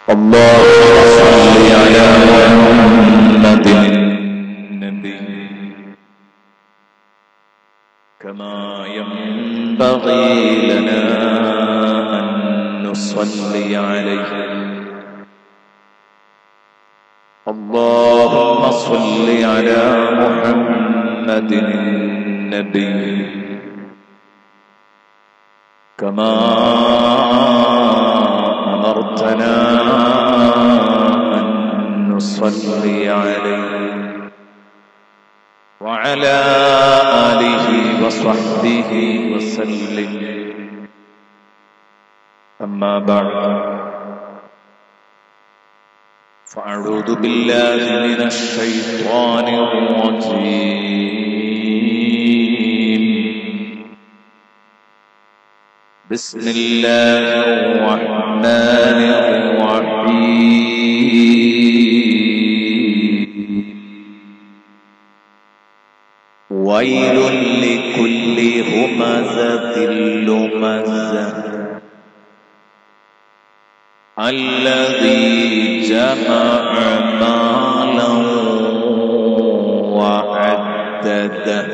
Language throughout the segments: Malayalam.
اللهم صل على محمد النبي كما ينبغي لنا أن نصلي عليه اللهم صل على محمد النبي كما أمرتنا أن نصلي عليه وعلى آله وصحبه وسلم أما بعد فأعوذ بالله من الشيطان الرجيم بسم الله الرحمن الرحيم ويل لكل همزة لمزة الذي جمع مالا وعدده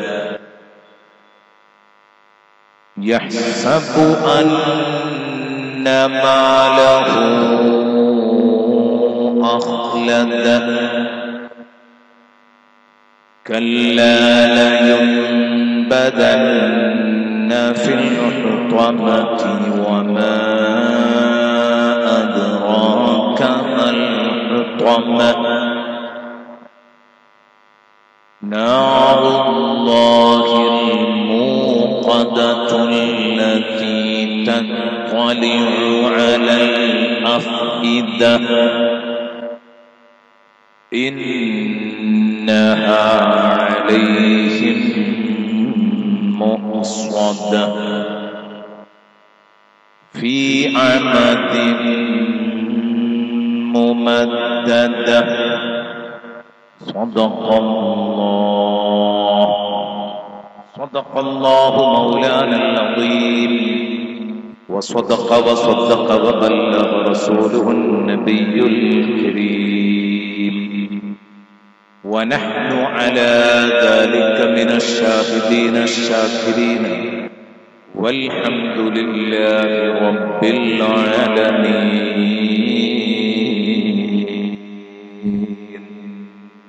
يحسب أن ماله أخلده كلا لينبذن في الحطمة وما أدراك ما الحطمة نار الله الموقدة التي تطلع على الأفئدة إنها عليهم مؤصدة في عمد ممددة صدق الله صدق الله مولانا العظيم وصدق وصدق وبلغ رسوله النبي الكريم ونحن على ذلك من الشاهدين الشاكرين والحمد لله رب العالمين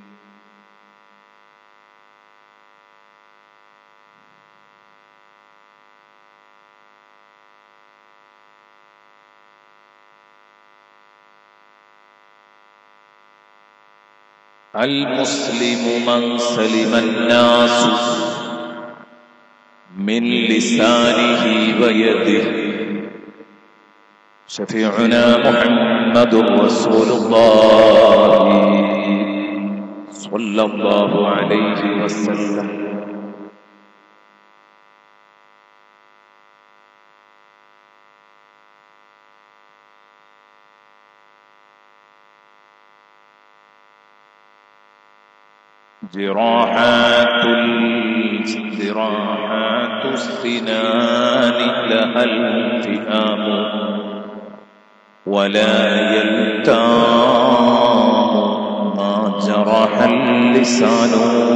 المسلم من سلم الناس من لسانه ويده شفيعنا محمد رسول الله صلى الله عليه وسلم جراحات جراحات السنان لها التئام ولا يلتام ما جرح اللسان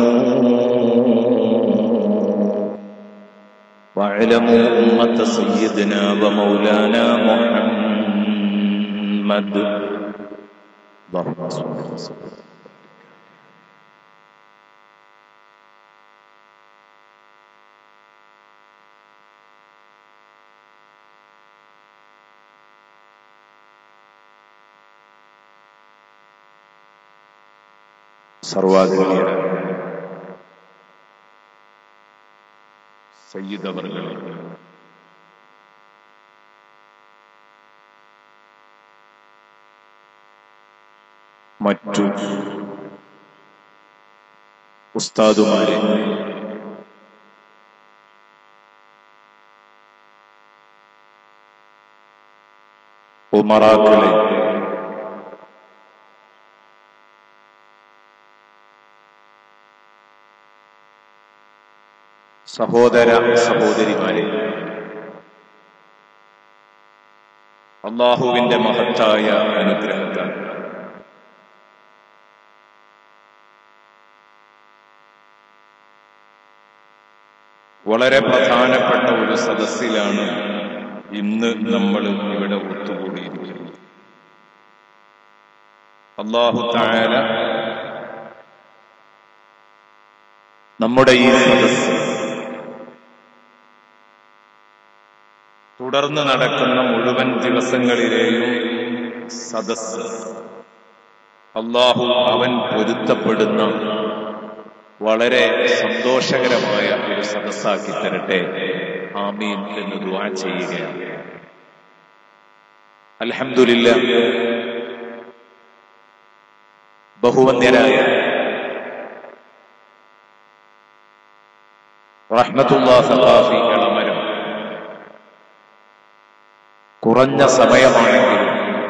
واعلموا أمة سيدنا ومولانا محمد اللهم صل وسلم സർവാധിപതിയാണ് സയ്യിദവർകൾ മറ്റു ഉസ്താദുമാരെ ഉമറാക്കളെ സഹോദര സഹോദരിമാരെ അള്ളാഹുവിന്റെ മഹത്തായ അനുഗ്രഹത്താൽ വളരെ പ്രധാനപ്പെട്ട ഒരു സദസ്സിലാണ് ഇന്ന് നമ്മൾ ഇവിടെ ഒത്തുകൂടിയിരിക്കുന്നത് അള്ളാഹു താര നമ്മുടെ ഈ സദസ്സ് തുടർന്ന് നടക്കുന്ന മുഴുവൻ ദിവസങ്ങളിലെയും സദസ്സ് അള്ളാഹു അവൻ പൊരുത്തപ്പെടുന്ന വളരെ സന്തോഷകരമായ ഒരു സദസ്സാക്കി തരട്ടെ ആമീൻ എന്ന് ദുആ ചെയ്യുകയാണ് അൽഹംദുലില്ല ബഹുവന്യരായ റഹ്മത്തുല്ലാ സഖാഫി എളമരം കുറഞ്ഞ സമയമാണെങ്കിലും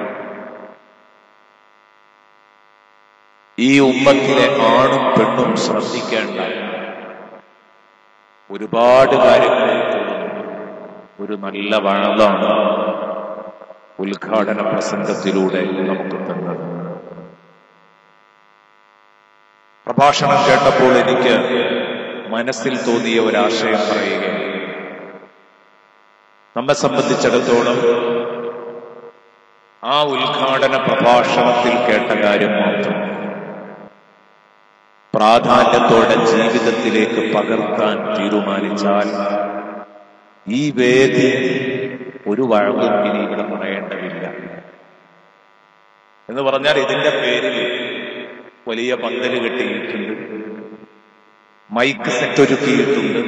ഈ ഉമ്മത്തിലെ ആണും പെണ്ണും ശ്രദ്ധിക്കേണ്ട ഒരുപാട് കാര്യങ്ങൾ ഉൾക്കൊള്ളുന്ന ഒരു നല്ല വാഴാണ് ഉദ്ഘാടന പ്രസംഗത്തിലൂടെ നമുക്ക് തന്നത് പ്രഭാഷണം കേട്ടപ്പോൾ എനിക്ക് മനസ്സിൽ തോന്നിയ ഒരാശയം പറയുകയാണ് നമ്മെ സംബന്ധിച്ചിടത്തോളം ആ ഉദ്ഘാടന പ്രഭാഷണത്തിൽ കേട്ട കാര്യം മാത്രം പ്രാധാന്യത്തോടെ ജീവിതത്തിലേക്ക് പകർത്താൻ തീരുമാനിച്ചാൽ ഈ വേദി ഒരു വഴവും ഇനി ഇവിടെ പറയേണ്ടതില്ല എന്ന് പറഞ്ഞാൽ ഇതിന്റെ പേരിൽ വലിയ പന്തല് കെട്ടിയിട്ടുണ്ട് മൈക്ക് സെറ്റ് ഒരുക്കിയിട്ടുണ്ട്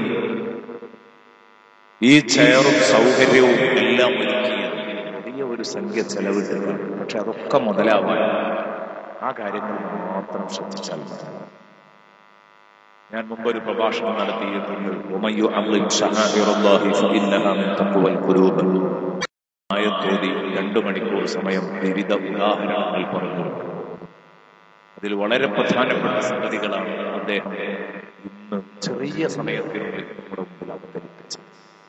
ഈ ചെയറും സൗകര്യവും എല്ലാം ഒരുക്കിയത് വലിയ ഒരു സംഖ്യ ചെലവിട്ടിട്ടുണ്ട് പക്ഷെ അതൊക്കെ മുതലാവാൻ ആ കാര്യങ്ങൾ മാത്രം ശ്രദ്ധിച്ചാൽ മതി ഞാൻ മുമ്പ് ഒരു പ്രഭാഷണം നടത്തിയിട്ടുണ്ട് ഉമയ്യു അള്ളിം ഷഹാഇറുല്ലാഹി ഫഇന്നഹാ മിൻ തഖ്വൽ ഖുലൂബ് ആയത്തോതി രണ്ടു മണിക്കൂർ സമയം വിവിധ ഉദാഹരണങ്ങൾ പറഞ്ഞു അതിൽ വളരെ പ്രധാനപ്പെട്ട സംഗതികളാണ് അദ്ദേഹം ഇന്ന് ചെറിയ സമയത്തിനുള്ളിൽ നമ്മുടെ മുമ്പിൽ അവതരിപ്പിച്ചത്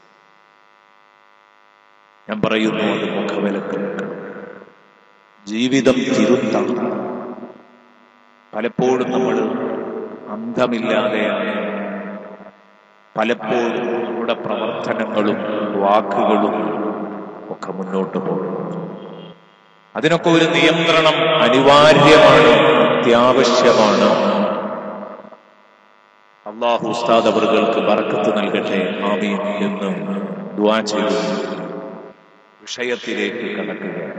ഞാൻ പറയുന്നു അത് മുഖവിലക്ക് ജീവിതം തിരുത്താം പലപ്പോഴും നമ്മൾ അന്തമില്ലാതെയാണ് പലപ്പോഴും നമ്മുടെ പ്രവർത്തനങ്ങളും വാക്കുകളും ഒക്കെ മുന്നോട്ട് പോകുന്നത് അതിനൊക്കെ ഒരു നിയന്ത്രണം അനിവാര്യമാണ് അത്യാവശ്യമാണ് അള്ളാഹു ഉസ്താദ് അവർക്ക് ബറക്കത്ത് നൽകട്ടെ ആമീൻ എന്ന് ദുആ ചെയ്തു വിഷയത്തിലേക്ക് കടക്കുകയാണ്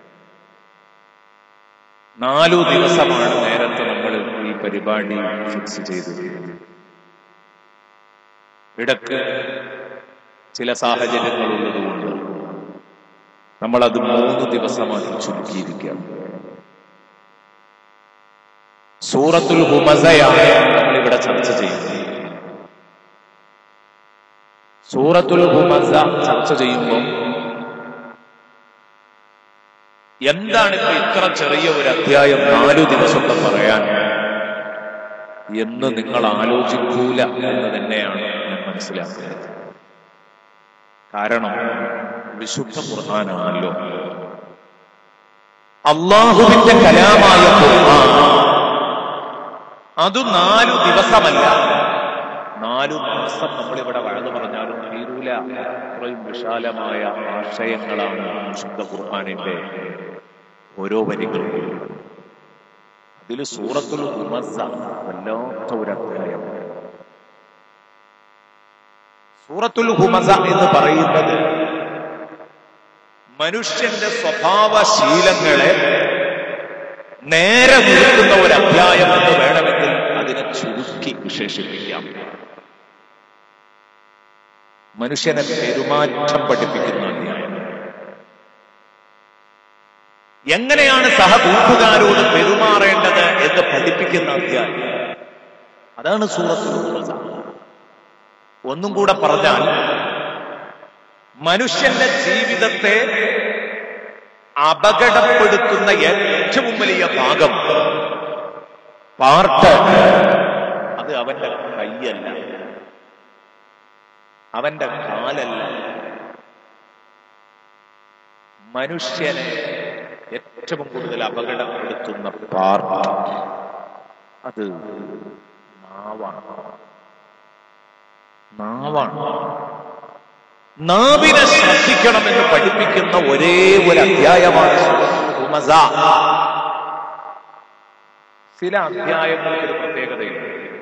നാലു ദിവസമാണ് നേരത്തെ നമ്മൾ ഈ പരിപാടി ഫിക്സ് ചെയ്തത് ഇടക്ക് ചില സാഹചര്യങ്ങൾ ഉള്ളതുകൊണ്ട് നമ്മളത് മൂന്ന് ദിവസമാക്കി ചുരുക്കിയിരിക്കുകയാണ് സൂറത്തുൽ ഹുമസയാണ് നമ്മളിവിടെ ചർച്ച ചെയ്യുന്നത് സൂറത്തുൽ ഹുമസ ചർച്ച ചെയ്യുമ്പോൾ എന്താണ് ഇപ്പൊ ഇത്ര ചെറിയ ഒരു അധ്യായം നാലു ദിവസത്തെ പറയാൻ എന്ന് നിങ്ങൾ ആലോചിക്കൂല എന്ന് തന്നെയാണ് ഞാൻ മനസ്സിലാക്കുന്നത് കാരണം വിശുദ്ധ ഖുർആനാണല്ലോ അള്ളാഹുവിന്റെ കലാമായ ഖുർആൻ അത് നാലു ദിവസമല്ല നാലു മാസം നമ്മളിവിടെ വഴന്നു പറഞ്ഞാലും തീരൂല അത്രയും വിശാലമായ ആശയങ്ങളാണ് വിശുദ്ധ ഖുർആാനിന്റെ ഓരോ വരികളും അതിൽ സൂറത്തുൽ ഹുമസ വല്ലാത്ത ഒരു അധ്യായം സൂറത്തുൽ ഹുമസ എന്ന് പറയുന്നത് മനുഷ്യന്റെ സ്വഭാവശീലങ്ങളെ നേരെ നിൽക്കുന്ന ഒരു അധ്യായം എന്ന് വേണമെങ്കിൽ അതിനെ ചുരുക്കി വിശേഷിപ്പിക്കാം മനുഷ്യനെ പെരുമാറ്റം പഠിപ്പിക്കുന്ന അധ്യായം എങ്ങനെയാണ് സഹകൂട്ടുകാരോട് പെരുമാറേണ്ടത് എന്ന് പഠിപ്പിക്കുന്ന അധ്യായം അതാണ് സൂറത്തുൽ ഹുമസ ഒന്നും കൂടെ പറഞ്ഞാൽ മനുഷ്യന്റെ ജീവിതത്തെ അപകടപ്പെടുത്തുന്ന ഏറ്റവും വലിയ ഭാഗം പാർട്ട് അത് അവന്റെ കൈയല്ല അവന്റെ കാലല്ല മനുഷ്യനെ ഏറ്റവും കൂടുതൽ അപകടപ്പെടുത്തുന്ന പാർട്ട് അത് നാവാണ് നാവാണ് നാവിനെ ശ്രദ്ധിക്കണമെന്ന് പഠിപ്പിക്കുന്ന ഒരേ ഒരു അധ്യായമാണ് ഹുമസ. ചില അധ്യായങ്ങൾക്ക് ഒരു പ്രത്യേകതയുണ്ട്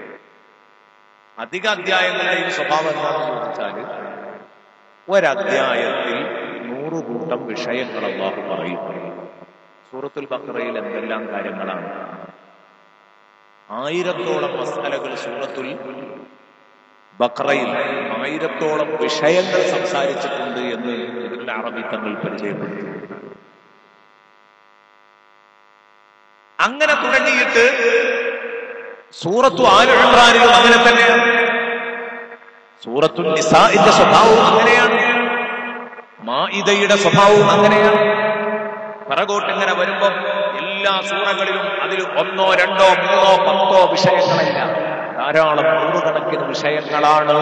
അധിക അധ്യായങ്ങളുടെയും സ്വഭാവം എന്താണെന്ന് ചോദിച്ചാൽ ഒരധ്യായത്തിൽ നൂറ് കൂട്ടം വിഷയങ്ങൾ അള്ളാഹു പറയും സൂറത്തുൽ ബക്രയിൽ എന്തെല്ലാം കാര്യങ്ങളാണ് ആയിരത്തോളം മസാലകൾ സൂറത്തുൽ ബക്രയിൽ ആയിരത്തോളം വിഷയങ്ങൾ സംസാരിച്ചിട്ടുണ്ട് എന്ന് ഇതിന്റെ അറബി തങ്ങൾ പരിചയപ്പെടുത്തി അങ്ങനെ തുടങ്ങിയിട്ട് സൂറത്തു ആല് ഇമ്രാനിലും അങ്ങനെ തന്നെയാണ് സൂറത്തു നിസാഇന്റെ സ്വഭാവവും അങ്ങനെയാണ് മാഇദയുടെ സ്വഭാവവും അങ്ങനെയാണ് പിറകോട്ട് ഇങ്ങനെ വരുമ്പോ എല്ലാ സൂറകളിലും അതിൽ ഒന്നോ രണ്ടോ മൂന്നോ പത്തോ വിഷയങ്ങളല്ല ധാരാളം നൂറുകണക്കിന് വിഷയങ്ങളാണ്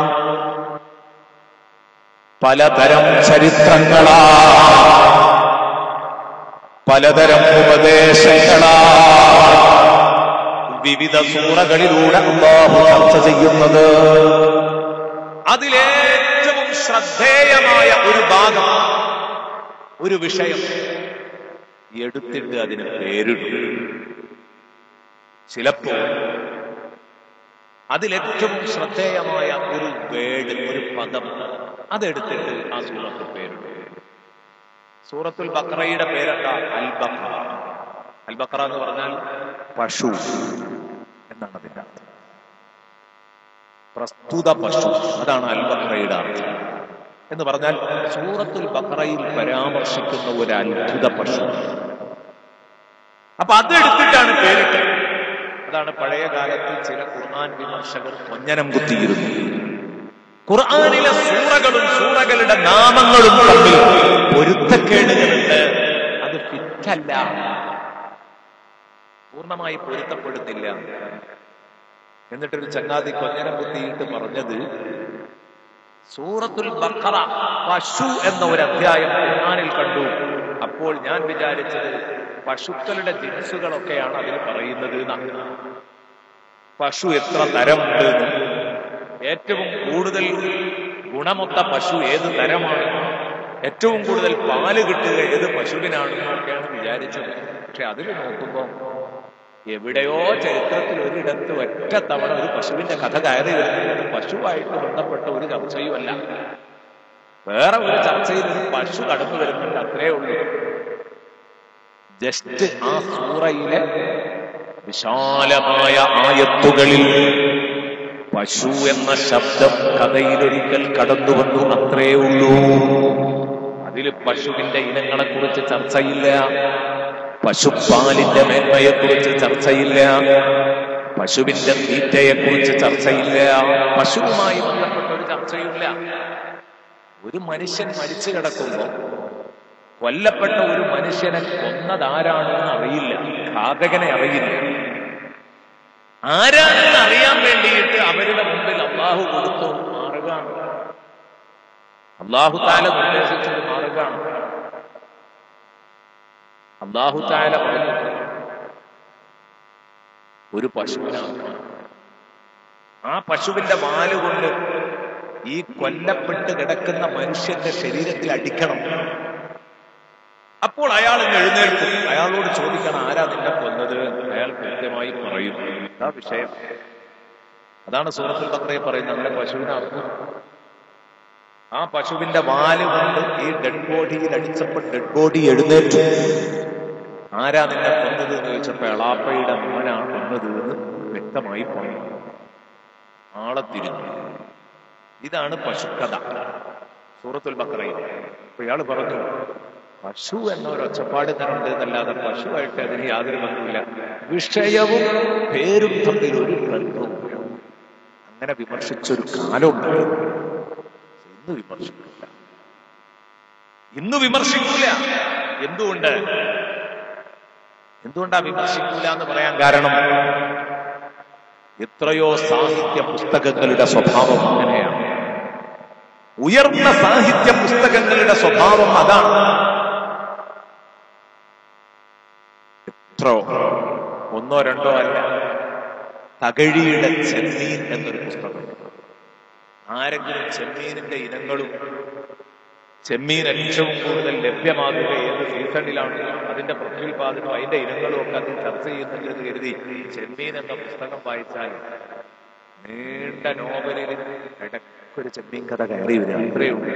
പലതരം ചരിത്രങ്ങളാ പലതരം ഉപദേശങ്ങളാ വിവിധ സൂറകളിലൂടെ അള്ളാഹു ചർച്ച ചെയ്യുന്നത് അതിലേറ്റവും ശ്രദ്ധേയമായ ഒരു ഭാഗം ഒരു വിഷയം എടുത്തിട്ട് അതിന് പേരിട്ടു ചിലപ്പോൾ അതിലേറ്റവും ശ്രദ്ധേയമായ ഒരു വേഡ് ഒരു പദം അതെടുത്തിട്ട് ആ സൂറത്ത് പേരിട്ടു സൂറത്തുൽ ബക്രയുടെ പേരെന്താ അൽ ബക്ര അൽ ബക്ര എന്ന് പറഞ്ഞാൽ പശു എന്നാണ് അതിന്റെ അർത്ഥം പ്രസ്തുത പശു അതാണ് അൽ ബക്രയുടെ അർത്ഥം എന്ന് പറഞ്ഞാൽ സൂറത്തുൽ ബക്രയിൽ പരാമർശിക്കുന്ന ഒരു അത്ഭുത പശു അപ്പൊ അതെടുത്തിട്ടാണ് പേരിട്ടത് അതാണ് പഴയ കാലത്ത് ചില ഖുർആൻ വിമർശകർ കൊഞ്ഞനം കുത്തിയിരുന്നു ഖുർആനിലെ സൂറകളും സൂറകളുടെ നാമങ്ങളും തമ്മിൽ പൊരുത്തക്കേടുകളുണ്ട് അത് ഫിറ്റല്ല പൂർണ്ണമായി പൊരുത്തപ്പെടുന്നില്ല എന്നിട്ടൊരു ചങ്ങാതി കൊഞ്ഞനം കുത്തിയിട്ട് പറഞ്ഞത് സൂറത്തുൽ ബഖറ പശു എന്ന ഒരു അധ്യായം ഖുർആനിൽ കണ്ടു അപ്പോൾ ഞാൻ വിചാരിച്ചത് പശുക്കളുടെ ജിൻസുകളൊക്കെയാണ് അതിൽ പറയുന്നത് എന്നാണ് പശു എത്ര തരമുണ്ട് എന്ന്. ഏറ്റവും കൂടുതൽ ഗുണമൊത്ത പശു ഏത് തരമാണ് ഏറ്റവും കൂടുതൽ പാല് കിട്ടുക ഏത് പശുവിനാണ് എന്നൊക്കെയാണ് വിചാരിച്ചത് പക്ഷെ അതിൽ നോക്കുമ്പോൾ എവിടെയോ ചരിത്രത്തിൽ ഒരിടത്ത് ഒറ്റ തവണ ഒരു പശുവിന്റെ കഥ കയറി വരുന്നത് പശുവായിട്ട് ബന്ധപ്പെട്ട ഒരു ചർച്ചയുമല്ല വേറെ ഒരു ചർച്ചയിൽ ഒരു പശു കടന്നു വരുന്നുണ്ട് അത്രേ ഉള്ളൂ ജസ്റ്റ് ആ സൂറയിലെ വിശാലമായ ആയത്തുകളിൽ പശു എന്ന ശബ്ദം കഥയിലൊരിക്കൽ കടന്നു വന്നു അത്രേ ഉള്ളൂ അതിൽ പശുവിന്റെ ഇനങ്ങളെ കുറിച്ച് ചർച്ചയില്ല പശുപ്പാലിന്റെ മേന്മയെക്കുറിച്ച് ചർച്ചയില്ല പശുവിന്റെ തീറ്റയെക്കുറിച്ച് ചർച്ചയില്ല പശുവുമായി ബന്ധപ്പെട്ട ഒരു ചർച്ചയില്ല ഒരു മനുഷ്യൻ മരിച്ചു കിടക്കുമ്പോൾ കൊല്ലപ്പെട്ട ഒരു മനുഷ്യനെ കൊന്നതാരാണെന്ന് അറിയില്ല ഘാതകനെ അറിയില്ല ആരാണെന്ന് അറിയാൻ വേണ്ടിയിട്ട് അവരുടെ മുമ്പിൽ അള്ളാഹു കൊടുത്തു മാറുകയാണ് അള്ളാഹു താല നിർദ്ദേശിച്ചത് മാറുകയാണ് അള്ളാഹു താല പറഞ്ഞു ഒരു പശുവിനാണ് ആ പശുവിന്റെ വാല് കൊണ്ട് ഈ കൊല്ലപ്പെട്ട് കിടക്കുന്ന മനുഷ്യന്റെ ശരീരത്തിൽ അടിക്കണം അപ്പോൾ അയാൾ ഇങ്ങ് എഴുന്നേൽക്കും അയാളോട് ചോദിക്കണം ആരാ നിന്നെ കൊന്നത് അയാൾ കൃത്യമായി പറയും ആ വിഷയം അതാണ് സൂറത്തുൽ ബക്രയെ പറയുന്നത് അങ്ങനെ പശുവിനെ അർത്ഥം ആ പശുവിന്റെ വാല് കൊണ്ട് ഈ ഡെഡ് ബോഡിയിൽ അടിച്ചപ്പോൾ ഡെഡ് ബോഡി എഴുന്നേറ്റു ആരാ നിന്നെ കൊന്നത് എന്ന് ചോദിച്ചപ്പോ എളാപ്പയുടെ മോനാണ് കൊന്നത് എന്ന് വ്യക്തമായി പറഞ്ഞു ആളെ തിരിഞ്ഞു ഇതാണ് പശുക്കഥ സൂറത്തുൽ ബക്രയിൽ അപ്പൊ ഇയാൾ പറഞ്ഞു പശു എന്ന ഒരു ഒച്ചപ്പാടുന്നുണ്ട് എന്നല്ലാതെ പശുവായിട്ട് അതിന് യാതൊരു ബന്ധമില്ല വിഷയവും പേരും തമ്മിൽ ഒരു ബന്ധവുമില്ല അങ്ങനെ വിമർശിച്ചൊരു കാലമുണ്ട് ഇന്ന് വിമർശിക്കില്ല ഇന്ന് വിമർശിക്കൂല എന്തുകൊണ്ട് എന്തുകൊണ്ടാ വിമർശിക്കൂല എന്ന് പറയാൻ കാരണം എത്രയോ സാഹിത്യ പുസ്തകങ്ങളുടെ സ്വഭാവം അങ്ങനെയാണ് ഉയർന്ന സാഹിത്യ പുസ്തകങ്ങളുടെ സ്വഭാവം അതാണ് എത്രയോ ഒന്നോ രണ്ടോ അല്ല തകഴിയുടെ ചെമ്മീൻ എന്നൊരു പുസ്തകം ആരെങ്കിലും ചെമ്മീനിന്റെ ഇനങ്ങളും ചെമ്മീൻ ഏറ്റവും കൂടുതൽ ലഭ്യമാകുക ഏത് സീസണിലാണ് അതിന്റെ പ്രത്യുൽപാദനവും അതിന്റെ ഇനങ്ങളും ഒക്കെ അതിൽ ചർച്ച ചെയ്യുന്നുണ്ടെന്ന് കരുതി ചെമ്മീൻ എന്ന പുസ്തകം വായിച്ചാൽ നീണ്ട നോവലിൽ ഇടയ്ക്കൊരു ചെമ്മീൻ കഥ കയറി വരിക അത്രയേ ഉള്ളൂ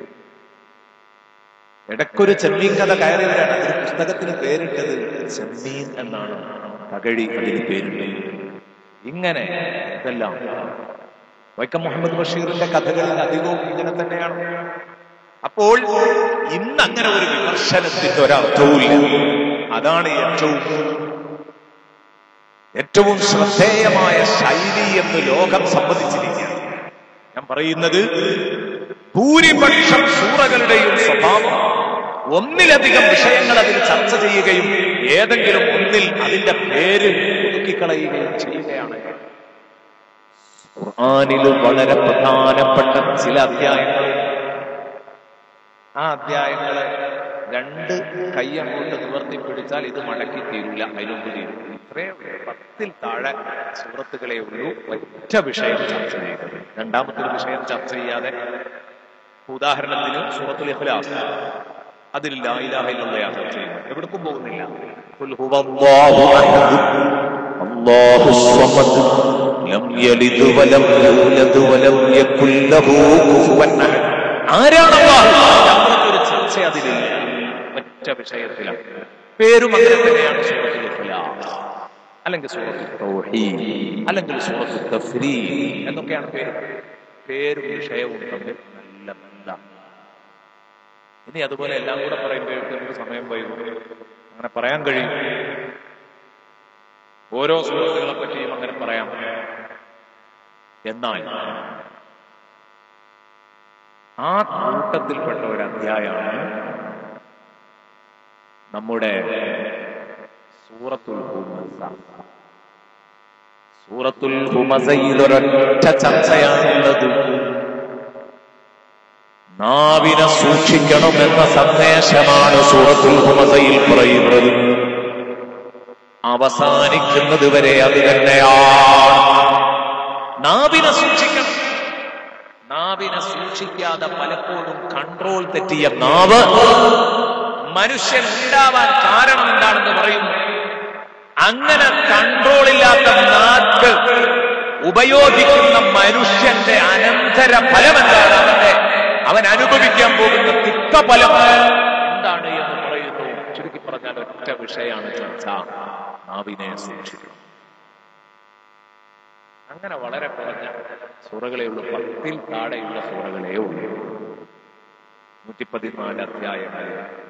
ഇടയ്ക്കൊരു ചെമ്മീൻ കഥ കയറി വരികയാണ് അതിന് പുസ്തകത്തിന് പേരിട്ടത് ചെമ്മീൻ എന്നാണ് തകഴി അതിന് പേരിട്ടത് ഇങ്ങനെ ഇതെല്ലാം വൈക്കം മുഹമ്മദ് ബഷീറിന്റെ കഥകളിൽ അധികവും ഇങ്ങനെ തന്നെയാണ് അപ്പോൾ ഇന്ന് അങ്ങനെ ഒരു വിമർശനത്തിന്റെ ഒരർത്ഥവുമില്ല അതാണ് ഏറ്റവും ഏറ്റവും ശ്രദ്ധേയമായ ശൈലി എന്ന് ലോകം സമ്മതിച്ചിരിക്കുക ഞാൻ പറയുന്നത് ഭൂരിപക്ഷം സൂറകളുടെയും സ്വഭാവം ഒന്നിലധികം വിഷയങ്ങൾ അതിൽ ചർച്ച ചെയ്യുകയും ഏതെങ്കിലും ഒന്നിൽ അതിന്റെ പേര് ഒതുക്കിക്കളയുകയും ചെയ്യുകയാണ് ഖുർആനിൽ വളരെ പ്രധാനപ്പെട്ട ചില അധ്യായങ്ങൾ ആ അധ്യായങ്ങള് രണ്ട് കൈയങ്ങോട്ട് നിവർത്തി പിടിച്ചാൽ ഇത് മടക്കി തീരൂല അതിലൊന്ന് തീരും ഇത്രയും പത്തിൽ താഴെ സുഹൃത്തുക്കളെ ഉള്ളൂ ഒറ്റ വിഷയം ചർച്ച ചെയ്തത് രണ്ടാമത്തെ വിഷയം ചർച്ച ചെയ്യാതെ ഉദാഹരണത്തിന് സൂറത്തുൽ ഇഖ്ലാസ് അതിൽ ലാ ഇലാഹ ഇല്ലല്ലാഹ് ചർച്ച ചെയ്യുന്നത് എവിടേക്കും പോകുന്നില്ല ഖുൽ ഹുവല്ലാഹു അഹദ് അല്ലാഹു സ്വമദ് ലം യലിദ് വലം യൂലദ് വലം യകുൽ ലഹു കുഫുവൻ അഹദ് ആരാണ് അള്ളാഹു ഒരു ചർച്ച അതിലില്ല ഒറ്റ വിഷയത്തിലാണ് പേരും അങ്ങനെ തന്നെയാണ് സൂറത്തുൽ ഇഖ്ലാസ് അല്ലെങ്കിൽ സൂറത്തുൽ തൗഹീദ് അല്ലെങ്കിൽ സൂറത്തുൽ തഫ്രീദ് എന്നൊക്കെയാണ് പേര് പേരും വിഷയവും തമ്മിൽ നല്ല ബന്ധമാണ് ഇനി അതുപോലെ എല്ലാം കൂടെ പറയുമ്പോഴേക്കും നമുക്ക് സമയം വൈകും അങ്ങനെ പറയാൻ കഴിയും ഓരോ സുഹൃത്തുക്കളെ പറ്റിയും അങ്ങനെ പറയാം എന്നാൽ ആ കൂട്ടത്തിൽപ്പെട്ട ഒരു അധ്യായമാണ് നമ്മുടെ സൂറത്തുൽ ഹുമസ സൂറത്തുൽ ഹുമസയിൽ ഒരൊറ്റ ചർച്ചയാണുള്ളത് നാവിനെ സൂക്ഷിക്കണമെന്ന സന്ദേശമാണ് സൂറത്തുൽ ഹുമസയിൽ പറയുന്നത് അവസാനിക്കുന്നത് വരെ അത് തന്നെയാണ് നാവിനെ സൂക്ഷിക്കണം നാവിനെ സൂക്ഷിക്കാതെ പലപ്പോഴും കൺട്രോൾ തെറ്റിയ നാവ് മനുഷ്യൻ ഉണ്ടാവാൻ കാരണം എന്താണെന്ന് പറയുന്നു അങ്ങനെ കൺട്രോൾ ഇല്ലാത്ത നാക്ക് ഉപയോഗിക്കുന്ന മനുഷ്യന്റെ അനന്തര ഫലം എന്താണ് അവന്റെ അവൻ അനുഭവിക്കാൻ പോകുന്ന തിക്തഫലം എന്താണ് എന്ന് പറയുന്നു ചുരുക്കി പറഞ്ഞാൽ ഒറ്റ വിഷയമാണ് ചർച്ച നാവിനെ സൂക്ഷിക്കണം അങ്ങനെ വളരെ കുറഞ്ഞ സൂറകളേ ഉള്ളൂ പത്തിൽ താഴെയുള്ള സൂറകളേ ഉള്ളൂ നൂറ്റി പതിനാല് അധ്യായങ്ങൾ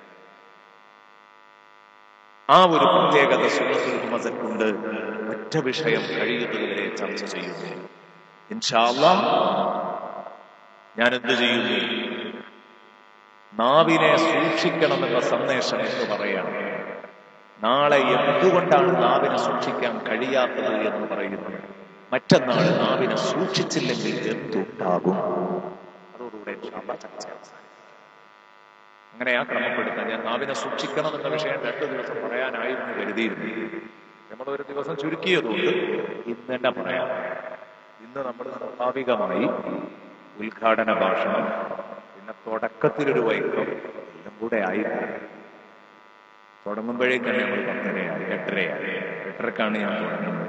ആ ഒരു പ്രത്യേകത സൂറത്തുൽ ഹുമസക്കുണ്ട് ഒറ്റ വിഷയം കഴിയുന്നതുവരെ ചർച്ച ചെയ്യുന്നു ഇൻഷാല്ല ഞാൻ എന്ത് ചെയ്യുന്നു നാവിനെ സൂക്ഷിക്കണമെന്ന സന്ദേശം എന്ന് പറയാണ് നാളെ എന്തുകൊണ്ടാണ് നാവിനെ സൂക്ഷിക്കാൻ കഴിയാത്തത് എന്ന് പറയുന്നത് മറ്റന്നാൾ നാവിനെ സൂക്ഷിച്ചില്ലെങ്കിൽ എന്തുണ്ടാകും അതോടുകൂടെ ഇൻഷാല്ലാ ചർച്ച അവസാനിക്കും അങ്ങനെ ആ ക്രമപ്പെടുത്താൻ ഞാൻ നാവിനെ സൂക്ഷിക്കണം എന്ന വിഷയം രണ്ടു ദിവസം പറയാനായിരുന്നു കരുതിയിരുന്നു നമ്മൾ ഒരു ദിവസം ചുരുക്കിയതുകൊണ്ട് ഇന്ന് തന്നെ പറയാം ഇന്ന് നമ്മൾ സ്വാഭാവികമായി ഉദ്ഘാടന ഭാഷണം പിന്നെ തുടക്കത്തിലൊരു വൈക്കം എല്ലാം കൂടെ ആയിരുന്നു തുടങ്ങുമ്പോഴേക്കും തന്നെ നമ്മൾ പത്തരയായി എട്ടരയായി എട്ടരക്കാണ് ഞാൻ തുടങ്ങുന്നത്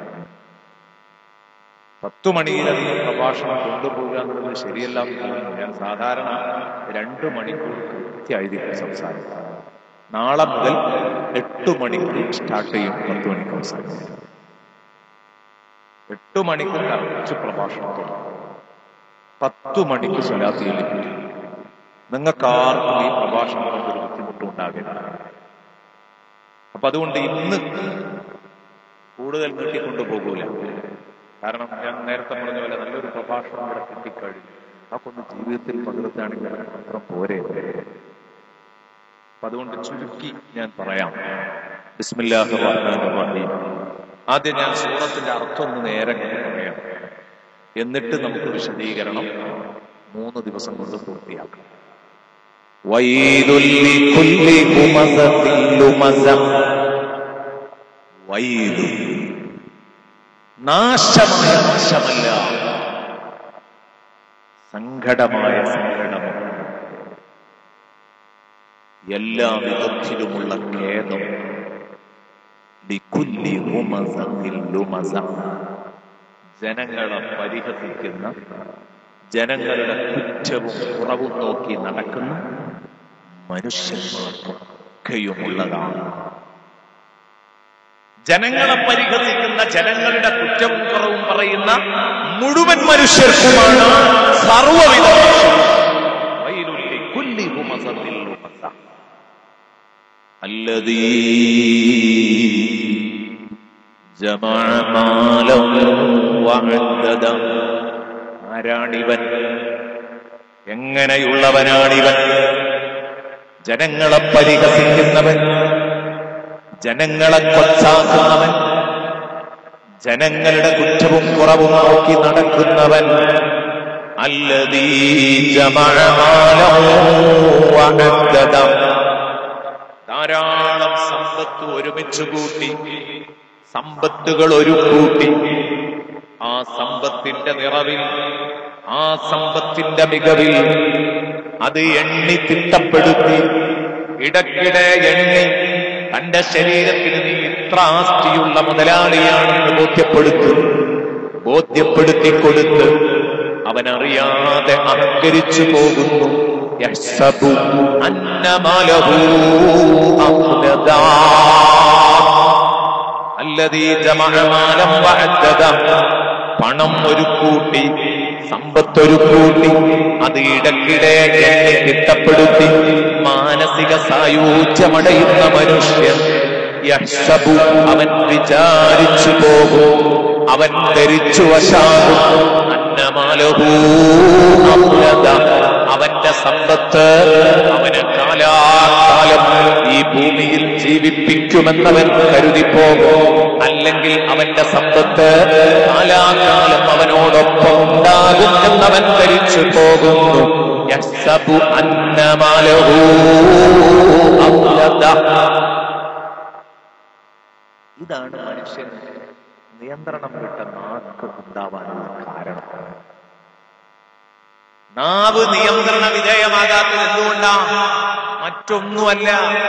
പത്തു മണിയിലധികം പ്രഭാഷണം കൊണ്ടുപോകുക എന്നുള്ളത് ശരിയല്ല എന്ന് തോന്നുന്നു ഞാൻ സാധാരണ രണ്ട് മണിക്കൂർ കൃത്യമായിരിക്കും സംസാരിക്കുക നാളെ മുതൽ എട്ട് മണിക്ക് സ്റ്റാർട്ട് ചെയ്യും പത്ത് മണിക്ക് അവസാനിക്കും എട്ട് മണിക്ക് കറക്റ്റ് പ്രഭാഷണം തുടങ്ങും പത്തു മണിക്ക് സ്വലാത്തിയിലേക്ക് നിങ്ങൾക്ക് ആർക്കും ഈ പ്രഭാഷണം കൊണ്ടൊരു ബുദ്ധിമുട്ടും ഉണ്ടാകില്ല അപ്പൊ അതുകൊണ്ട് ഇന്ന് കൂടുതൽ നീട്ടിക്കൊണ്ടു പോകൂല കാരണം ഞാൻ നേരത്തെ പറഞ്ഞ പോലെ നല്ലൊരു പ്രഭാഷണം ഇവിടെ കിട്ടിക്കഴിഞ്ഞു അതൊന്ന് ജീവിതത്തിൽ പകർത്തുകയാണെങ്കിൽ അതിന് മാത്രം പോരെ അപ്പൊ അതുകൊണ്ട് ചുരുക്കി ഞാൻ പറയാം ബിസ്മില്ലാഹി റഹ്മാനിർ റഹീം ആദ്യം ഞാൻ സൂറത്തിന്റെ അർത്ഥം ഒന്ന് നേരെ കണ്ട് പറയാം എന്നിട്ട് നമുക്ക് വിശദീകരണം മൂന്ന് ദിവസം കൊണ്ട് പൂർത്തിയാക്കാം വൈദുൽ ലികുല്ലി ഹുമസത്തിൽ ലുമസ വൈലു നാശമായ നാശമല്ല സങ്കടമായ സങ്കടമാണ് എല്ലാ വിധത്തിലുമുള്ള ഖേദം ലിക്കുല്ലി ഹുമസത്തിൽ ലുമസ. ജനങ്ങളെ പരിഹസിക്കുന്ന ജനങ്ങളുടെ കുറ്റവും കുറവും നോക്കി നടക്കുന്ന മനുഷ്യന്മാർക്കൊക്കെയുമുള്ളതാണ് ജനങ്ങളെ പരിഹസിക്കുന്ന ജനങ്ങളുടെ കുറ്റവും കുറവും പറയുന്ന മുഴുവൻ മനുഷ്യർക്കുമാണ് സർവവിധ വൈലുല്ലി കുല്ലി ഹുമസത്തിൽ ലുമസ. الذي جمع مالا وعدده ആരാണിവൻ എങ്ങനെയുള്ളവനാണിവൻ ജനങ്ങളെ പരിഹസിക്കുന്നവൻ ജനങ്ങളെ കൊച്ചാക്കുന്നവൻ ജനങ്ങളുടെ കുറ്റവും കുറവും നോക്കി നടക്കുന്നവൻ അല്ലതീ ജമഴമാലം ധാരാളം സമ്പത്ത് ഒരുമിച്ച് കൂട്ടി സമ്പത്തുകൾ ഒരു കൂട്ടി ആ സമ്പത്തിന്റെ നിറവിൽ ആ സമ്പത്തിന്റെ മികവിൽ അത് എണ്ണി തിട്ടപ്പെടുത്തി ഇടയ്ക്കിടെ എണ്ണി തന്റെ ശരീരത്തിന് നീ ഇത്ര ആസ്തിയുള്ള മുതലാളിയാണെന്ന് ബോധ്യപ്പെടുത്തും ബോധ്യപ്പെടുത്തി കൊടുത്ത് അവനറിയാതെ അഹങ്കരിച്ചു പോകുന്നു യഹ്സബു അന്നമലഹു അഹ്ലദാ. അല്ലദീ ജമഅ മാലം വഅദ്ദദ. പണം ഒരു കൂട്ടി സമ്പത്തൊരു കൂട്ടി അത് ഇടയ്ക്കിടെ എണ്ണി തിട്ടപ്പെടുത്തി മാനസിക സായൂജ്യമടയുന്ന മനുഷ്യൻ യഹ്സബു അവൻ വിചാരിച്ചു പോകും അവൻ ധരിച്ചു വശാകും അന്നമാലഹൂ അഹ്ലദ. അവന്റെ സമ്പത്ത് അവന് കാലാകാലം ഈ ഭൂമിയിൽ ജീവിപ്പിക്കുമെന്നവൻ കരുതിപ്പോകും അല്ലെങ്കിൽ അവന്റെ സമ്പത്ത് കാലാകാലം അവനോടൊപ്പം ഉണ്ടാകും എന്നവൻ ധരിച്ചു പോകുന്നു യഹ്സബു അന്നമാലഹൂ അഹ്ലദ. ഇതാണ് മനുഷ്യൻ നിയന്ത്രണം വിട്ട നാക്ക് ഉണ്ടാവാനുള്ള കാരണം നാവ് നിയന്ത്രണ വിധേയമാകാത്തത് എന്തുകൊണ്ടാ മറ്റൊന്നുമല്ല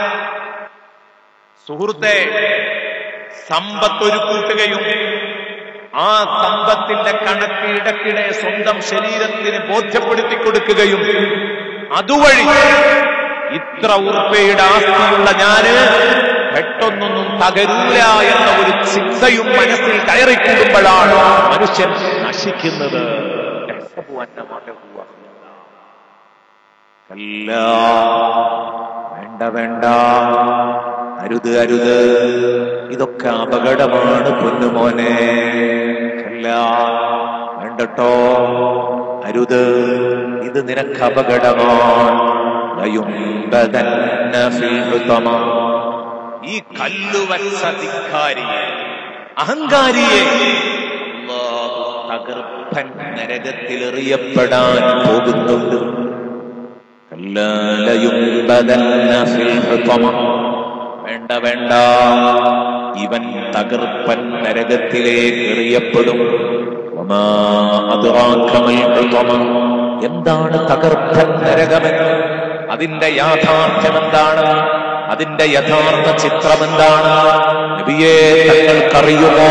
സുഹൃത്തെ സമ്പത്തൊരു കൂട്ടുകയും ആ സമ്പത്തിന്റെ കണക്ക് ഇടയ്ക്കിടെ സ്വന്തം ശരീരത്തിന് ബോധ്യപ്പെടുത്തി കൊടുക്കുകയും അതുവഴി ഇത്ര ഉറുപ്പയുടെ ആസ്തിയുള്ള ഞാന് പെട്ടെന്നൊന്നും തകരൂല എന്ന ഒരു ചിന്തയും മനസ്സിൽ കയറിക്കൂടുമ്പോഴാണ് മനുഷ്യൻ നശിക്കുന്നത് യഹ്സബു അന്ന മലഹു അഹ്ലദ. കല്ലാ. വേണ്ട വേണ്ട അരുത് അരുത് ഇതൊക്കെ അപകടമാണ് പൊന്നുമോനെ കല്ല വേണ്ടട്ടോ അരുത് ഇത് നിനക്ക് അപകടമാണ് ലയുംബദന്ന ഫിൽ ഹുതമ. ഈ കല്ലുവച്ച ധിക്കാരിയെ അഹങ്കാരിയെ അല്ലാഹു തകർപ്പൻ നരകത്തിലെറിയപ്പെടാൻ പോകുന്നുണ്ട് കല്ലാ ലയുംബദന്ന ഫിൽ ഹുതമ. വേണ്ട വേണ്ട ഇവൻ തകർപ്പൻ നരകത്തിലേക്ക് എറിയപ്പെടും വമാ അദ്റാക മൽ ഹുതമ. എന്താണ് തകർപ്പൻ നരകമെന്ന് അതിന്റെ യാഥാർത്ഥ്യം എന്താണ് അതിന്റെ യഥാർത്ഥ ചിത്രം എന്താണ് നബിയെ തങ്ങൾക്കറിയുമോ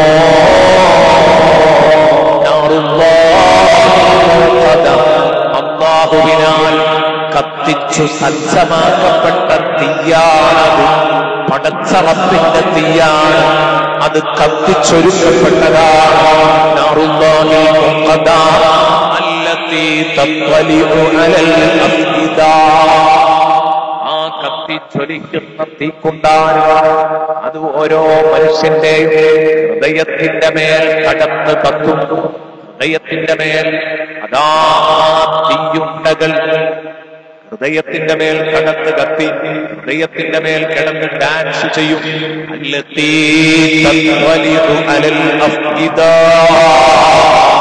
അള്ളാഹുവിനാൽ കത്തിച്ചു സജ്ജമാക്കപ്പെട്ട തീയാണത് പടച്ചറപ്പിന്റെ തീയാണ് അത് കത്തിച്ചൊരുക്കപ്പെട്ടതാണ് നാറുല്ലാഹിൽ മുഖദാ അല്ലതീ തത്വലിഉ അലൽ അഫ്ഇദാ ആ കത്തിച്ചൊലിക്കുന്ന തീക്കുണ്ടാണ് അത് ഓരോ മനുഷ്യന്റെയും ഹൃദയത്തിന്റെ മേൽ കടന്ന് കത്തും ഹൃദയത്തിന്റെ മേൽ അതാ തീയുണ്ടകൾ ഹൃദയത്തിന്റെ മേൽ കടന്ന് കത്തി ഹൃദയത്തിന്റെ മേൽ കിടന്ന് ഡാൻസ് ചെയ്യും അല്ലത്തീ തത്വലിഉ അലൽ അഫ്ഇദാ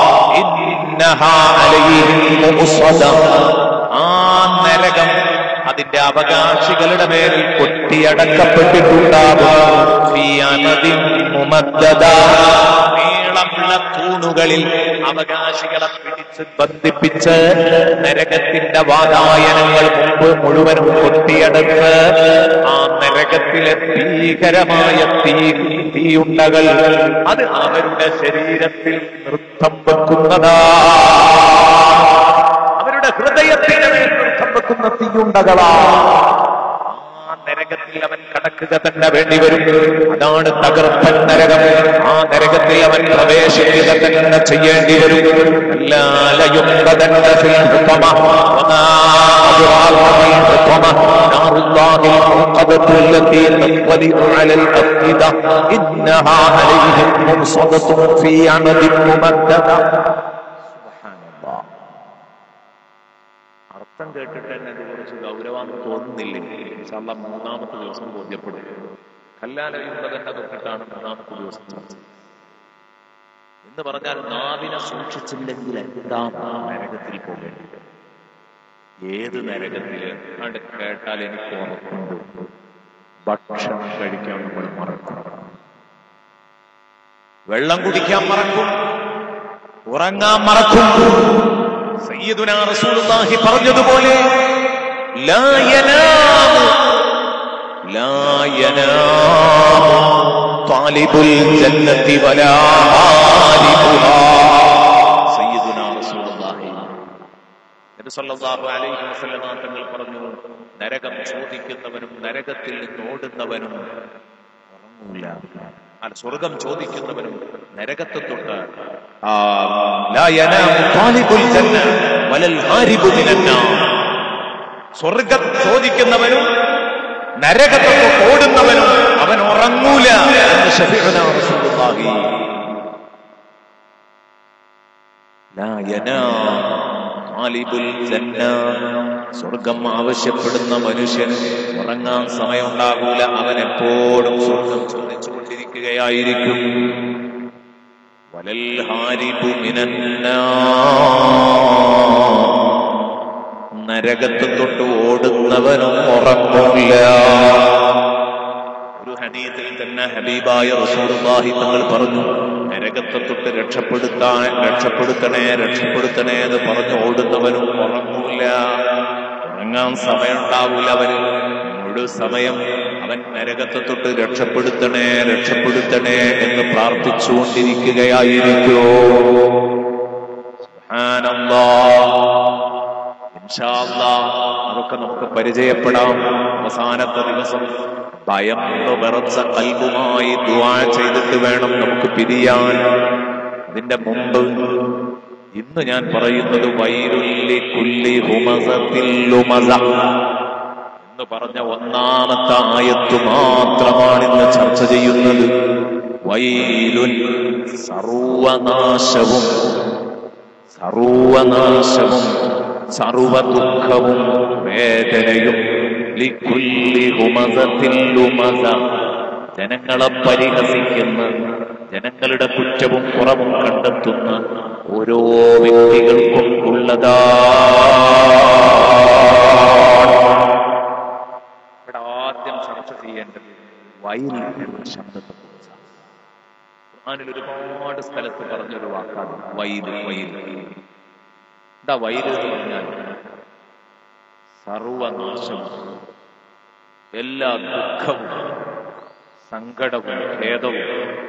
ഇന്നഹാ അലൈഹിം മുഅ്സദ ആ നരകം അതിന്റെ അവകാശികളുടെ മേലിൽ കൊട്ടിയടക്കപ്പെട്ടിട്ടുണ്ടാകും ഫീ അമദിൻ മുമദ്ദദ. നീളമുള്ള തൂണുകളിൽ അവകാശികളെ പിടിച്ച് ബന്ധിപ്പിച്ച് നരകത്തിന്റെ വാതായനങ്ങൾ മുമ്പ് മുഴുവനും കൊട്ടിയടത്ത് ആ നരകത്തിലെ ഭീകരമായ തീ തീയുണ്ടകൾ അത് അവരുടെ ശരീരത്തിൽ നൃത്തം വെക്കുന്നതാ അവരുടെ ഹൃദയത്തിന്റെ മേൽ നൃത്തം വെക്കുന്ന തീയുണ്ടകളാ ആ നരകത്തിൽ അവൻ കടക്കുക തന്നെ വേണ്ടി വരും അതാണ് തകർപ്പൻ നരകം ആ നരകത്തിൽ അവൻ പ്രവേശിക്കുക തന്നെ ചെയ്യേണ്ടി വരും ലാലയുമ്പതന്ന ഫിൽ ഹുതമ വമാ അദ്റാക ഫിൽ ഹുതമ നാറുല്ലാഹിൽ മുഖദത്തു التي تطلع على الأفئدة إنها عليهم مرصدة في عمد ممددة سبحان الله അർത്ഥം കേട്ടിട്ട് തന്നെ അത് കുറച്ച് ഗൗരവമാണെന്ന് തോന്നുന്നില്ലെങ്കിൽ ഇൻഷാല്ല മൂന്നാമത്തെ ദിവസം ബോധ്യപ്പെടും കല്ലാലയുമ്പ തന്നെ തൊട്ടിട്ടാണ് മൂന്നാമത്തെ ദിവസം ചർച്ച എന്ന് പറഞ്ഞാൽ നാവിനെ സൂക്ഷിച്ചില്ലെങ്കിൽ എന്താ നരകത്തിൽ പോകേണ്ടത് ഏത് നരകത്തില് അത് കേട്ടാൽ എനിക്ക് ഉറപ്പുണ്ട് ഭക്ഷണം കഴിക്കാൻ നമ്മൾ മറക്കും വെള്ളം കുടിക്കാൻ മറക്കും ഉറങ്ങാൻ മറക്കും സയ്യിദുനാ റസൂലുള്ളാഹി പറഞ്ഞതുപോലെ ലാ യനാമു ലാ യനാമു താലിബുൽ ജന്നത്തി വലാ ആലിബുഹാ സയ്യിദുനാ റസൂലുള്ളാഹി നബി സല്ലല്ലാഹു അലൈഹി വസല്ലമ തങ്ങൾ പറഞ്ഞു നരകം ചോദിക്കുന്നവനും നരകത്തിൽ നിന്ന് ഓടുന്നവനും ഉറങ്ങൂല അല്ല സ്വർഗം ചോദിക്കുന്നവനും നരകത്തെ തൊട്ട് ആ, ലാ യനാമു താലിബുൽ ജന്ന വലൽ ഹാരിബു മിനന്നാർ. സ്വർഗം ചോദിക്കുന്നവനും നരകത്തെ തൊട്ട് ഓടുന്നവനും അവൻ ഉറങ്ങൂല എന്ന് ശഫീഉനാ റസൂലുള്ളാഹി ലാ യനാം താലിബുൽ ജന്ന. സ്വർഗം ആവശ്യപ്പെടുന്ന മനുഷ്യൻ ഉറങ്ങാൻ സമയമുണ്ടാകൂല അവൻ എപ്പോഴും സ്വർഗം ചോദിച്ചുകൊണ്ടിരിക്കുകയായിരിക്കും വലൽ ഹാരിബു മിനന്നാർ. നരകത്ത് തൊട്ട് ഓടുന്നവനും ഉറങ്ങില്ല ഒരു ഹദീസിൽ തന്നെ ഹബീബായ റസൂലുള്ളാഹി തങ്ങൾ പറഞ്ഞു നരകത്തെ തൊട്ട് രക്ഷപ്പെടുത്താൻ രക്ഷപ്പെടുത്തണേ രക്ഷപ്പെടുത്തണേ എന്ന് പറഞ്ഞു ഓടുന്നവനും ഉറങ്ങൂല ഉറങ്ങാൻ സമയമുണ്ടാവൂല അവന് മുഴു സമയം അവൻ നരകത്തെ തൊട്ട് രക്ഷപ്പെടുത്തണേ രക്ഷപ്പെടുത്തണേ എന്ന് പ്രാർത്ഥിച്ചുകൊണ്ടിരിക്കുകയായിരിക്കോ സുബ്ഹാനല്ലാഹ് ഇൻഷാ അല്ലാഹ് അതൊക്കെ നമുക്ക് പരിചയപ്പെടാം അവസാനത്തെ ദിവസം ഭയന്ന് വിറച്ച കൽബുമായി ദുആ ചെയ്തിട്ട് വേണം നമുക്ക് പിരിയാൻ അതിന്റെ മുമ്പ് ഇന്ന് ഞാൻ പറയുന്നത് വൈരുല്ലി കുല്ലി ഹുമസത്തിൽ ലുമസ എന്ന് പറഞ്ഞ ഒന്നാമത്തെ ആയത്ത് മാത്രമാണ് ഇന്ന് ചർച്ച ചെയ്യുന്നത് വൈലുൻ സർവനാശവും സർവനാശവും സർവ ദുഃഖവും വേദനയും ലിക്കുല്ലി ഹുമസത്തിൽ ലുമസ ജനങ്ങളെ പരിഹസിക്കുന്ന ജനങ്ങളുടെ കുറ്റവും കുറവും കണ്ടെത്തുന്ന ഓരോ വ്യക്തികൾക്കും ഉള്ളതാ ഇവിടെ ആദ്യം ചർച്ച ചെയ്യേണ്ടത് വൈൽ എന്ന ശബ്ദത്തെ കുറിച്ചാണ് ഖുർആനിൽ ഒരുപാട് സ്ഥലത്ത് പറഞ്ഞൊരു വാക്കാണ് വൈല് വൈല് എന്താ വൈല് എന്ന് പറഞ്ഞാൽ സർവനാശവും എല്ലാ ദുഃഖവും സങ്കടവും ഖേദവും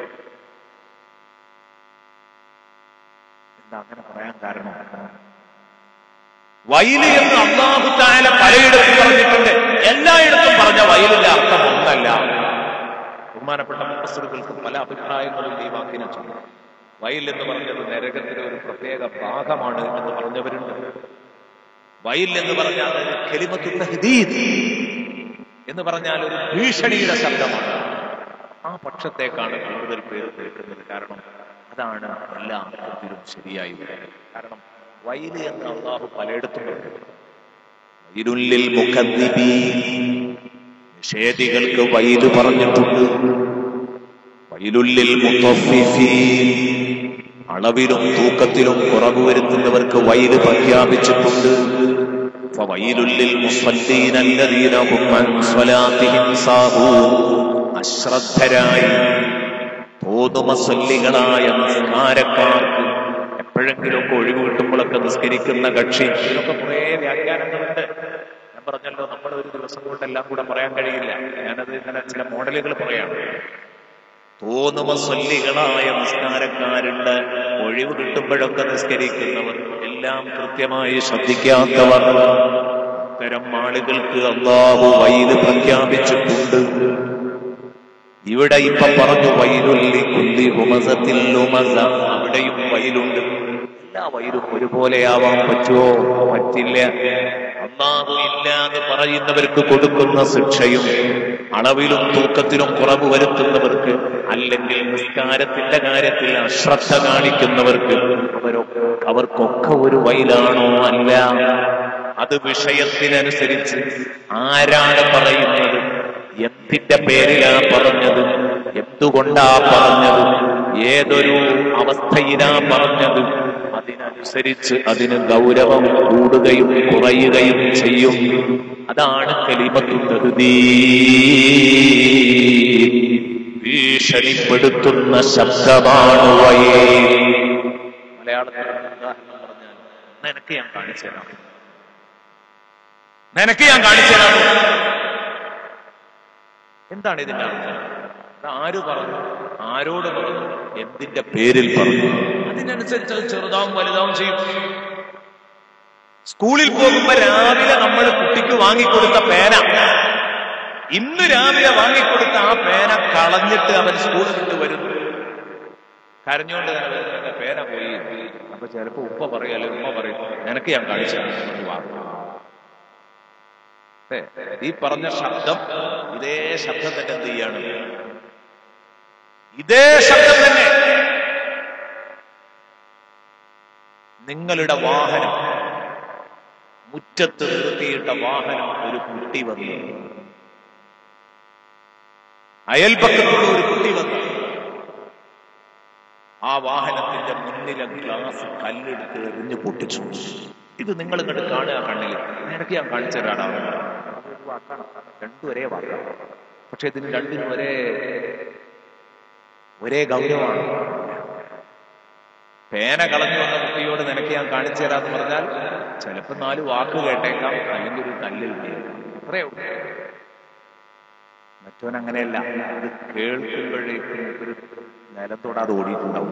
എന്താ അങ്ങനെ പറയാൻ കാരണം വയല് എന്ന് അള്ളാഹു താല പലയിടത്തും പറഞ്ഞിട്ടുണ്ട് എല്ലായിടത്തും പറഞ്ഞ വയലിന്റെ അർത്ഥം ഒന്നല്ല ബഹുമാനപ്പെട്ട മുപ്പസ്തുക്കൾക്ക് പല അഭിപ്രായങ്ങളും ഈ വാക്കിനെ ചൊല്ലും വയൽ എന്ന് പറഞ്ഞത് നരകത്തിലെ ഒരു പ്രത്യേക ഭാഗമാണ് എന്ന് പറഞ്ഞവരുണ്ട് വയൽ എന്ന് പറഞ്ഞാൽ ഒരു കെലിമത്തുള്ള ഹദീദ് എന്ന് പറഞ്ഞാൽ ഒരു ഭീഷണിയുടെ ശബ്ദമാണ് ആ പക്ഷത്തേക്കാണ് കൂടുതൽ പേര് കേൾക്കുന്നത് കാരണം അതാണ് എല്ലാ അർത്ഥത്തിലും ശരിയായി വരുന്നത് കാരണം വയല് എന്ന് അള്ളാഹു പലയിടത്തും പറഞ്ഞു വൈരുല്ലിൽ മുഖദ്ദിബീൻ നിഷേധികൾക്ക് വൈല് പറഞ്ഞിട്ടുണ്ട് വൈലുല്ലിൽ മുത്തഫിഫീൻ അളവിലും തൂക്കത്തിലും കുറവ് വരുത്തുന്നവർക്ക് വൈല് പ്രഖ്യാപിച്ചിട്ടുണ്ട് فويل للمصلين الذين هم عن صلاتهم ساهون അശ്രദ്ധരായി തോന്നുമസല്ലികളായ നിസ്കാരക്കാർക്ക് എപ്പോഴെങ്കിലുമൊക്കെ ഒഴിവ് കിട്ടുമ്പോഴൊക്കെ നിസ്കരിക്കുന്ന കക്ഷി ഇതിനൊക്കെ കുറേ വ്യാഖ്യാനങ്ങളുണ്ട് ഞാൻ പറഞ്ഞല്ലോ നമ്മൾ ഒരു ദിവസം കൊണ്ട് എല്ലാം കൂടെ പറയാൻ കഴിയില്ല ഞാനത് ഇങ്ങനെ ചില മോഡലുകൾ പറയാം തോന്നുമസല്ലികളായ നിസ്കാരക്കാരുണ്ട് ഒഴിവ് കിട്ടുമ്പോഴൊക്കെ നിസ്കരിക്കുന്നവർ എല്ലാം കൃത്യമായി ശ്രദ്ധിക്കാത്തവർ ഇത്തരം ആളുകൾക്ക് അള്ളാഹു വൈദ് പ്രഖ്യാപിച്ചിട്ടുണ്ട് ഇവിടെ ഇപ്പൊ പറഞ്ഞു വൈലുല്ലി കുല്ലി ഹുമസത്തിൽ ലുമസ അവിടെയും വൈലുണ്ട് എല്ലാ വൈലും ഒരുപോലെയാവാൻ പറ്റുമോ പറ്റില്ല അള്ളാഹു ഇല്ല എന്ന് പറയുന്നവർക്ക് കൊടുക്കുന്ന ശിക്ഷയും അളവിലും തൂക്കത്തിലും കുറവ് വരുത്തുന്നവർക്ക് അല്ലെങ്കിൽ നിസ്കാരത്തിന്റെ കാര്യത്തിൽ അശ്രദ്ധ കാണിക്കുന്നവർക്ക് അവരൊക്കെ അവർക്കൊക്കെ ഒരു വൈലാണോ അല്ല അത് വിഷയത്തിനനുസരിച്ച് ആരാണ് പറയുന്നത് എന്തിന്റെ പേരിലാ പറഞ്ഞത് എന്തുകൊണ്ടാ പറഞ്ഞത് ഏതൊരു അവസ്ഥയിലാ പറഞ്ഞത് അതിനനുസരിച്ച് അതിന് ഗൗരവം കൂടുകയും കുറയുകയും ചെയ്യും അതാണ് കലിമത്തു ഭീഷണിപ്പെടുത്തുന്ന ശബ്ദമാണ് വയേ മലയാളത്തിൽ ഉദാഹരണം പറഞ്ഞാൽ നിനക്ക് ഞാൻ കാണിച്ചു തരാം നിനക്ക് ഞാൻ കാണിച്ചു തരാം എന്താണ് ഇതിന്റെ അർത്ഥം ഇത് ആര് പറഞ്ഞു ആരോട് പറഞ്ഞു എന്തിന്റെ പേരിൽ പറഞ്ഞു അതിനനുസരിച്ച് അത് ചെറുതാവും വലുതാവും ചെയ്യും സ്കൂളിൽ പോകുമ്പോ രാവിലെ നമ്മൾ കുട്ടിക്ക് വാങ്ങിക്കൊടുത്ത പേന ഇന്ന് രാവിലെ വാങ്ങിക്കൊടുത്ത ആ പേന കളഞ്ഞിട്ട് അവൻ സ്കൂളിൽ വിട്ട് വരുന്നു കരഞ്ഞുകൊണ്ട് തന്നെ വരുന്നു, "എന്റെ പേന പോയി അപ്പൊ ചിലപ്പോ ഉപ്പ പറയും അല്ലെങ്കിൽ ഉമ്മ പറയും നിനക്ക് ഞാൻ കാണിച്ചു തരാം." വാ. ഏ, ഈ പറഞ്ഞ ശബ്ദം ഇതേ ശബ്ദം തന്നെ എന്ത് ചെയ്യാണ് ഇതേ ശബ്ദം തന്നെ നിങ്ങളുടെ വാഹനം മുറ്റത്ത് നിർത്തിയിട്ട വാഹനം ഒരു കുട്ടി വന്നു അയൽപക്കത്തുള്ള ഒരു കുട്ടി വന്നു ആ വാഹനത്തിന്റെ മുന്നിലെ ഗ്ലാസ് കല്ലെടുത്ത് എറിഞ്ഞു പൊട്ടിച്ചു ഇത് നിങ്ങൾ ഇങ്ങോട്ട് കാണുക കണ്ണിൽ നിനക്ക് ഞാൻ കാണിച്ചു തരാടാ അതൊരു വാക്കാണ് രണ്ടും ഒരേ വാക്കാണ് പക്ഷെ ഇതിന് രണ്ടിനും ഒരേ ഒരേ ഗൗരവമാണ് പേന കളഞ്ഞു വന്ന കുട്ടിയോട് നിനക്ക് ഞാൻ കാണിച്ചു തരാന്ന് പറഞ്ഞാൽ ചിലപ്പോ നാല് വാക്ക് കേട്ടേക്കാം അല്ലെങ്കിൽ ഒരു കല്ലിൽ വീഴേക്കാം. അത്രയേ ഉള്ളൂ മറ്റവൻ അങ്ങനെയല്ല ഇത് കേൾക്കുമ്പോഴേക്കും ഒരു നിലത്തോടാതെ ഓടിയിട്ടുണ്ടാവും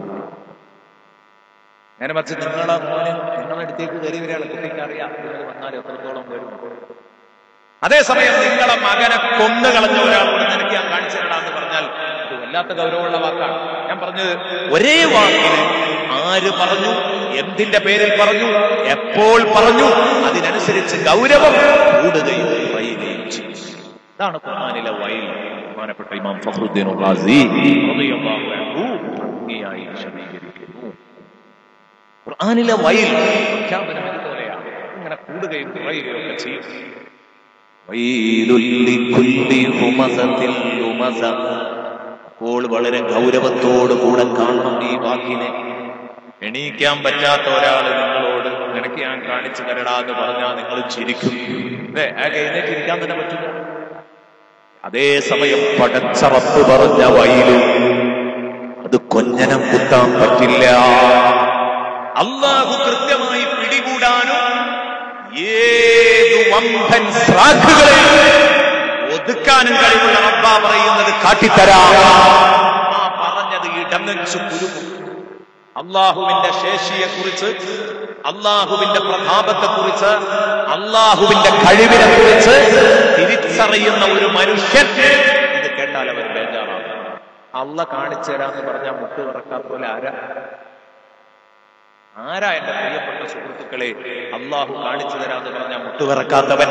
നേരെ മറിച്ച് നിങ്ങളെ മോന് നിങ്ങളുടെ അടുത്തേക്ക് കയറി വരികയാണ് കുട്ടിക്ക് അറിയാം നിങ്ങൾ വന്നാൽ എത്രത്തോളം വരും അതേസമയം നിങ്ങളെ മകനെ കൊന്നു കളഞ്ഞ ഒരാളോട് നിനക്ക് ഞാൻ കാണിച്ചു തരാന്ന് പറഞ്ഞാൽ അത് വല്ലാത്ത ഗൗരവമുള്ള വാക്കാണ് ഞാൻ പറഞ്ഞത് ഒരേ വാക്കിന് ആര് പറഞ്ഞു എന്തിന്റെ പേരിൽ പറഞ്ഞു എപ്പോൾ പറഞ്ഞു അതിനനുസരിച്ച് ഗൗരവം കൂടുകയും കുറയുകയും ചെയ്യും ഇതാണ് ഖുർആനിലെ വയൽ ബഹുമാനപ്പെട്ട ഇമാം ഫഖറുദ്ദീൻ റാസി റളിയല്ലാഹു അൻഹു ഭംഗിയായി വിശദീകരിക്കുന്നു ഖുർആനിലെ വയൽ പ്രഖ്യാപനം ഇതുപോലെയാണ് ഇങ്ങനെ കൂടുകയും കുറയുകയും ഒക്കെ ചെയ്യും വൈലുൽ ലിക്കുല്ലി ഹുമസത്തിൽ ലുമസ അപ്പോൾ വളരെ ഗൗരവത്തോടു കൂടെ കാണണം ഈ വാക്കിനെ എണീക്കാൻ പറ്റാത്ത ഒരാൾ നിങ്ങളോട് നിനക്ക് ഞാൻ കാണിച്ചു തരടാ എന്ന് പറഞ്ഞാൽ നിങ്ങൾ ചിരിക്കും അല്ലേ ആ എഴുന്നേറ്റ് ഇരിക്കാൻ തന്നെ പറ്റില്ല അതേ സമയം പടച്ചറപ്പ് പറഞ്ഞ വയല് അത് കൊഞ്ഞനം കുത്താൻ പറ്റില്ല അള്ളാഹു കൃത്യമായി പിടികൂടാനും ഏതു വമ്പൻ ശ്രാദ്ധുകളെ ഒതുക്കാനും കഴിവുള്ള റബ്ബ പറയുന്നത് കാട്ടിത്തരാം ആ പറഞ്ഞത് ഇടങ്ങച്ചു കുരുങ്ങും അള്ളാഹുവിന്റെ ശേഷിയെ കുറിച്ച് അള്ളാഹുവിന്റെ പ്രതാപത്തെ കുറിച്ച് അള്ളാഹുവിന്റെ കഴിവിനെ കുറിച്ച് തിരിച്ചറിയുന്ന ഒരു മനുഷ്യൻ ഇത് കേട്ടാൽ അവൻ ബേജാറാണ് അള്ള കാണിച്ചു തരാന്ന് പറഞ്ഞാൽ മുട്ട് തുറക്കാത്ത പോലെ ആരാ ആരാ എന്റെ പ്രിയപ്പെട്ട സുഹൃത്തുക്കളെ അള്ളാഹു കാണിച്ചു തരാന്ന് പറഞ്ഞാൽ മുട്ടുവിറക്കാത്തവൻ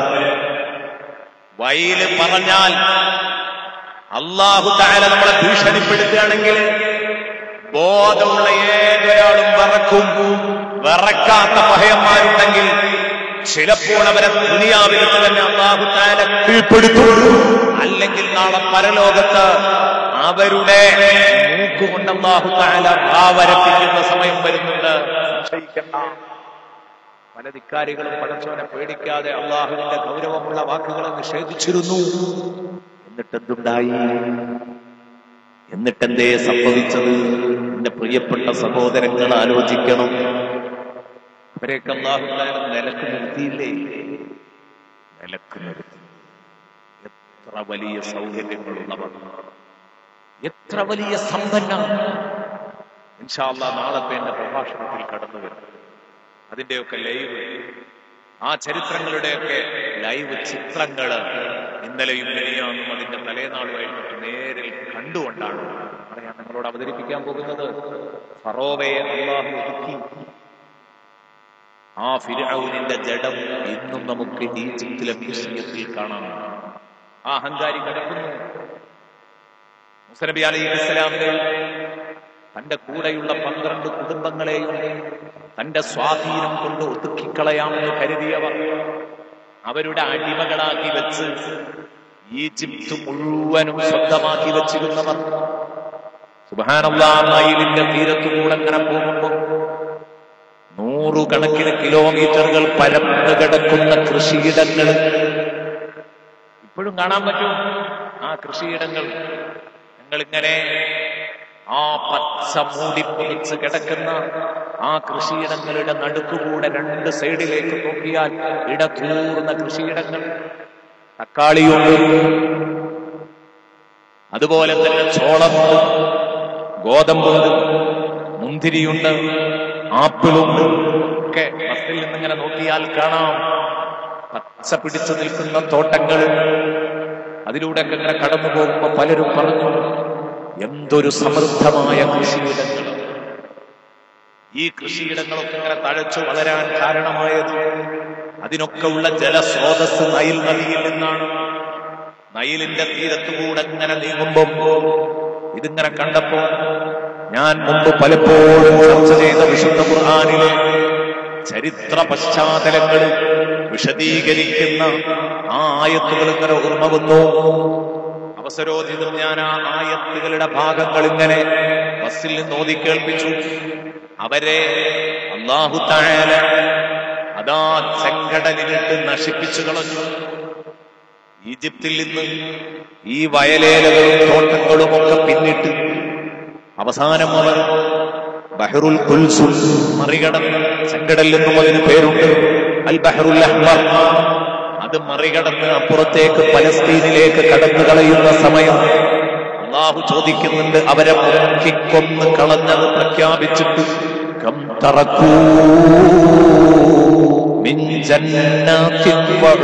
വയല് പറഞ്ഞാൽ അള്ളാഹു താല നമ്മളെ ഭീഷണിപ്പെടുത്തുകയാണെങ്കിൽ ബോധമുള്ള ഏതൊരാളും വിറക്കും വിറക്കാത്ത ഭയന്മാരുണ്ടെങ്കിൽ ചിലപ്പോൾ അവരെ ദുനിയാവിൽ തന്നെ അള്ളാഹു താല കീഴ്പ്പെടുത്തും അല്ലെങ്കിൽ നാളെ പരലോകത്ത് അവരുടെ മൂക്കുകൊണ്ട് അള്ളാഹു താല വരപ്പിക്കുന്ന സമയം വരുന്നുണ്ട് സംശയിക്കണ്ട പല ധിക്കാരികളും പടച്ചോനെ പേടിക്കാതെ അള്ളാഹുവിന്റെ ഗൗരവമുള്ള വാക്കുകളെ നിഷേധിച്ചിരുന്നു എന്നിട്ടെന്തുണ്ടായി എന്നിട്ടെന്തേ സംഭവിച്ചത് എന്റെ പ്രിയപ്പെട്ട സഹോദരങ്ങൾ ആലോചിക്കണം അവരെയൊക്കെ അള്ളാഹു നിലക്ക് നിർത്തിയില്ലേ നിലക്ക് നിർത്തി എത്ര വലിയ സൗകര്യങ്ങളുള്ളവർ എത്ര വലിയ സമ്പന്നം ഇൻഷാല്ല നാളത്തെ എന്റെ പ്രഭാഷണത്തിൽ കടന്നു വരും അതിന്റെയൊക്കെ ലൈവ് ആ ചരിത്രങ്ങളുടെയൊക്കെ ലൈവ് ചിത്രങ്ങള് ഇന്നലെയും മിനിയാന്നും അതിന്റെ തലേനാളുമായിട്ട് നേരിൽ കണ്ടുകൊണ്ടാണ് പറയാൻ നിങ്ങളോട് അവതരിപ്പിക്കാൻ പോകുന്നത് ഫറോവയെ അള്ളാഹു ഒതുക്കി ആ ഫിരൌനിന്റെ ജഡം ഇന്നും നമുക്ക് ഈജിപ്തിലെ മ്യൂസിയത്തിൽ കാണാം ആ അഹങ്കാരി കിടക്കുന്നു മുസനബി അലൈഹി ഇസ്ലാമിനെ തന്റെ കൂടെയുള്ള പന്ത്രണ്ട് കുടുംബങ്ങളെയും തന്റെ സ്വാധീനം കൊണ്ട് ഒതുക്കിക്കളയാമെന്ന് കരുതിയവർ അവരുടെ അടിമകളാക്കി വെച്ച് ഈജിപ്ത് മുഴുവനും സ്വന്തമാക്കി വെച്ചിരുന്നവർ സുബാനുള്ള നൈലിന്റെ തീരത്തുകൂടെ അങ്ങനെ പോകുമ്പോൾ നൂറുകണക്കിന് കിലോമീറ്ററുകൾ പരന്നു കിടക്കുന്ന കൃഷിയിടങ്ങൾ ഇപ്പോഴും കാണാൻ പറ്റും ആ കൃഷിയിടങ്ങൾ ഞങ്ങളിങ്ങനെ ആ പച്ച മൂടി പൊതിച്ച് കിടക്കുന്ന ആ കൃഷിയിടങ്ങളുടെ നടുക്കുകൂടെ രണ്ട് സൈഡിലേക്ക് നോക്കിയാൽ ഇടതൂർന്ന കൃഷിയിടങ്ങൾ തക്കാളിയുണ്ട് അതുപോലെ തന്നെ ചോളമുണ്ട് ഗോതമ്പുണ്ട് മുന്തിരിയുണ്ട് ആപ്പിളുണ്ട് ഒക്കെ ബസ്സിൽ നിന്നിങ്ങനെ നോക്കിയാൽ കാണാം പച്ച പിടിച്ചു നിൽക്കുന്ന തോട്ടങ്ങൾ അതിലൂടെയൊക്കെ ഇങ്ങനെ കടന്നു പോകുമ്പോ പലരും പറഞ്ഞു എന്തൊരു സമൃദ്ധമായ കൃഷിയിടങ്ങൾ ഈ കൃഷിയിടങ്ങളൊക്കെ ഇങ്ങനെ തഴച്ചു വളരാൻ കാരണമായത് അതിനൊക്കെ ഉള്ള ജലസ്രോതസ് നൈൽ നദിയിൽ നിന്നാണ് നൈലിന്റെ തീരത്തുകൂടെ ഇങ്ങനെ നീങ്ങുമ്പോ ഇതിങ്ങനെ കണ്ടപ്പോ ഞാൻ മുമ്പ് പലപ്പോഴും ചർച്ച ചെയ്ത വിശുദ്ധ ഖുർആാനിലെ ചരിത്ര പശ്ചാത്തലങ്ങൾ വിശദീകരിക്കുന്ന ആ ആയത്തുകൾ ഇങ്ങനെ ഓർമ്മ വന്നു അവസരോചിതം ഞാൻ ആ ആയത്തുകളുടെ ഭാഗങ്ങൾ ഇങ്ങനെ ബസ്സിൽ നിന്ന് ഓതി കേൾപ്പിച്ചു അവരെ അള്ളാഹു താഴെ അതാ ചെങ്കടലിലിട്ട് നശിപ്പിച്ചു കളഞ്ഞു ഈജിപ്തിൽ നിന്ന് ഈ വയലേലകളും തോട്ടങ്ങളും ഒക്കെ പിന്നിട്ട് അവസാനം അവർ ബഹറുൽ കുൽസുൽ മറികടന്ന് ചെങ്കടൽ എന്നും അതിന് പേരുണ്ട് അൽ ബഹറുൽ അഹ്മർ അത് മറികടന്ന് അപ്പുറത്തേക്ക് പലസ്തീനിലേക്ക് കടന്നു കളയുന്ന സമയം അള്ളാഹു ചോദിക്കുന്നുണ്ട് അവരെ മുക്കിക്കൊന്ന് കളഞ്ഞത് പ്രഖ്യാപിച്ചിട്ട് കം തറക്കൂ മിൻ ജന്നാത്തിൻ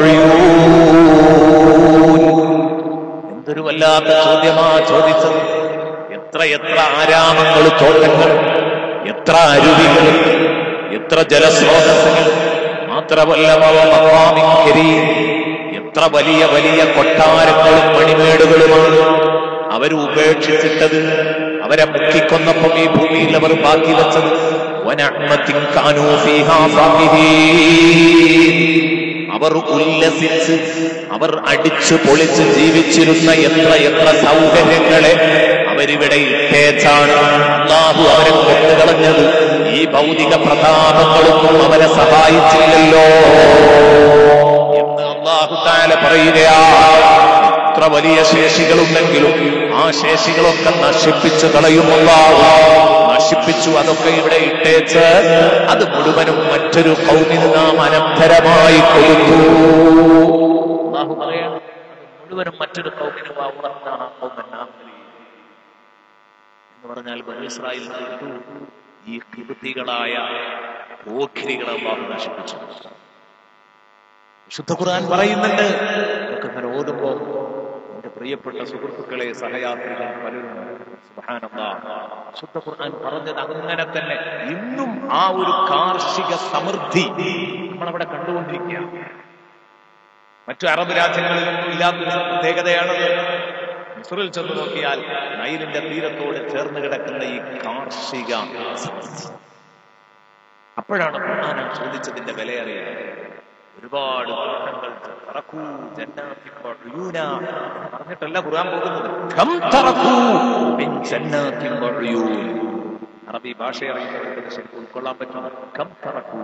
വഅയൂൻ എന്തൊരു വല്ലാത്ത ചോദ്യമാ ചോദിച്ചത് എത്ര എത്ര ആരാമങ്ങൾ തോട്ടങ്ങൾ എത്ര അരുവികൾ എത്ര ജലസ്രോതസ്സുകൾ മാത്രമല്ല അവ മഖാമിൻ കരീം. എത്ര വലിയ വലിയ കൊട്ടാരങ്ങളും മണിമേടുകളുമാണ് അവർ ഉപേക്ഷിച്ചിട്ടത് അവരെ മുക്കിക്കൊന്നപ്പം ഈ ഭൂമിയിൽ അവർ ബാക്കി വെച്ചത് വനഅ്മത്തിൻ കാനൂ ഫീഹാ ഫാഖിഹീൻ. അവർ ഉല്ലസിച്ച് അവർ അടിച്ചു പൊളിച്ച് ജീവിച്ചിരുന്ന എത്ര എത്ര സൗകര്യങ്ങളെ അവരിവിടെ ഇട്ടേച്ചാണ് അള്ളാഹു അവരെ കൊണ്ടുകളഞ്ഞത് ഈ ഭൗതിക പ്രതാപങ്ങളൊന്നും അവരെ സഹായിച്ചില്ലല്ലോ എന്ന് അള്ളാഹു താല പറയുകയാ എത്ര വലിയ ശേഷികളുണ്ടെങ്കിലും ആ ശേഷികളൊക്കെ നശിപ്പിച്ചു കളയുമല്ല നശിപ്പിച്ചു അതൊക്കെ ഇവിടെ ഇട്ടേച്ച് അത് മുഴുവനും മറ്റൊരു കൗമിന് നാം അനന്തരമായി കൊടുത്തു അള്ളാഹു പറയാണ് അത് മുഴുവനും മറ്റൊരു കൗമിന് വാവുറത്താണ് ആ കൗമൻ നാം എന്ന് പറഞ്ഞാൽ ബനു ഇസ്രായേൽ കൊടുത്തു ഈ കിബുത്തികളായ ഓഖിരികളെ അള്ളാഹു നശിപ്പിച്ചു വിശുദ്ധ ഖുർആൻ പറയുന്നുണ്ട് ഇതൊക്കെ ഇങ്ങനെ ഓതുമ്പോ എന്റെ പ്രിയപ്പെട്ട സുഹൃത്തുക്കളെ സഹയാത്രികൾ പലരും സുബ്ഹാനല്ലാഹ്. വിശുദ്ധ ഖുർആൻ പറഞ്ഞത് അങ്ങനെ തന്നെ ഇന്നും ആ ഒരു കാർഷിക സമൃദ്ധി നമ്മളവിടെ കണ്ടുകൊണ്ടിരിക്കുക മറ്റു അറബ് രാജ്യങ്ങളിലൊന്നും ഇല്ലാത്തൊരു പ്രത്യേകതയാണത് മിസ്റിൽ ചെന്ന് നോക്കിയാൽ നൈലിന്റെ തീരത്തോട് ചേർന്ന് കിടക്കുന്ന ഈ കാർഷിക സമൃദ്ധി അപ്പോഴാണ് ഖുർആൻ ആ ചോദിച്ചതിന്റെ വിലയറിയുന്നത് ഒരുപാട് തോട്ടങ്ങൾ തറക്കൂ ജന്നാത്തിൻ വഉയൂന പറഞ്ഞിട്ടല്ല ഖുർആൻ പോകുന്നത് കം തറക്കൂ മിൻ ജന്നാത്തിൻ വഉയൂൻ അറബി ഭാഷ അറിയുന്നവർക്ക് ഇത് ശരിക്കും ഉൾക്കൊള്ളാൻ പറ്റും കം തറക്കൂ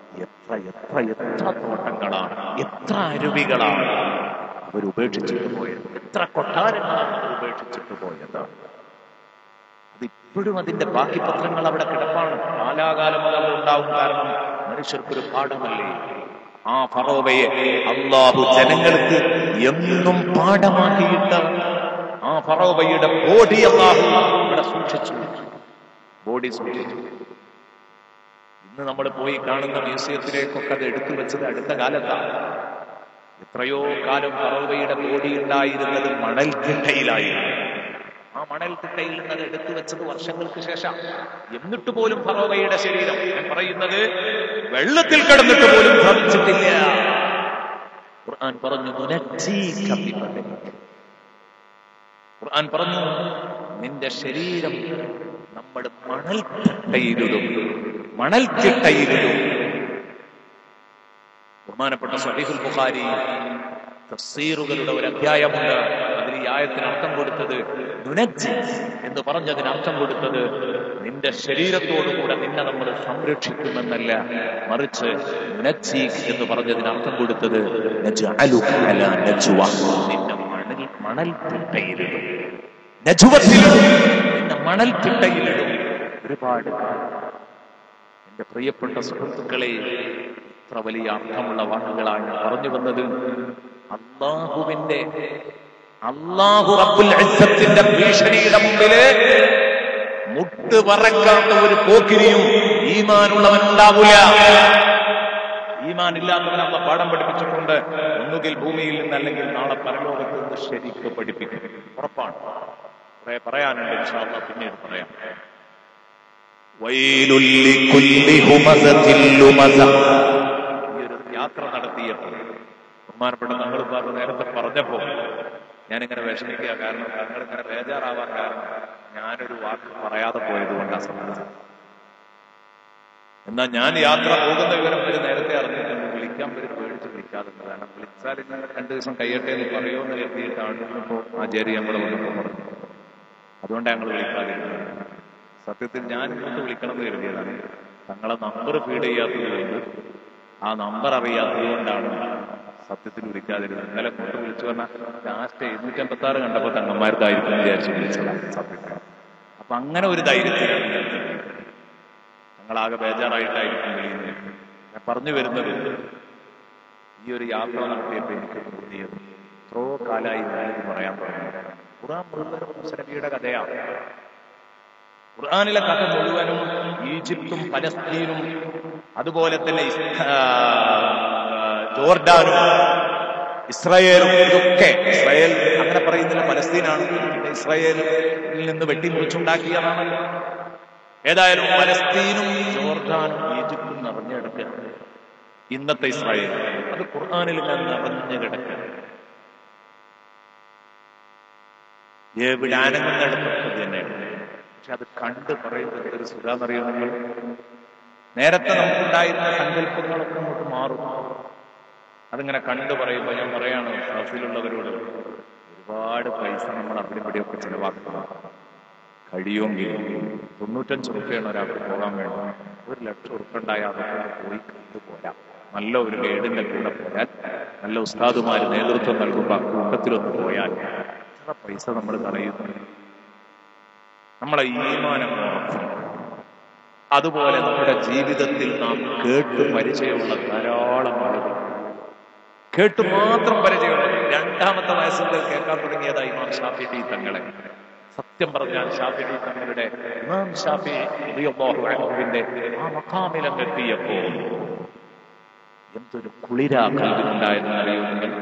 എത്ര എത്ര എത്ര തോട്ടങ്ങളാണ് എത്ര അരുവികളാണ് അവർ ഉപേക്ഷിച്ചിട്ട് പോയത് എത്ര കൊട്ടാരങ്ങളാണ് അവർ ഉപേക്ഷിച്ചിട്ട് പോയത് അത് ഇപ്പോഴും അതിന്റെ ബാക്കി പത്രങ്ങൾ അവിടെ കിടപ്പാണ് കാലാകാലം അത് അവിടെ ഉണ്ടാവും കാരണം മനുഷ്യർക്കൊരു പാഠമല്ലേ ആ ഫറോവയെ അള്ളാഹു ജനങ്ങൾക്ക് എന്നും പാഠമാക്കിയിട്ട് ആ ഫറോവയുടെ ബോഡി അള്ളാഹു ഇവിടെ സൂക്ഷിച്ചു ബോഡി സൂക്ഷിച്ചു ഇന്ന് നമ്മൾ പോയി കാണുന്ന മ്യൂസിയത്തിലേക്കൊക്കെ അത് എടുത്തു വെച്ചത് അടുത്ത കാലത്താണ് എത്രയോ കാലം ഫറോവയുടെ ബോഡി ഉണ്ടായിരുന്നത് മണൽത്തിട്ടയിലായിരുന്നു ആ മണൽത്തിട്ടയിൽ നിന്ന് അത് എടുത്തു വെച്ചത് വർഷങ്ങൾക്ക് ശേഷം എന്നിട്ട് പോലും ഫറോവയുടെ ശരീരം ഞാൻ പറയുന്നത് വെള്ളത്തിൽ കിടന്നിട്ട് പോലും ഭ്രമിച്ചിട്ടില്ല ഖുർആൻ പറഞ്ഞു "നുനജ്ജീക ബിബദനിക." ഖുർആൻ പറഞ്ഞു നിന്റെ ശരീരം നമ്മൾ മണൽത്തിട്ടയിലിടും മണൽത്തിട്ടയിലിടും ബഹുമാനപ്പെട്ട സഹീഹുൽ ബുഖാരി തഫ്സീറുകളുടെ ഒരു അധ്യായമുണ്ട് അതിൽ ഈ ആയത്തിന് അർത്ഥം കൊടുത്തത് നുനജ്ജി എന്ന് പറഞ്ഞതിന് അർത്ഥം കൊടുത്തത് നിന്റെ ശരീരത്തോടുകൂടെ നിന്നെ നമ്മൾ സംരക്ഷിക്കുമെന്നല്ല മറിച്ച് നുനജ്ജി എന്ന് പറഞ്ഞതിന് അർത്ഥം കൊടുത്തത് നജ്അലുക അലാ നജ്വ. നിന്നെ മണൽ മണൽ തിട്ടയിലിടും നജുവത്തിലിടും നിന്നെ മണൽ തിട്ടയിലിടും ഒരുപാട് എന്റെ പ്രിയപ്പെട്ട സുഹൃത്തുക്കളെ ഇത്ര വലിയ അർത്ഥമുള്ള വാക്കുകളാണ് ഞാൻ പറഞ്ഞു വന്നത് അള്ളാഹുവിന്റെ അള്ളാഹു റബ്ബുൽ ഇസ്സത്തിന്റെ ഭീഷണിയുടെ മുമ്പില് മുട്ട് പറക്കാത്ത ഒരു പോക്കിരിയും ഈമാനുള്ളവൻ ഉണ്ടാവില്ല ഈമാൻ ഇല്ലാത്തവൻ അള്ള പാഠം പഠിപ്പിച്ചിട്ടുണ്ട് ഒന്നുകിൽ ഭൂമിയിൽ നിന്ന് അല്ലെങ്കിൽ നാളെ പരലോകത്ത് നിന്ന് ശരിക്ക് പഠിപ്പിക്കും ഉറപ്പാണ് കുറെ പറയാനുണ്ട് ഇൻഷാ അല്ലാ പിന്നീട് പറയാം വൈലുൽ ലികുല്ലി ഹുമസത്തിൽ ലുമസ. ഈ ഒരു യാത്ര നടത്തിയപ്പോൾ ബഹുമാനപ്പെട്ട തങ്ങൾ പറഞ്ഞു നേരത്തെ പറഞ്ഞപ്പോ ഞാനിങ്ങനെ വിഷമിക്കുക കാരണം തങ്ങൾ ഇങ്ങനെ ബേജാറാവാൻ കാരണം ഞാനൊരു വാക്ക് പറയാതെ പോയത് കൊണ്ടാണ് സംഭവിച്ചത് എന്നാൽ ഞാൻ യാത്ര പോകുന്ന വിവരം വരെ നേരത്തെ അറിഞ്ഞിട്ടുണ്ട് വിളിക്കാൻ വരും പേടിച്ച് വിളിക്കാതെ കാരണം വിളിച്ചാൽ ഇങ്ങനെ രണ്ടു ദിവസം കഴിയട്ടെ എന്ന് പറയുമെന്ന് കരുതിയിട്ടാണ് ഇപ്പോ ആചാര്യ ഞങ്ങളെ വന്നപ്പോൾ പറഞ്ഞു അതുകൊണ്ടാണ് ഞങ്ങൾ വിളിക്കാതിരുന്നത് സത്യത്തിൽ ഞാൻ ഇങ്ങോട്ട് വിളിക്കണം എന്ന് കരുതിയതാണ് തങ്ങളെ നമ്പർ ഫീഡ് ചെയ്യാത്തത് കൊണ്ട് ആ നമ്പർ അറിയാത്തത് കൊണ്ടാണ് സത്യത്തിൽ വിളിക്കാതിരുന്നത് ഇന്നലെ കൊണ്ട് വിളിച്ചു പറഞ്ഞാൽ ലാസ്റ്റ് എഴുന്നൂറ്റി അമ്പത്തി ആറ് കണ്ടപ്പോൾ തങ്ങന്മാർക്കായിരിക്കും എന്ന് വിചാരിച്ച് വിളിച്ചതാണ് സത്യത്തിൽ അപ്പൊ അങ്ങനെ ഒരു ധൈര്യത്തിലാണ് ഞാൻ നിൽക്കുന്നത്. ഞങ്ങളാകെ ബേജാറായിട്ടായിരിക്കും വിളിയുന്നത് ഞാൻ പറഞ്ഞു വരുന്നത് ഈ ഒരു യാത്ര നടത്തിയപ്പോൾ എനിക്ക് തോന്നിയത് എത്രയോ കാലമായി ഞാനിത് പറയാൻ പറഞ്ഞു ഖുറാൻ മുഴുവനും മുസനബിയുടെ കഥയാണ് ഖുർആാനിലെ കഥ മുഴുവനും ഈജിപ്തും പലസ്തീനും അതുപോലെ തന്നെ ഇസ്- ആ, ജോർഡാനും ഇസ്രായേലും ഇതൊക്കെ ഇസ്രായേൽ അങ്ങനെ പറയുന്നില്ല പലസ്തീനാണ് പിന്നെ ഇസ്രായേലിൽ നിന്ന് വെട്ടിമുറിച്ചുണ്ടാക്കിയതാണല്ലോ ഏതായാലും പലസ്തീനും ജോർഡാനും ഈജിപ്തും നിറഞ്ഞു കിടക്കുക ഇന്നത്തെ ഇസ്രായേൽ അത് ഖുർആാനിൽ ഇങ്ങനെ നിറഞ്ഞു കിടക്കുക എവിടെ അനങ്ങുന്നിടത്തൊക്കെ തന്നെയാണ് പക്ഷെ അത് കണ്ട് പറയുമ്പോൾ എന്തൊരു സുഖാന്നറിയോ നിങ്ങൾ നേരത്തെ നമുക്കുണ്ടായിരുന്ന സങ്കല്പങ്ങളൊക്കെ അങ്ങോട്ട് മാറും അതിങ്ങനെ കണ്ടു പറയുമ്പോൾ ഞാൻ പറയാണ് ക്ലാസ്സിലുള്ളവരോട് ഒരുപാട് പൈസ നമ്മൾ അവിടെ ഇവിടെയൊക്കെ ചെലവാക്കണം കഴിയുമെങ്കിൽ തൊണ്ണൂറ്റഞ്ച് റുപ്യാണ് ഒരാൾക്ക് പോകാൻ വേണ്ടി ഒരു ലക്ഷം ഉറുപ്പ ഉണ്ടായാൽ അതൊക്കെ പോയി കണ്ടു പോരാം നല്ല ഒരു ഗൈഡിന്റെ കൂടെ പോയാൽ നല്ല ഉസ്താദുമാർ നേതൃത്വം നൽകുമ്പോൾ ആ കൂട്ടത്തിലൊന്ന് പോയാൽ എത്ര പൈസ നമ്മൾ കളയുന്നു നമ്മളെ ഈമാനം ഉറക്കും അതുപോലെ നമ്മുടെ ജീവിതത്തിൽ നാം കേട്ട് പരിചയമുള്ള ധാരാളം ആളുകൾ കേട്ട് മാത്രം പരിചയമുള്ള രണ്ടാമത്തെ വയസ്സിൽ കേൾക്കാൻ തുടങ്ങിയതായി ഇമാം ഷാഫി തങ്ങളെ സത്യം പറഞ്ഞാൽ ഷാഫി തങ്ങളുടെ ഇമാം ഷാഫി റളിയല്ലാഹു അൻഹുവിന്റെ ആ മഖാമിലം എത്തിയപ്പോൾ എന്തൊരു കുളിരാ കൽവിനുണ്ടായെന്ന് അറിയോ നിങ്ങൾ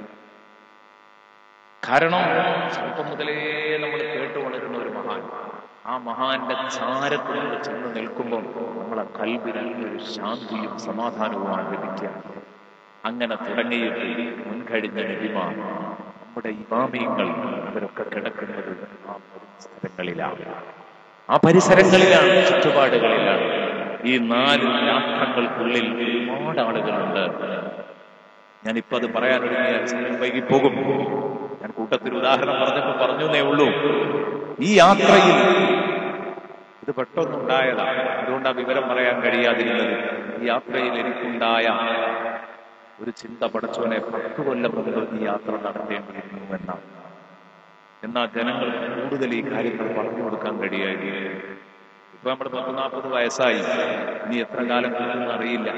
കാരണം ചെറുപ്പം മുതലേ നമ്മൾ കേട്ടു വളരുന്ന ഒരു മഹാൻ ആ മഹാന്റെ ചാരത്ത് നമ്മൾ ചെന്ന് നിൽക്കുമ്പോൾ നമ്മളെ കൽവിന് ഒരു ശാന്തിയും സമാധാനവുമാണ് ലഭിക്കുക അങ്ങനെ തുടങ്ങിയിട്ട് മുൻകഴിഞ്ഞ നബിമാർ നമ്മുടെ ഇമാമിയങ്ങൾ അവരൊക്കെ കിടക്കുന്നത് ആ പരിസരങ്ങളിലാണ് ആ പരിസരങ്ങളിലാണ് ചുറ്റുപാടുകളിലാണ് ഈ നാല് രാഷ്ട്രങ്ങൾക്കുള്ളിൽ ഒരുപാട് ആളുകളുണ്ട് ഞാനിപ്പോ അത് പറയാൻ ഒരുങ്ങിയാൽ സമയം വൈകി പോകും ഞാൻ കൂട്ടത്തിൽ ഉദാഹരണം പറഞ്ഞപ്പോ പറഞ്ഞേ ഉള്ളൂ ഈ യാത്രയിൽ ഇത് പെട്ടെന്നുണ്ടായതാണ് അതുകൊണ്ട് ആ വിവരം പറയാൻ കഴിയാതിരുന്നത് ഈ യാത്രയിൽ എനിക്കുണ്ടായ ഒരു ചിന്ത പടച്ചോനെ പത്ത് കൊല്ലം മുമ്പ് ഈ യാത്ര നടത്തേണ്ടിയിരുന്നു എന്നാണ് എന്നാൽ ജനങ്ങൾ കൂടുതൽ ഈ കാര്യങ്ങൾ പറഞ്ഞു കൊടുക്കാൻ കഴിയായിരുന്നു ഇപ്പൊ നമ്മൾ പത്ത് നാൽപ്പത് വയസ്സായി ഇനി എത്ര കാലം കിട്ടുമെന്ന് അറിയില്ല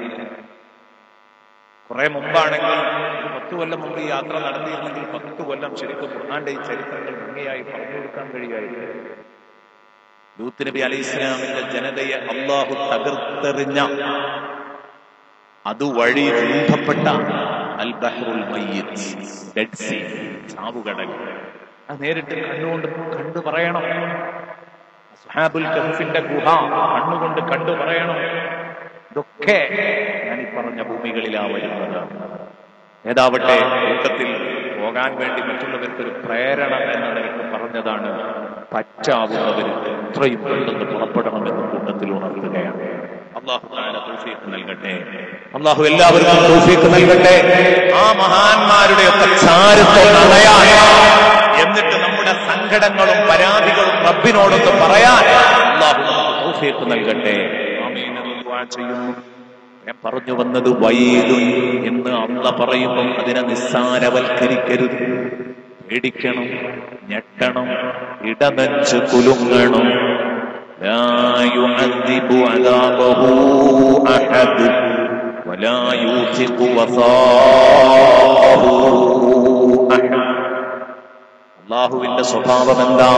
കുറെ മുമ്പാണെങ്കിൽ ഒരു പത്ത് കൊല്ലം മുമ്പ് ഈ യാത്ര നടത്തിയിരുന്നെങ്കിൽ പത്ത് കൊല്ലം ശരിക്കും ഖുർആന്റെ ഈ ചരിത്രങ്ങൾ ഭംഗിയായി പറഞ്ഞു കൊടുക്കാൻ കഴിയായിരുന്നു ലൂത്ത് നബി അലൈഹി ഇസ്ലാമിന്റെ ജനതയെ അള്ളാഹു തകർത്തെറിഞ്ഞ അതുവഴി രൂപപ്പെട്ട അൽ ബഹ്റുൽ മയ്യിത്ത് ഡെഡ് സീ ചാവുകടൽ അത് നേരിട്ട് കണ്ണുകൊണ്ട് കണ്ടു പറയണം സുഹാബുൽ കഹഫിന്റെ ഗുഹ കണ്ണുകൊണ്ട് കണ്ടു പറയണം ഇതൊക്കെ ഞാൻ ഈ പറഞ്ഞ ഭൂമികളിലാ വരുന്നത് ഏതാവട്ടെ കൂട്ടത്തിൽ പോകാൻ വേണ്ടി മറ്റുള്ളവർക്ക് ഒരു പ്രേരണ എന്ന നിലക്ക് പറഞ്ഞതാണ് പറ്റാവുന്നവർ എത്രയും പെട്ടെന്ന് പുറപ്പെടണമെന്ന് കൂട്ടത്തിൽ ഉണർത്തുകയാണ് അള്ളാഹു താല തൗഫീഖ് നൽകട്ടെ അള്ളാഹു എല്ലാവർക്കും തൗഫീഖ് നൽകട്ടെ ആ മഹാന്മാരുടെ ഒക്കെ ചാരത്വം കളയാൻ എന്നിട്ട് നമ്മുടെ സങ്കടങ്ങളും പരാതികളും റബ്ബിനോടൊന്ന് പറയാൻ അള്ളാഹു നമുക്ക് തൗഫീഖ് നൽകട്ടെ ആമീൻ എന്ന് ദുആ ചെയ്യുന്നു ഞാൻ പറഞ്ഞു വന്നത് വൈദുൻ എന്ന് അള്ള പറയുമ്പോൾ അതിനെ നിസ്സാരവൽക്കരിക്കരുത് പേടിക്കണം ഞെട്ടണം ഇടനെഞ്ച് കുലുങ്ങണം لا يعذب عذابه أحد ولا يوثق وثاقه أحد അള്ളാഹുവിന്റെ സ്വഭാവം എന്താ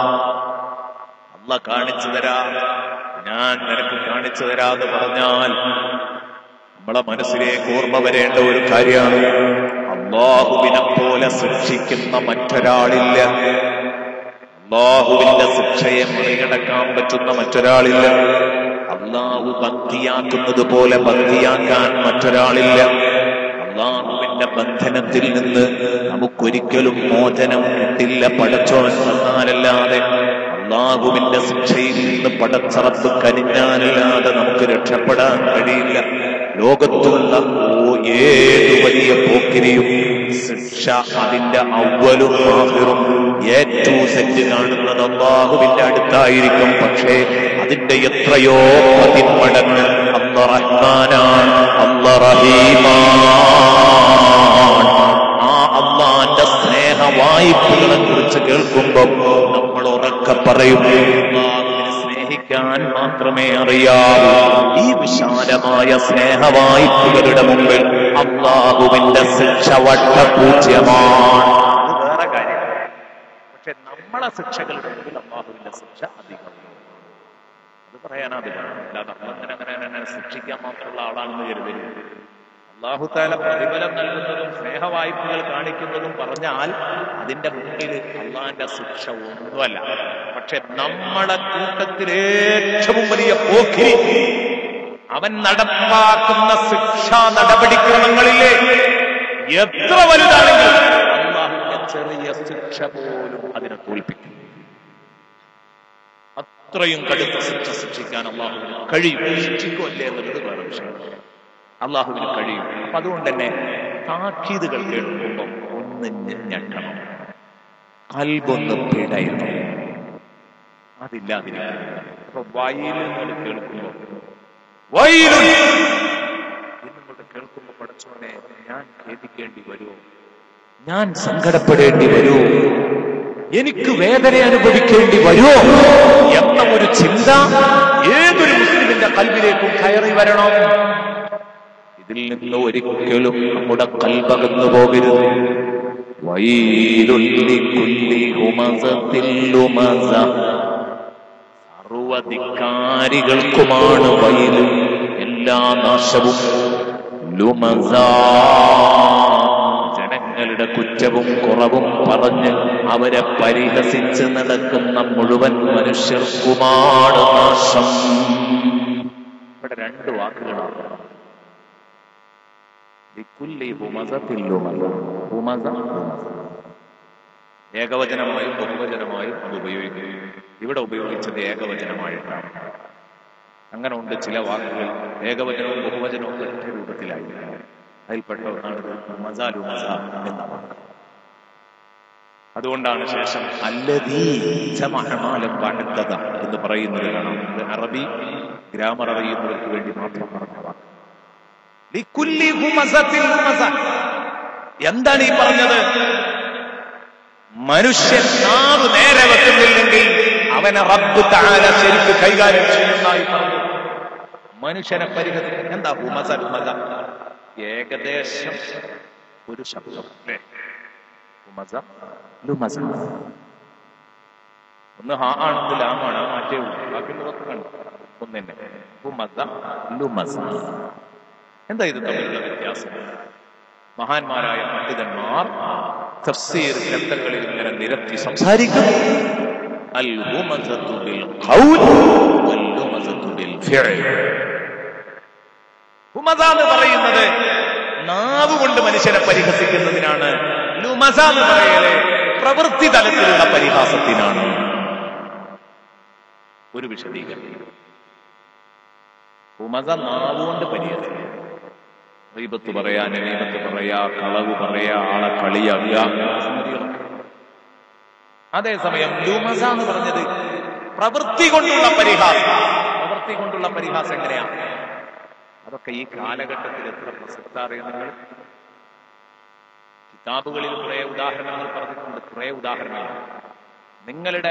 അല്ല കാണിച്ചു തരാ ഞാൻ നിനക്ക് കാണിച്ചു തരാന്ന് പറഞ്ഞാൽ നമ്മളെ മനസ്സിലേക്ക് ഓർമ്മ വരേണ്ട ഒരു കാര്യമാണ് അള്ളാഹുവിനെ പോലെ ശിക്ഷിക്കുന്ന മറ്റൊരാളില്ല അള്ളാഹുവിന്റെ ശിക്ഷയെ മറികടക്കാൻ പറ്റുന്ന മറ്റൊരാളില്ല അള്ളാഹു ഭക്തിയാക്കുന്നത് പോലെ ഭക്തിയാക്കാൻ മറ്റൊരാളില്ല അള്ളാഹുവിന്റെ ബന്ധനത്തിൽ നിന്ന് നമുക്കൊരിക്കലും മോചനം കിട്ടില്ല പടച്ചോൻ വന്നാലല്ലാതെ അള്ളാഹുവിന്റെ ശിക്ഷയിൽ നിന്ന് പടച്ചറപ്പ് കനിഞ്ഞാലല്ലാതെ നമുക്ക് രക്ഷപ്പെടാൻ കഴിയില്ല ലോകത്തുള്ള ഓ ഏത് വലിയ പോക്കിരിയും ശിക്ഷ അതിന്റെ അവലും ആഹിറും ഏറ്റവും സെറ്റ് കാണുന്നത് അള്ളാഹുവിന്റെ അടുത്തായിരിക്കും പക്ഷേ അതിന്റെ എത്രയോ പതിന്മടങ്ങ് അല്ല റഹ്മാനാണ് അല്ല റഹീമാണ് ആ അള്ളാന്റെ സ്നേഹ വായ്പകളെ കുറിച്ച് കേൾക്കുമ്പോൾ നമ്മൾ ഉറക്കെ പറയും അള്ളാഹുവിനെ സ്നേഹിക്കാൻ മാത്രമേ അറിയാവൂ ഈ വിശാലമായ സ്നേഹ വായ്പകളുടെ മുമ്പിൽ അള്ളാഹുവിന്റെ ശിക്ഷ വട്ടപൂജ്യമാണ് അത് വേറെ കാര്യം പക്ഷെ നമ്മളെ ശിക്ഷകളുടെ മുമ്പിൽ അള്ളാഹുവിന്റെ ശിക്ഷ അധികം അത് പറയാനാവില്ല അല്ലാതെ അങ്ങനെ അങ്ങനെ അങ്ങനെ ശിക്ഷിക്കാൻ മാത്രമുള്ള ആളാണെന്ന് കരുതരുത് അള്ളാഹുത്താല പ്രതിഫലം നൽകുന്നതും സ്നേഹവായ്പകൾ കാണിക്കുന്നതും പറഞ്ഞാൽ അതിന്റെ മുന്നിൽ അള്ളാന്റെ ശിക്ഷ ഒന്നുമല്ല പക്ഷെ നമ്മളെ കൂട്ടത്തിൽ ഏറ്റവും വലിയ പോക്കിരി അവൻ നടപ്പാക്കുന്ന ശിക്ഷാ നടപടിക്രമങ്ങളിലെ എത്ര വലുതാണെങ്കിലും അള്ളാഹുവിന്റെ ചെറിയ ശിക്ഷ പോലും അതിനെ തോൽപ്പിക്കും അത്രയും കടുത്ത ശിക്ഷ ശിക്ഷിക്കാൻ അള്ളാഹുവിന് കഴിയും ശിക്ഷിക്കുമല്ലേ എന്നുള്ളത് വേറെ വിഷയം അള്ളാഹുവിന് കഴിയും അപ്പൊ അതുകൊണ്ട് തന്നെ താക്കീതുകൾ കേൾക്കുമ്പോൾ ഒന്ന് ഞെട്ടണം കൽബൊന്ന് പിടയണം അതില്ലാതിരിക്കണം അപ്പൊ വയലുകൾ കേൾക്കുമ്പോൾ വയലു എന്നിങ്ങോട്ട് കേൾക്കുമ്പോൾ പഠിച്ചോനെ ഞാൻ ഖേദിക്കേണ്ടി വരുമോ ഞാൻ സങ്കടപ്പെടേണ്ടി വരുമോ എനിക്ക് വേദന അനുഭവിക്കേണ്ടി വരുമോ എന്ന ഒരു ചിന്ത ഏതൊരു മുസ്ലിമിന്റെ കൽവിലേക്കും കയറി വരണം ഇതിൽ നിന്ന് ഒരിക്കലും നമ്മുടെ കൽപകന്നു പോകരുത് വൈലുള്ളിക്കുള്ളി ഹുമസത്തില്ലുമസ സർവധികാരികൾക്കുമാണ് വയല് എല്ലാ നാശവും ലുമസ ജനങ്ങളുടെ കുറ്റവും കുറവും പറഞ്ഞ് അവരെ പരിഹസിച്ച് നടക്കുന്ന മുഴുവൻ മനുഷ്യർക്കുമാണ് നാശം ഇവിടെ രണ്ട് വാക്കുകളാണ് ലിക്കുല്ലി ഹുമസത്തിൽ ലുമസ. ഹുമസ, ഹുമസ. ഏകവചനമായും ബഹുവചനമായും അത് ഉപയോഗിക്കും ഇവിടെ ഉപയോഗിച്ചത് ഏകവചനമായിട്ടാണ് അങ്ങനെ ഉണ്ട് ചില വാക്കുകൾ ഏകവചനവും ബഹുവചനവും ഒറ്റ രൂപത്തിലായിരിക്കും അതിൽപ്പെട്ട ഒന്നാണ് മസാലു മസ എന്ന വാക്ക് അതുകൊണ്ടാണ് ശേഷം അല്ലതീ ജമഅമാലം വഅദ്ദദ എന്ന് പറയുന്നത് കാണാം ഇത് അറബി ഗ്രാമർ അറിയുന്നവർക്ക് വേണ്ടി മാത്രം പറഞ്ഞ വാക്ക് ലിക്കുല്ലി ഹുമസത്തിൽ ഹുമസ. എന്താണ് ഈ പറഞ്ഞത് മനുഷ്യൻ നാവ് നേരെ വെക്കുന്നില്ലെങ്കിൽ അവനെ റബ്ബ് താല ശരിക്ക് കൈകാര്യം ചെയ്യുന്നതായി പറഞ്ഞു മനുഷ്യനെ പരിഹരിക്കും എന്താ ഹുമസ ഹുമസ ഏകദേശം ഒരു ശബ്ദം അല്ലേ ഹുമസ ലുമസ ഒന്ന് ഹാ ആണെന്ന് ലാമാണ് ആ മാറ്റേ ഉള്ളൂ ബാക്കിയുള്ളതൊക്കെ കണ്ടു ഒന്നെ ഹുമസ ലുമസ എന്താ ഇത് തമ്മിലുള്ള വ്യത്യാസം മഹാന്മാരായ പണ്ഡിതന്മാർ തഫ്സീർ ഗ്രന്ഥങ്ങളിൽ ഇങ്ങനെ നിരത്തി സംസാരിക്കും അൽ ഹുമസത്തു ബിൽ ഖൗൽ വൽ ലുമസത്തു ബിൽ ഫിഅൽ ഹുമസ എന്ന് പറയുന്നത് നാവ് കൊണ്ട് മനുഷ്യനെ പരിഹസിക്കുന്നതിനാണ് ലുമസ എന്ന് പറയല് പ്രവൃത്തി തലത്തിലുള്ള പരിഹാസത്തിനാണ് ഒരു വിശദീകരണം ഹുമസ നാവ് കൊണ്ട് പരിഹസിക്കും റീബത്ത് പറയാ നമീമത്ത് പറയാ കളവ് പറയാ ആളെ കളിയാക്കുക സംഗതികളൊക്കെ. അതേസമയം ലുമസ എന്ന് പറഞ്ഞത് പ്രവൃത്തി കൊണ്ടുള്ള പരിഹാസം പ്രവൃത്തി കൊണ്ടുള്ള പരിഹാസം എങ്ങനെയാ അതൊക്കെ ഈ കാലഘട്ടത്തിൽ എത്ര പ്രസക്ത അറിയുന്നത് കിതാബുകളിൽ കുറെ ഉദാഹരണങ്ങൾ പറഞ്ഞിട്ടുണ്ട് കുറെ ഉദാഹരണങ്ങൾ നിങ്ങളുടെ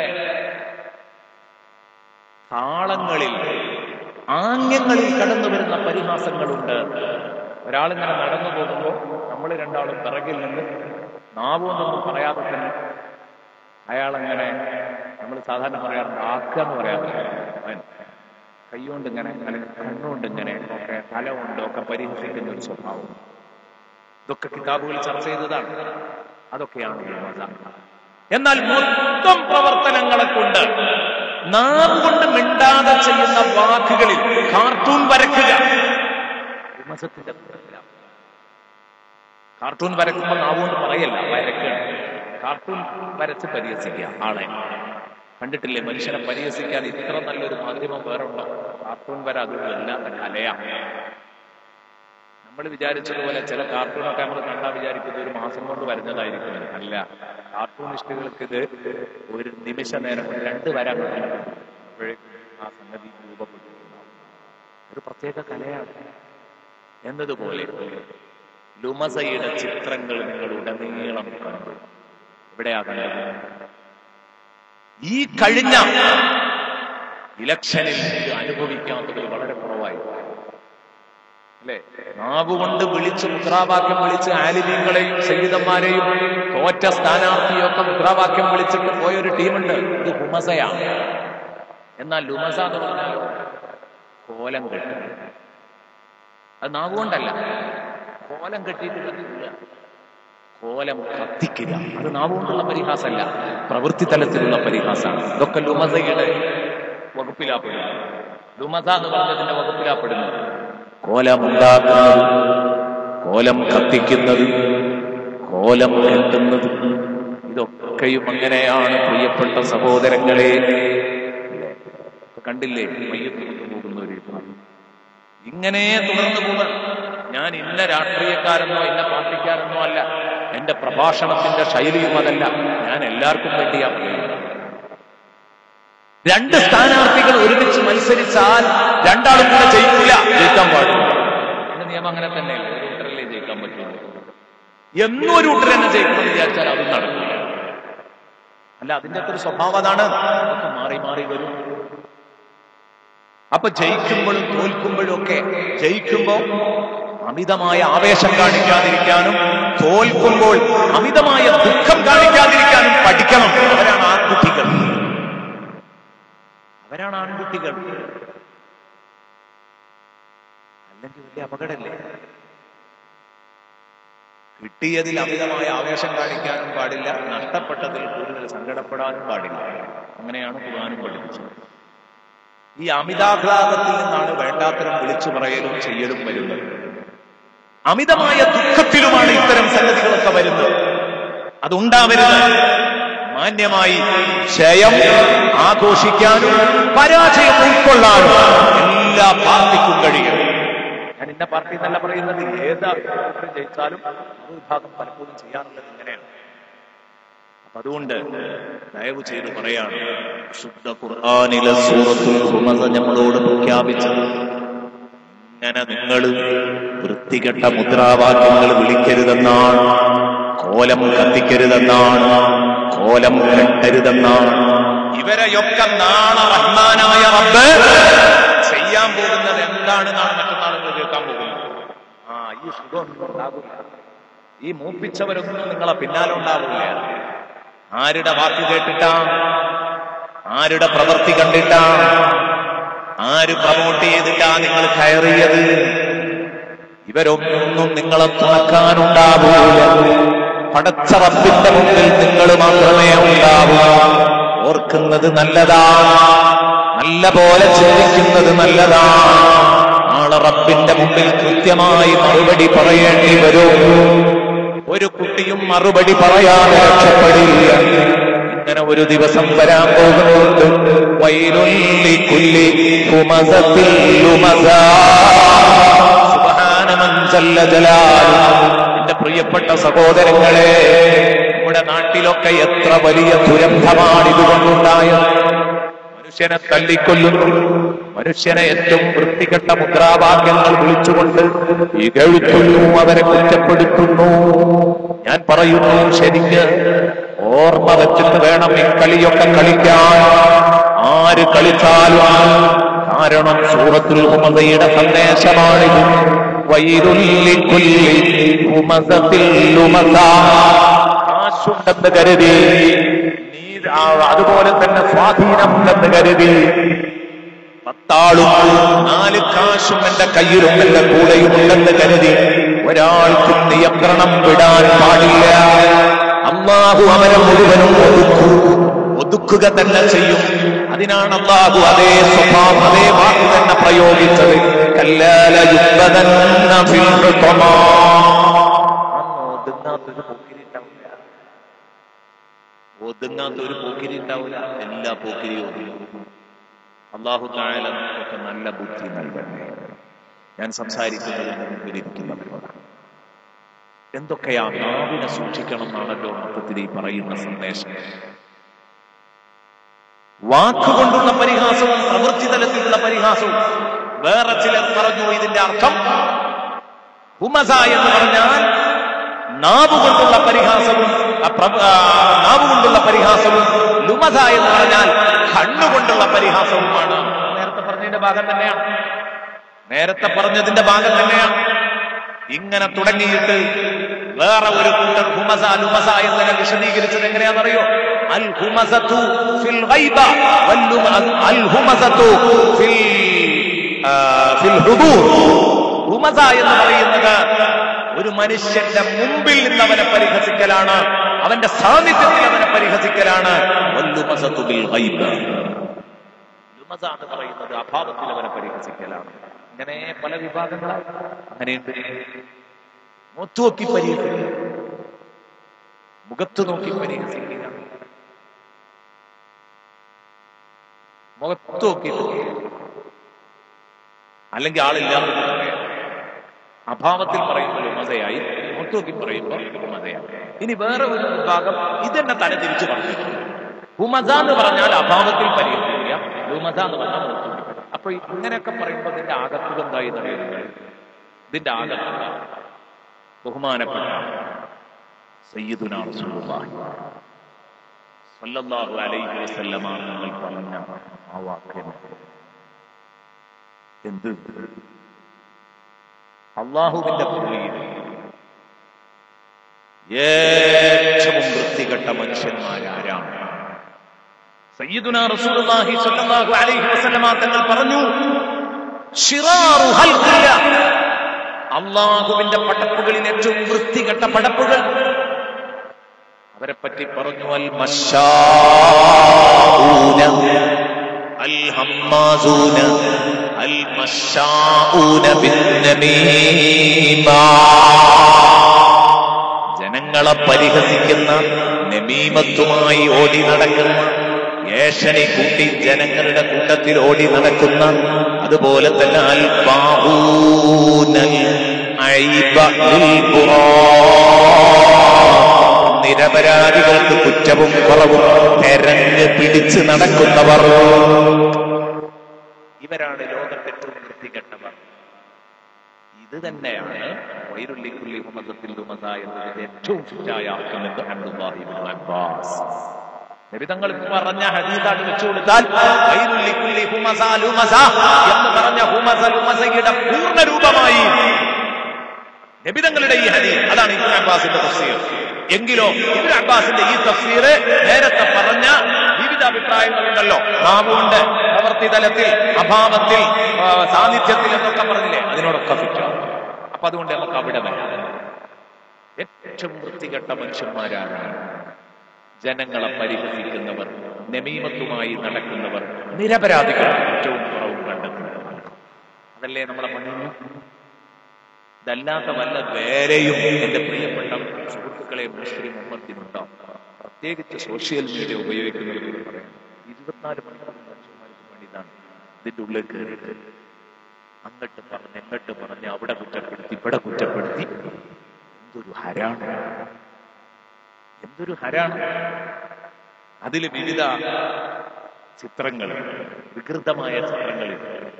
താളങ്ങളിൽ ആംഗ്യങ്ങളിൽ കടന്നു വരുന്ന പരിഹാസങ്ങളുണ്ട് ഒരാളിങ്ങനെ നടന്നു പോകുമ്പോൾ നമ്മൾ രണ്ടാളും പിറകിൽ നിന്ന് നാവൊന്നും പറയാതെ തന്നെ അയാളങ്ങനെ നമ്മൾ സാധാരണ പറയാറുണ്ട് ആക്കുക എന്ന് പറയാറില്ല അവൻ കൈകൊണ്ട് ഇങ്ങനെ അല്ലെങ്കിൽ കണ്ണുകൊണ്ട് ഇങ്ങനെ ഒക്കെ തല കൊണ്ട് ഒക്കെ പരിഹസിക്കുന്ന ഒരു സ്വഭാവം ഇതൊക്കെ കിതാബുകൾ ചർച്ച ചെയ്തതാണ് അതൊക്കെയാണ് ഈ മത എന്നാൽ മൊത്തം പ്രവർത്തനങ്ങളെ കൊണ്ട് നാവ് കൊണ്ട് മിണ്ടാതെ ചെയ്യുന്ന വാക്കുകളിൽ കാർട്ടൂൺ വരയ്ക്കുക വിമസത്തിന്റെ കൂട്ടത്തിലാണ് കാർട്ടൂൺ വരയ്ക്കുമ്പോൾ നാവ് കൊണ്ട് പറയല്ല വരയ്ക്കുകയാണ് കാർട്ടൂൺ വരച്ച് പരിഹസിക്കുക ആളെ കണ്ടിട്ടില്ലേ മനുഷ്യനെ പരിഹസിക്കാൻ ഇത്ര നല്ലൊരു മാധ്യമം വേറെ ഉണ്ടോ കാർട്ടൂൺ വര അത് വല്ലാത്ത കലയാണ് നമ്മൾ വിചാരിച്ചതുപോലെ ചില കാർട്ടൂണൊക്കെ നമ്മൾ കണ്ടാൽ വിചാരിക്കുന്നത് ഒരു മാസം കൊണ്ട് വരുന്നതായിരിക്കും എന്ന്. അല്ല കാർട്ടൂണിസ്റ്റുകൾക്ക് ഇത് ഒരു നിമിഷ നേരം കൊണ്ട് രണ്ട് വര അപ്പോഴേക്കും ആ സംഗതി രൂപപ്പെട്ടിട്ടുണ്ടാവും ഒരു പ്രത്യേക കലയാണ് എന്നതുപോലെ ലുമസയുടെ ചിത്രങ്ങൾ നിങ്ങൾ ഉടനീളം കണ്ടു എവിടെയാ കണ്ടത് ഈ കഴിഞ്ഞ ഇലക്ഷനിൽ ഇത് അനുഭവിക്കാത്തത് വളരെ കുറവായി അല്ലെ നാവുകൊണ്ട് വിളിച്ച് മുദ്രാവാക്യം വിളിച്ച് ആലിമീങ്ങളെയും സയ്യിദന്മാരെയും തോറ്റ സ്ഥാനാർത്ഥിയൊക്കെ മുദ്രാവാക്യം വിളിച്ചിട്ട് പോയൊരു ടീമുണ്ട് ഇത് ഹുമസയാണ് എന്നാൽ ലുമസ എന്ന് പറഞ്ഞാലോ കോലം കെട്ടി അത് നാവുകൊണ്ടല്ല കോലം കെട്ടിയിട്ട് കത്തിക്കുക കോലം കത്തിക്കുക അത് നാവുകൊണ്ടുള്ള പരിഹാസമല്ല പ്രവൃത്തി തലത്തിലുള്ള പരിഹാസമാണ് ഇതൊക്കെ ലുമസയുടെ വകുപ്പിലാപ്പെടുന്നു ലുമസ എന്ന് പറഞ്ഞതിന്റെ വകുപ്പിലാപ്പെടുന്നത് കോലമുണ്ടാക്കുന്നത് കോലം കത്തിക്കുന്നത് കോലം കെട്ടുന്നത് ഇതൊക്കെയും അങ്ങനെയാണ് പ്രിയപ്പെട്ട സഹോദരങ്ങളെ അല്ലേ? ഇപ്പൊ കണ്ടില്ലേ മയ്യത്ത് കൊണ്ടുപോകുന്ന ഒരു ഇത്. ഇങ്ങനെ തുടർന്നു പോകാൻ ഞാൻ ഇന്ന രാഷ്ട്രീയക്കാരെന്നോ ഇന്ന പാർട്ടിക്കാരെന്നോ അല്ല എന്റെ പ്രഭാഷണത്തിന്റെ ശൈലിയും അതല്ല ഞാൻ എല്ലാവർക്കും വേണ്ടിയാ പറയുന്നത് രണ്ട് സ്ഥാനാർത്ഥികൾ ഒരുമിച്ച് മത്സരിച്ചാൽ രണ്ടാളും കൂടെ ജയിക്കില്ല ജയിക്കാൻ പാടില്ല എന്റെ നിയമം അങ്ങനെ തന്നെയല്ലേ ഒരു കൂട്ടരല്ലേ ജയിക്കാൻ പറ്റുള്ളൂ എന്നും ഒരു കൂട്ടർ തന്നെ ജയിക്കണമെന്ന് വിചാരിച്ചാൽ അതും നടക്കില്ല അല്ല അതിന്റെ ഒക്കെ ഒരു സ്വഭാവം അതാണ് അതൊക്കെ മാറി മാറി വരും അപ്പൊ ജയിക്കുമ്പോഴും തോൽക്കുമ്പോഴും ഒക്കെ ജയിക്കുമ്പോൾ അമിതമായ ആവേശം കാണിക്കാതിരിക്കാനും തോൽക്കുമ്പോൾ അമിതമായ ദുഃഖം കാണിക്കാതിരിക്കാനും പഠിക്കണം അവരാണ് ആൺകുട്ടികൾ അവരാണ് ആൺകുട്ടികൾ അല്ലെങ്കിൽ വലിയ അപകടമല്ലേ കിട്ടിയതിൽ അമിതമായ ആവേശം കാണിക്കാനും പാടില്ല നഷ്ടപ്പെട്ടതിൽ കൂടുതൽ സങ്കടപ്പെടാനും പാടില്ല അങ്ങനെയാണ് ഖുർആാനും പഠിപ്പിച്ചത് ഈ അമിതാഹ്ലാദത്തിൽ നിന്നാണ് വേണ്ടാത്തരം വിളിച്ചു പറയലും ചെയ്യലും വരുന്നത് അമിതമായ ദുഃഖത്തിലുമാണ് ഇത്തരം സംഗതികളൊക്കെ വരുന്നത് അതുണ്ടാവരുത് മാന്യമായി ജയം ആഘോഷിക്കാനും പരാജയം ഉൾക്കൊള്ളാനും എല്ലാ പാർട്ടിക്കും കഴിയും ഞാൻ ഇന്ന പാർട്ടി എന്നല്ല പറയുന്നത് ഏത് കൂട്ടർ ജയിച്ചാലും ഒരു വിഭാഗം പലപ്പോഴും ചെയ്യാറുള്ളത് ഇങ്ങനെയാണ് അതുകൊണ്ട് ദയവ് ചെയ്ത് പറയാണ് ശുദ്ധ ഖുർആാനിലെ സൂറത്തുൽ ഹുമസ നമ്മളോട് പ്രഖ്യാപിച്ചത് ഇങ്ങനെ നിങ്ങൾ വൃത്തികെട്ട മുദ്രാവാക്യങ്ങൾ വിളിക്കരുതെന്നാണ് കോലം കത്തിക്കരുതെന്നാണ് കോലം കെട്ടരുതെന്നാണ് ഇവരെയൊക്കെ നാളെ റഹ്മാനായ റബ്ബ് ചെയ്യാൻ പോകുന്നത് എന്താണെന്നാണ് മറ്റന്നാൾ നിങ്ങൾ കേൾക്കാൻ പോകുന്നത് ആ ഈ സുഖമൊന്നും ഉണ്ടാകില്ല ഈ മൂപ്പിച്ചവരൊന്നും നിങ്ങളെ പിന്നാലെ ഉണ്ടാവില്ല ആരുടെ വാക്ക് കേട്ടിട്ടാ ആരുടെ പ്രവൃത്തി കണ്ടിട്ടാ ആര് പ്രമോട്ട് ചെയ്തിട്ടാ നിങ്ങൾ കയറിയത് ഇവരൊന്നും നിങ്ങളെ തുണക്കാനുണ്ടാവൂല പടച്ച റബ്ബിന്റെ മുമ്പിൽ നിങ്ങൾ മാത്രമേ ഉണ്ടാവൂ ഓർക്കുന്നത് നല്ലതാണ് നല്ല പോലെ ചിന്തിക്കുന്നത് നല്ലതാണ് നാളെ റബ്ബിന്റെ മുമ്പിൽ കൃത്യമായി മറുപടി പറയേണ്ടി വരും ഒരു കുട്ടിയും മറുപടി പറയാതെ രക്ഷപ്പെടില്ല ഇങ്ങനെ ഒരു ദിവസം വരാൻ പോകുന്നുണ്ട് വൈലുല്ലി കുല്ലി ഹുമസത്തിൽ ലുമസാ. സുബ്ഹാനമൻ ജല്ല ജലാലുഹു. എന്റെ പ്രിയപ്പെട്ട സഹോദരങ്ങളെ നമ്മുടെ നാട്ടിലൊക്കെ എത്ര വലിയ ദുരന്തമാണ് ഇതുകൊണ്ടുണ്ടായത് മനുഷ്യനെ തല്ലിക്കൊല്ലുന്നു മനുഷ്യനെ ഏറ്റവും വൃത്തികെട്ട മുദ്രാവാക്യങ്ങൾ വിളിച്ചുകൊണ്ട് ഇകഴ്ത്തുന്നു അവരെ കുറ്റപ്പെടുത്തുന്നു ഞാൻ പറയുന്നു ശരിക്ക് ഓർമ്മ വെച്ചിട്ട് വേണം ഈ കളിയൊക്കെ കളിക്കാൻ ആര് കളിച്ചാലും കാരണം സൂറത്തുൽ ഹുമസയുടെ സന്ദേശമാണിത് വൈരുല്ലി കുല്ലി ഹുമസത്തിൽ ലുമസാ. കാശുണ്ടെന്ന് കരുതി നീ ആ, അതുപോലെ തന്നെ സ്വാധീനമുണ്ടെന്ന് കരുതി പത്താളും നാല് കാശും എന്റെ കയ്യിലും എന്റെ കൂടെയും ഉണ്ടെന്ന് കരുതി ഒരാൾക്കും നിയന്ത്രണം വിടാൻ പാടില്ല അള്ളാഹു അവരെ മുഴുവനും ഒതുക്കും ഒതുക്കുക തന്നെ ചെയ്യും അതിനാണ് അള്ളാഹു അതേ സ്വഭാവം അതേ വാക്ക് തന്നെ പ്രയോഗിച്ചത് കല്ലാല യുദ്ധതന്ന ഫിൽ ഹുതമാ. അന്ന് ഒതുങ്ങാത്തൊരു പോക്കിരി ഉണ്ടാവില്ല ഒതുങ്ങാത്ത ഒരു പോക്കിരി ഉണ്ടാവില്ല എല്ലാ പോക്കിരിയും ഒതുങ്ങും അള്ളാഹു തായാല നമുക്കൊക്കെ നല്ല ബുദ്ധി നൽകട്ടെ ഞാൻ സംസാരിക്കുന്നത് മുമ്പിലിരിക്കുന്നവരോട് എന്തൊക്കെയാ നാവിനെ സൂക്ഷിക്കണം എന്നാണല്ലോ മൊത്തത്തിൽ ഈ പറയുന്ന സന്ദേശം വാക്കുകൊണ്ടുള്ള പരിഹാസവും പ്രവൃത്തി തലത്തിലുള്ള പരിഹാസവും വേറെ ചിലർ പറഞ്ഞു ഇതിന്റെ അർത്ഥം ഹുമസ എന്ന് പറഞ്ഞാൽ നാവ് കൊണ്ടുള്ള പരിഹാസവും ആ, പ്രവ- ആ, നാവ് കൊണ്ടുള്ള പരിഹാസവും ലുമസ എന്ന് പറഞ്ഞാൽ കണ്ണുകൊണ്ടുള്ള പരിഹാസവുമാണ് നേരത്തെ പറഞ്ഞതിന്റെ ഭാഗം തന്നെയാണ് നേരത്തെ പറഞ്ഞതിന്റെ ഭാഗം തന്നെയാണ് ഇങ്ങനെ തുടങ്ങിയിട്ട് വേറെ ഒരു കൂട്ടർ ഹുമസ ലുമസ എന്നതിനെ വിശദീകരിച്ചത് എങ്ങനെയാണെന്നറിയോ അൽ ഹുമസത്തു ഫിൽ ഗൈബ വൽ ലുമ- അൽ ഹുമസത്തു ഫിൽ ആ, ഫിൽ ഹുദൂർ ഹുമസ എന്ന് പറയുന്നത് ഒരു മനുഷ്യന്റെ മുമ്പിൽ നിന്ന് അവനെ പരിഹസിക്കലാണ് അവന്റെ സാന്നിധ്യത്തിൽ അവനെ പരിഹസിക്കലാണ് വൽ ലുമസത്തു ബിൽ ഗൈബ ലുമസ എന്ന് പറയുന്നത് അഭാവത്തിൽ അവനെ പരിഹസിക്കലാണ് ഇങ്ങനെ പല വിഭാഗങ്ങളായി അങ്ങനെയുണ്ട് മുഖത്ത് നോക്കി പരിഹസിക്കുക മുഖത്ത് നോക്കി പരിഹസിക്കുക മുഖത്ത് നോക്കിയിട്ട് അല്ലെങ്കിൽ ആളില്ലാതെ പറയാം അഭാവത്തിൽ പറയുമ്പോൾ ലുമതയായി മുഖത്ത് നോക്കി പറയുമ്പോൾ ലുമതയായി ഇനി വേറെ ഒരു വിഭാഗം ഇതെന്നെ തല തിരിച്ചു പറഞ്ഞു ഹുമസ എന്ന് പറഞ്ഞാൽ അഭാവത്തിൽ പരിഹരിക്കുക ലുമസ എന്ന് പറഞ്ഞാൽ മുഖത്ത് നോക്കി പറയും. അപ്പൊ ഇങ്ങനെയൊക്കെ പറയുമ്പോൾ ഇതിന്റെ ആകത്തുക എന്തായി എന്നറിയുന്നത് ഇതിന്റെ ആകത്തുക ബഹുമാനപ്പെട്ട സയ്യിദുനാ റസൂലുള്ളാഹി സല്ലല്ലാഹു അലൈഹി വസല്ലമ നിങ്ങൾ പറഞ്ഞ ആ വാക്യം എന്ത് അള്ളാഹുവിന്റെ ഭൂമിയിൽ ഏറ്റവും വൃത്തികെട്ട മനുഷ്യന്മാരാരാണ് സയ്യിദുനാ റസൂലുള്ളാഹി സ്വല്ലല്ലാഹു അലൈഹി വസല്ലമ തങ്ങൾ പറഞ്ഞു ശിറാറു ഹൽഖില്ല അള്ളാഹുവിന്റെ പടപ്പുകളിൽ ഏറ്റവും വൃത്തികെട്ട പടപ്പുകൾ അവരെ പറ്റി പറഞ്ഞു അൽ മശാഊന അൽ ഹമ്മാസൂന അൽ മശാഊന ബിന്നമീമ ജനങ്ങളെ പരിഹസിക്കുന്ന നമീമത്തുമായി ഓടി നടക്കുന്ന ഏഷണി കൂട്ടി ജനങ്ങളുടെ കൂട്ടത്തിൽ ഓടി നടക്കുന്ന അതുപോലെ തന്നെ അൽ ബാഹൂനൽ ഐബ ലിൽ ഖുറാൻ. നിരപരാധികൾക്ക് കുറ്റവും കുറവും തെരഞ്ഞ് പിടിച്ച് നടക്കുന്നവർ ഇവരാണ് ലോകത്തെ ഏറ്റവും വൃത്തികെട്ടവർ ഇത് തന്നെയാണ് വൈരുള്ളിക്കുള്ളി മുഹമ്മദത്തിൽ ലുമസ എന്നതിന്റെ ഏറ്റവും ഫിറ്റായ ആക്കുമെന്ന് അബ്ദുല്ലാഹി ഇബ്നു അബ്ബാസ് നബിതങ്ങൾ പറഞ്ഞ ഹദീസാണ് വെച്ചു കൊടുത്താൽ വൈരുള്ളിക്കുള്ളി ഹുമസ ലുമസ എന്ന് പറഞ്ഞ ഹുമസ ലുമസയുടെ പൂർണ്ണ രൂപമായി നബിതങ്ങളുടെ ഈ ഹദീസ് അതാണ് ഇബ്നു അബ്ബാസിന്റെ തഫ്സീർ എങ്കിലോ ഇബ്നു അബ്ബാസിന്റെ ഈ തഫ്സീർ നേരത്തെ പറഞ്ഞ വിവിധ അഭിപ്രായങ്ങളുണ്ടല്ലോ നാവുകൊണ്ട് പ്രവൃത്തി തലത്തിൽ അഭാവത്തിൽ ആ, സാന്നിധ്യത്തിൽ എന്നൊക്കെ പറഞ്ഞില്ലേ അതിനോടൊക്കെ ഫിറ്റാണ് അപ്പൊ അതുകൊണ്ട് നമുക്ക് അവിടെ വരാം ഏറ്റവും വൃത്തികെട്ട മനുഷ്യന്മാരാണ് ജനങ്ങളെ പരിഹസിക്കുന്നവർ നമീമത്തുമായി നടക്കുന്നവർ നിരപരാധികൾ ഏറ്റവും കുറവും കണ്ടെത്തുന്നവർ അതല്ലേ നമ്മളെ പണിഞ്ഞു ഇതല്ലാത്ത വല്ല വേറെയും എന്റെ പ്രിയപ്പെട്ട സുഹൃത്തുക്കളെ മുസ്ലിം ഉമ്മത്തിനുണ്ടാവും പ്രത്യേകിച്ച് സോഷ്യൽ മീഡിയ ഉപയോഗിക്കുന്നവർ പറയാം ഇരുപത്തിനാല് മണിക്കൂർ മനുഷ്യന്മാർക്ക് വേണ്ടി ഇതാണ് ഇതിന്റെ ഉള്ളിൽ കയറിയിട്ട് അങ്ങോട്ട് പറഞ്ഞ് എങ്ങോട്ട് പറഞ്ഞ് അവിടെ കുറ്റപ്പെടുത്തി ഇവിടെ കുറ്റപ്പെടുത്തി എന്തൊരു ഹരാണ് എന്തൊരു ഹരാണ് അതിൽ വിവിധ ചിത്രങ്ങൾ വികൃതമായ ചിത്രങ്ങളിൽ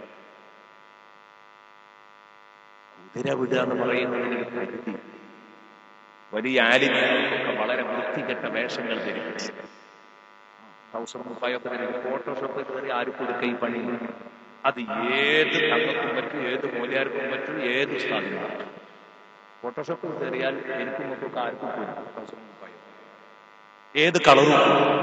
കുതിര വിടുക എന്ന് പറയുന്നതിന് ഒരു പരിധി വലിയ ആലിമ്യങ്ങൾക്കൊക്കെ വളരെ വൃത്തികെട്ട വേഷങ്ങൾ ധരിപ്പിച്ച് ട്രൗസർ മുപ്പായൊക്കെ ധരിക്കും ഫോട്ടോഷോപ്പ് കയറി ആരും കൊടുക്ക ഈ പണി അത് ഏത് തങ്ങൾക്കും പറ്റും ഏത് മൂല്യാർക്കും പറ്റും ഏത് ഉസ്താദിനും പറ്റും ഫോട്ടോഷോപ്പ് കയറിയാൽ എനിക്കും മക്കൾക്ക് ആർക്കും പോലും ട്രൗസർ മുപ്പായോ ഏത് കളറും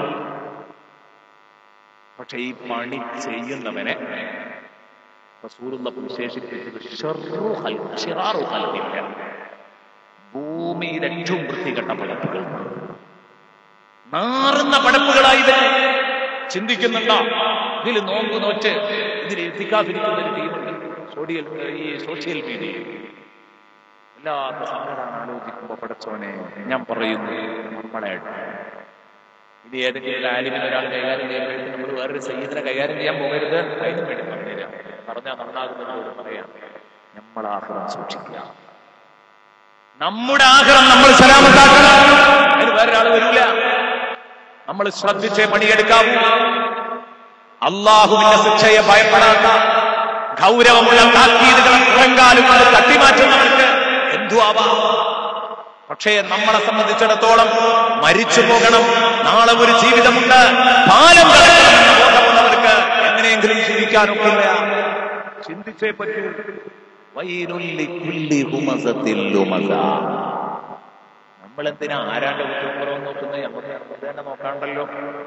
പക്ഷെ ഈ പണി ചെയ്യുന്നവനെ റസൂലുള്ള വിശേഷിപ്പിച്ചത് ഷർറു ഖൽഖ്, ശിറാറു ഖൽഖില്ല. ഭൂമിയിൽ ഏറ്റവും വൃത്തികെട്ട പടപ്പുകൾ നാറുന്ന പടപ്പുകളായി ഇവർ ചിന്തിക്കുന്നുണ്ടോ ഇതിൽ നോമ്പ് നോറ്റ് ഇതിൽ എത്തിക്കാതിരിക്കുന്ന ഒരു ടീമുണ്ട് സോഡിയൽ ഈ സോഷ്യൽ മീഡിയയിൽ വല്ലാത്ത സങ്കടമാണ് ആലോചിക്കുമ്പോ പടച്ചോനെ ഞാൻ പറയുന്നു നമ്മളെ ഇനി ഏതെങ്കിലും ഒരു ആലിമിന് ഒരാൾ കൈകാര്യം ചെയ്യുമ്പോഴേക്കും നമ്മൾ വേറൊരു സയ്യിദിനെ കൈകാര്യം ചെയ്യാൻ പോകരുത് അതിനും വേണ്ടി പറഞ്ഞില്ല പറഞ്ഞാൽ നന്നാകുന്നതിനോട് പറയാം നമ്മൾ ആഹ്റം സൂക്ഷിക്കുക നമ്മുടെ ആഹ്റം നമ്മൾ സലാമത്താക്കണം അതിന് വേറൊരാൾ വരില്ല നമ്മൾ ശ്രദ്ധിച്ചേ പണിയെടുക്കാവൂ അള്ളാഹുവിന്റെ ശിക്ഷയെ ഭയപ്പെടാത്ത ഗൗരവമുള്ള താക്കീതുകളെ പുറങ്കാലും അത് തട്ടിമാറ്റുന്നവർക്ക് എന്തു ആവാം പക്ഷേ നമ്മളെ സംബന്ധിച്ചിടത്തോളം മരിച്ചു പോകണം നാളെ ഒരു ജീവിതമുണ്ട് പാലം കടക്കണമെന്ന ബോധമുള്ളവർക്ക് എങ്ങനെയെങ്കിലും ജീവിക്കാനൊക്കില്ല ചിന്തിച്ചേ പറ്റൂ വൈരുള്ളി കുല്ലി ഹുമസത്തിൽ ലുമസ നമ്മൾ എന്തിനാ ആരാന്റെ കുറ്റവും കുറവും നോക്കുന്നത് നമുക്ക് നമുക്ക് തന്നെ നോക്കാണ്ടല്ലോ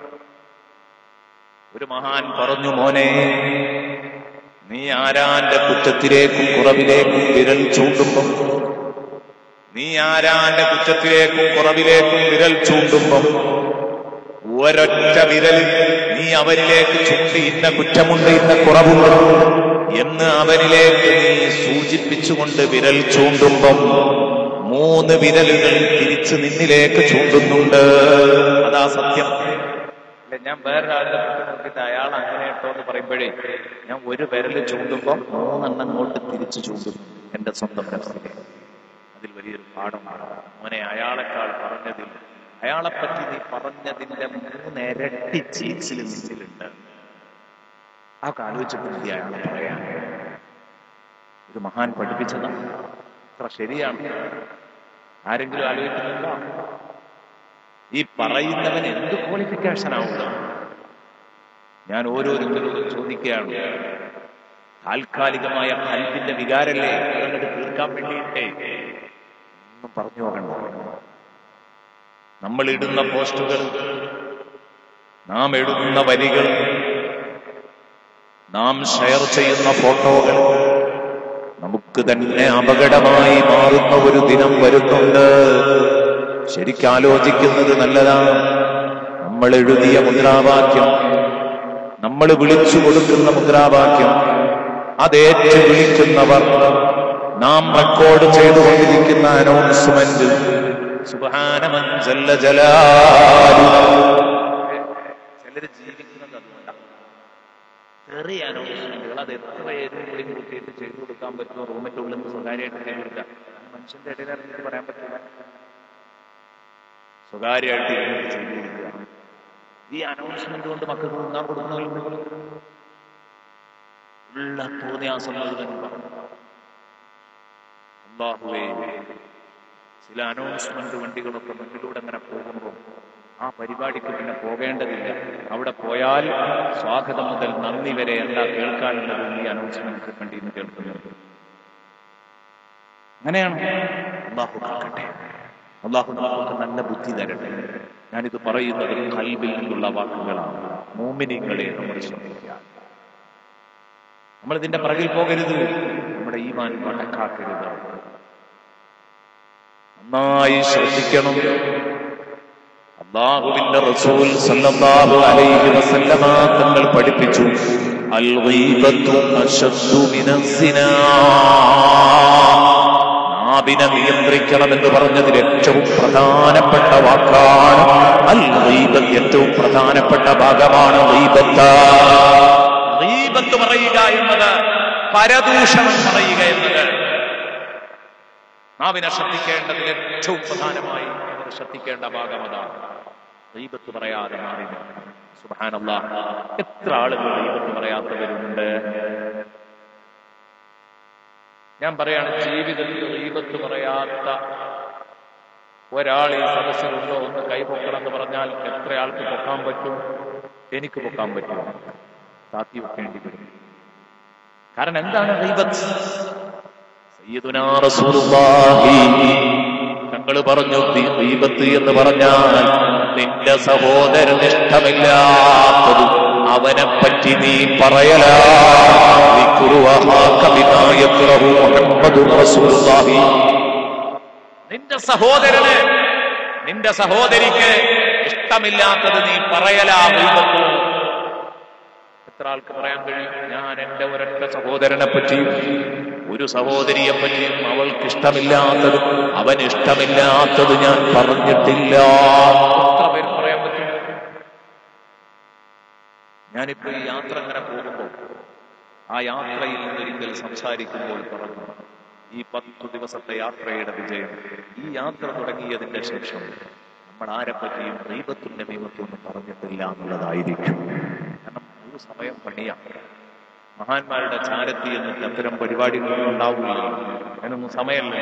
ഒരു മഹാൻ പറഞ്ഞു മോനെ നീ ആരാന്റെ കുറ്റത്തിലേക്കും കുറവിലേക്കും വിരൽ ചൂണ്ടുമ്പം നീ ആരാന്റെ കുറ്റത്തിലേക്കും കുറവിലേക്കും വിരൽ ചൂണ്ടുമ്പം ഒരൊറ്റ വിരൽ നീ അവരിലേക്ക് ചൂണ്ടി ഇന്ന കുറ്റമുണ്ട് ഇന്ന കുറവുണ്ട് എന്ന് അവരിലേക്ക് നീ സൂചിപ്പിച്ചുകൊണ്ട് വിരൽ ചൂണ്ടുമ്പം മൂന്ന് വിരലുകൾ തിരിച്ച് നിന്നിലേക്ക് ചൂണ്ടുന്നുണ്ട് അതാ സത്യം അല്ല, ഞാൻ വേറൊരാളുടെ കുറ്റം നോക്കിയിട്ട് അയാൾ അങ്ങനെ കേട്ടോ എന്ന് പറയുമ്പോഴേ ഞാൻ ഒരു വിരൽ ചൂണ്ടുമ്പം മൂന്നെണ്ണം അങ്ങോട്ട് തിരിച്ചു ചൂണ്ടുന്നു എന്റെ സ്വന്തം മനസ്സിലെ അതിൽ വലിയൊരു പാഠമാണ് മോനെ അയാളെക്കാൾ പറഞ്ഞതിൽ അയാളെപ്പറ്റി നീ പറഞ്ഞതിന്റെ മൂന്നിരട്ടി ചീച്ചിൽ നിന്നിലുണ്ട് ആ ആലോചിച്ചപ്പോൾ മതി അയാളെ പറയാൻ ഒരു മഹാൻ പഠിപ്പിച്ചതാണ് അത്ര ശരിയാണ് ആരെങ്കിലും ആലോചിക്കുന്നുണ്ടോ ഈ പറയുന്നവൻ എന്ത് ക്വാളിഫിക്കേഷൻ ആവുന്നത് ഞാൻ ഓരോരുത്തരോടും ചോദിക്കുകയാണ് താൽക്കാലികമായ ഫലത്തിന്റെ വികാരല്ലേ അതങ്ങോട്ട് തീർക്കാൻ വേണ്ടിയിട്ടേ ഒന്നും പറഞ്ഞു പോകണ്ട നമ്മൾ ഇടുന്ന പോസ്റ്റുകൾ നാം എഴുതുന്ന വരികൾ നാം ഷെയർ ചെയ്യുന്ന ഫോട്ടോകൾ നമുക്ക് തന്നെ അപകടമായി മാറുന്ന ഒരു ദിനം വരുന്നുണ്ട് ശരിക്കാലോചിക്കുന്നത് നല്ലതാണ് നമ്മൾ എഴുതിയ മുദ്രാവാക്യം നമ്മൾ വിളിച്ചു കൊടുക്കുന്ന മുദ്രാവാക്യം അതേറ്റ് വിളിക്കുന്നവർ നാം റെക്കോർഡ് ചെയ്തുകൊണ്ടിരിക്കുന്ന അനൗൺസ്മെന്റ് സുബാനമഞ്ചല്ല ചിലര് ജീവിക്കുന്നത് അതുകൊണ്ടാണ് ചെറിയ അനൗൺസ്മെന്റുകൾ അത് എത്ര ഏതും കൂടി കൂട്ടിയിട്ട് ചെയ്തു കൊടുക്കാൻ പറ്റുമോ റൂമിന്റെ ഉള്ളിൽ നിന്ന് സ്വകാര്യമായിട്ട് കൈ കൊടുക്കാം മനുഷ്യന്റെ ഇടയിൽ ഇറങ്ങിയിട്ട് പറയാൻ പറ്റില്ല സ്വകാര്യമായിട്ട് ഇരുന്നിട്ട് ചെയ്തു കൊടുക്കുക ഈ അനൗൺസ്മെന്റ് കൊണ്ട് മക്കൾക്ക് തിന്നാൻ കൊടുക്കുന്നവരുണ്ട് ഉള്ള തോന്നിയാസം മുഴുവൻ പറഞ്ഞു അള്ളാഹുവേ ചില അനൗൺസ്മെന്റ് വണ്ടികളൊക്കെ മുന്നിലൂടെ അങ്ങനെ പോകുമ്പോൾ ആ പരിപാടിക്ക് പിന്നെ പോകേണ്ടതില്ല അവിടെ പോയാൽ സ്വാഗതം മുതൽ നന്ദി വരെ എന്താ കേൾക്കാനുള്ളത് ഈ അനൗൺസ്മെന്റ് വണ്ടി നിന്ന് കേൾക്കുന്നത് അങ്ങനെയാണ് അള്ളാഹു കാക്കട്ടെ അള്ളാഹു നമുക്ക് നല്ല ബുദ്ധി തരട്ടെ ഞാനിത് പറയുന്നത് കൽവിൽ നിന്നുള്ള വാക്കുകളാണ് മോമിനിങ്ങളെ നമ്മൾ ശ്രദ്ധിക്കുക നമ്മൾ ഇതിന്റെ പിറകിൽ പോകരുത് നമ്മുടെ ഈമാൻ വടക്കാക്കരുത് നന്നായി ശ്രദ്ധിക്കണം അള്ളാഹുവിന്റെ റസൂൽ സല്ലല്ലാഹു അലൈഹി വസല്ലമ തങ്ങൾ പഠിപ്പിച്ചു അൽ ഗീബത്തു അശദ്ദു മിനസ്സിനാ നാവിനെ നിയന്ത്രിക്കണമെന്ന് പറഞ്ഞതിൽ ഏറ്റവും പ്രധാനപ്പെട്ട വാക്കാണ് അൽ ഗീബത്ത് ഏറ്റവും പ്രധാനപ്പെട്ട ഭാഗമാണ് ഗീബത്ത് ഗീബത്ത് പറയുക എന്നത് പരദൂഷണം പറയുക എന്നത് നാവിനെ ശ്രദ്ധിക്കേണ്ടതിൽ ഏറ്റവും പ്രധാനമായി നമ്മൾ ശ്രദ്ധിക്കേണ്ട ഭാഗം അതാണ് ദൈവത്ത് പറയാതെ മാറി സുബാനല്ല എത്ര ആളുകൾ ദൈവത്ത് പറയാത്തവരുണ്ട് ഞാൻ പറയാണ് ജീവിതത്തിൽ ദൈവത്ത് പറയാത്ത ഒരാൾ ഈ സദസ്സിലുണ്ടോ ഒന്ന് കൈപൊക്കണം എന്ന് പറഞ്ഞാൽ എത്ര ആൾക്ക് പൊക്കാൻ പറ്റും എനിക്ക് പൊക്കാൻ പറ്റും താത്തി വെക്കേണ്ടി വരും കാരണം എന്താണ് ദൈവത്ത് സയ്യിദുനാ റസൂലുള്ളാഹി തങ്ങൾ പറഞ്ഞു ദീപത്ത് എന്ന് പറഞ്ഞാൽ നിന്റെ സഹോദരൻ ഇഷ്ടമില്ലാത്തത് അവനെ പറ്റി നീ പറയലാ നിന്റെ സഹോദരന് നിന്റെ സഹോദരിക്ക് ഇഷ്ടമില്ലാത്തത് നീ പറയലാ ദീപത്ത് എത്ര ആൾക്ക് പറയാൻ കഴിയും ഞാൻ എന്റെ ഒരൊറ്റ സഹോദരനെ പറ്റിയും ഒരു സഹോദരിയെ പറ്റിയും അവൾക്ക് ഇഷ്ടമില്ലാത്തത് അവൻ ഇഷ്ടമില്ലാത്തത് ഞാൻ പറഞ്ഞിട്ടില്ല എത്ര പേര് പറയാൻ പറ്റും ഞാനിപ്പോ ഈ യാത്ര അങ്ങനെ പോകുമ്പോൾ ആ യാത്രയിൽ നിന്നൊരിക്കൽ സംസാരിക്കുമ്പോൾ പറഞ്ഞു ഈ പത്തു ദിവസത്തെ യാത്രയുടെ വിജയം ഈ യാത്ര തുടങ്ങിയതിന്റെ ശേഷം നമ്മൾ ആരെപ്പറ്റിയും ദൈവത്തിന്റെ നിയമത്തൊന്നും പറഞ്ഞിട്ടില്ല എന്നുള്ളതായിരിക്കും കാരണം ഒരു സമയം പണിയാണ് മഹാന്മാരുടെ ചാരത്തി എന്നിട്ട് അത്തരം പരിപാടികളൊന്നും ഉണ്ടാവില്ല അതിനൊന്നും സമയമല്ല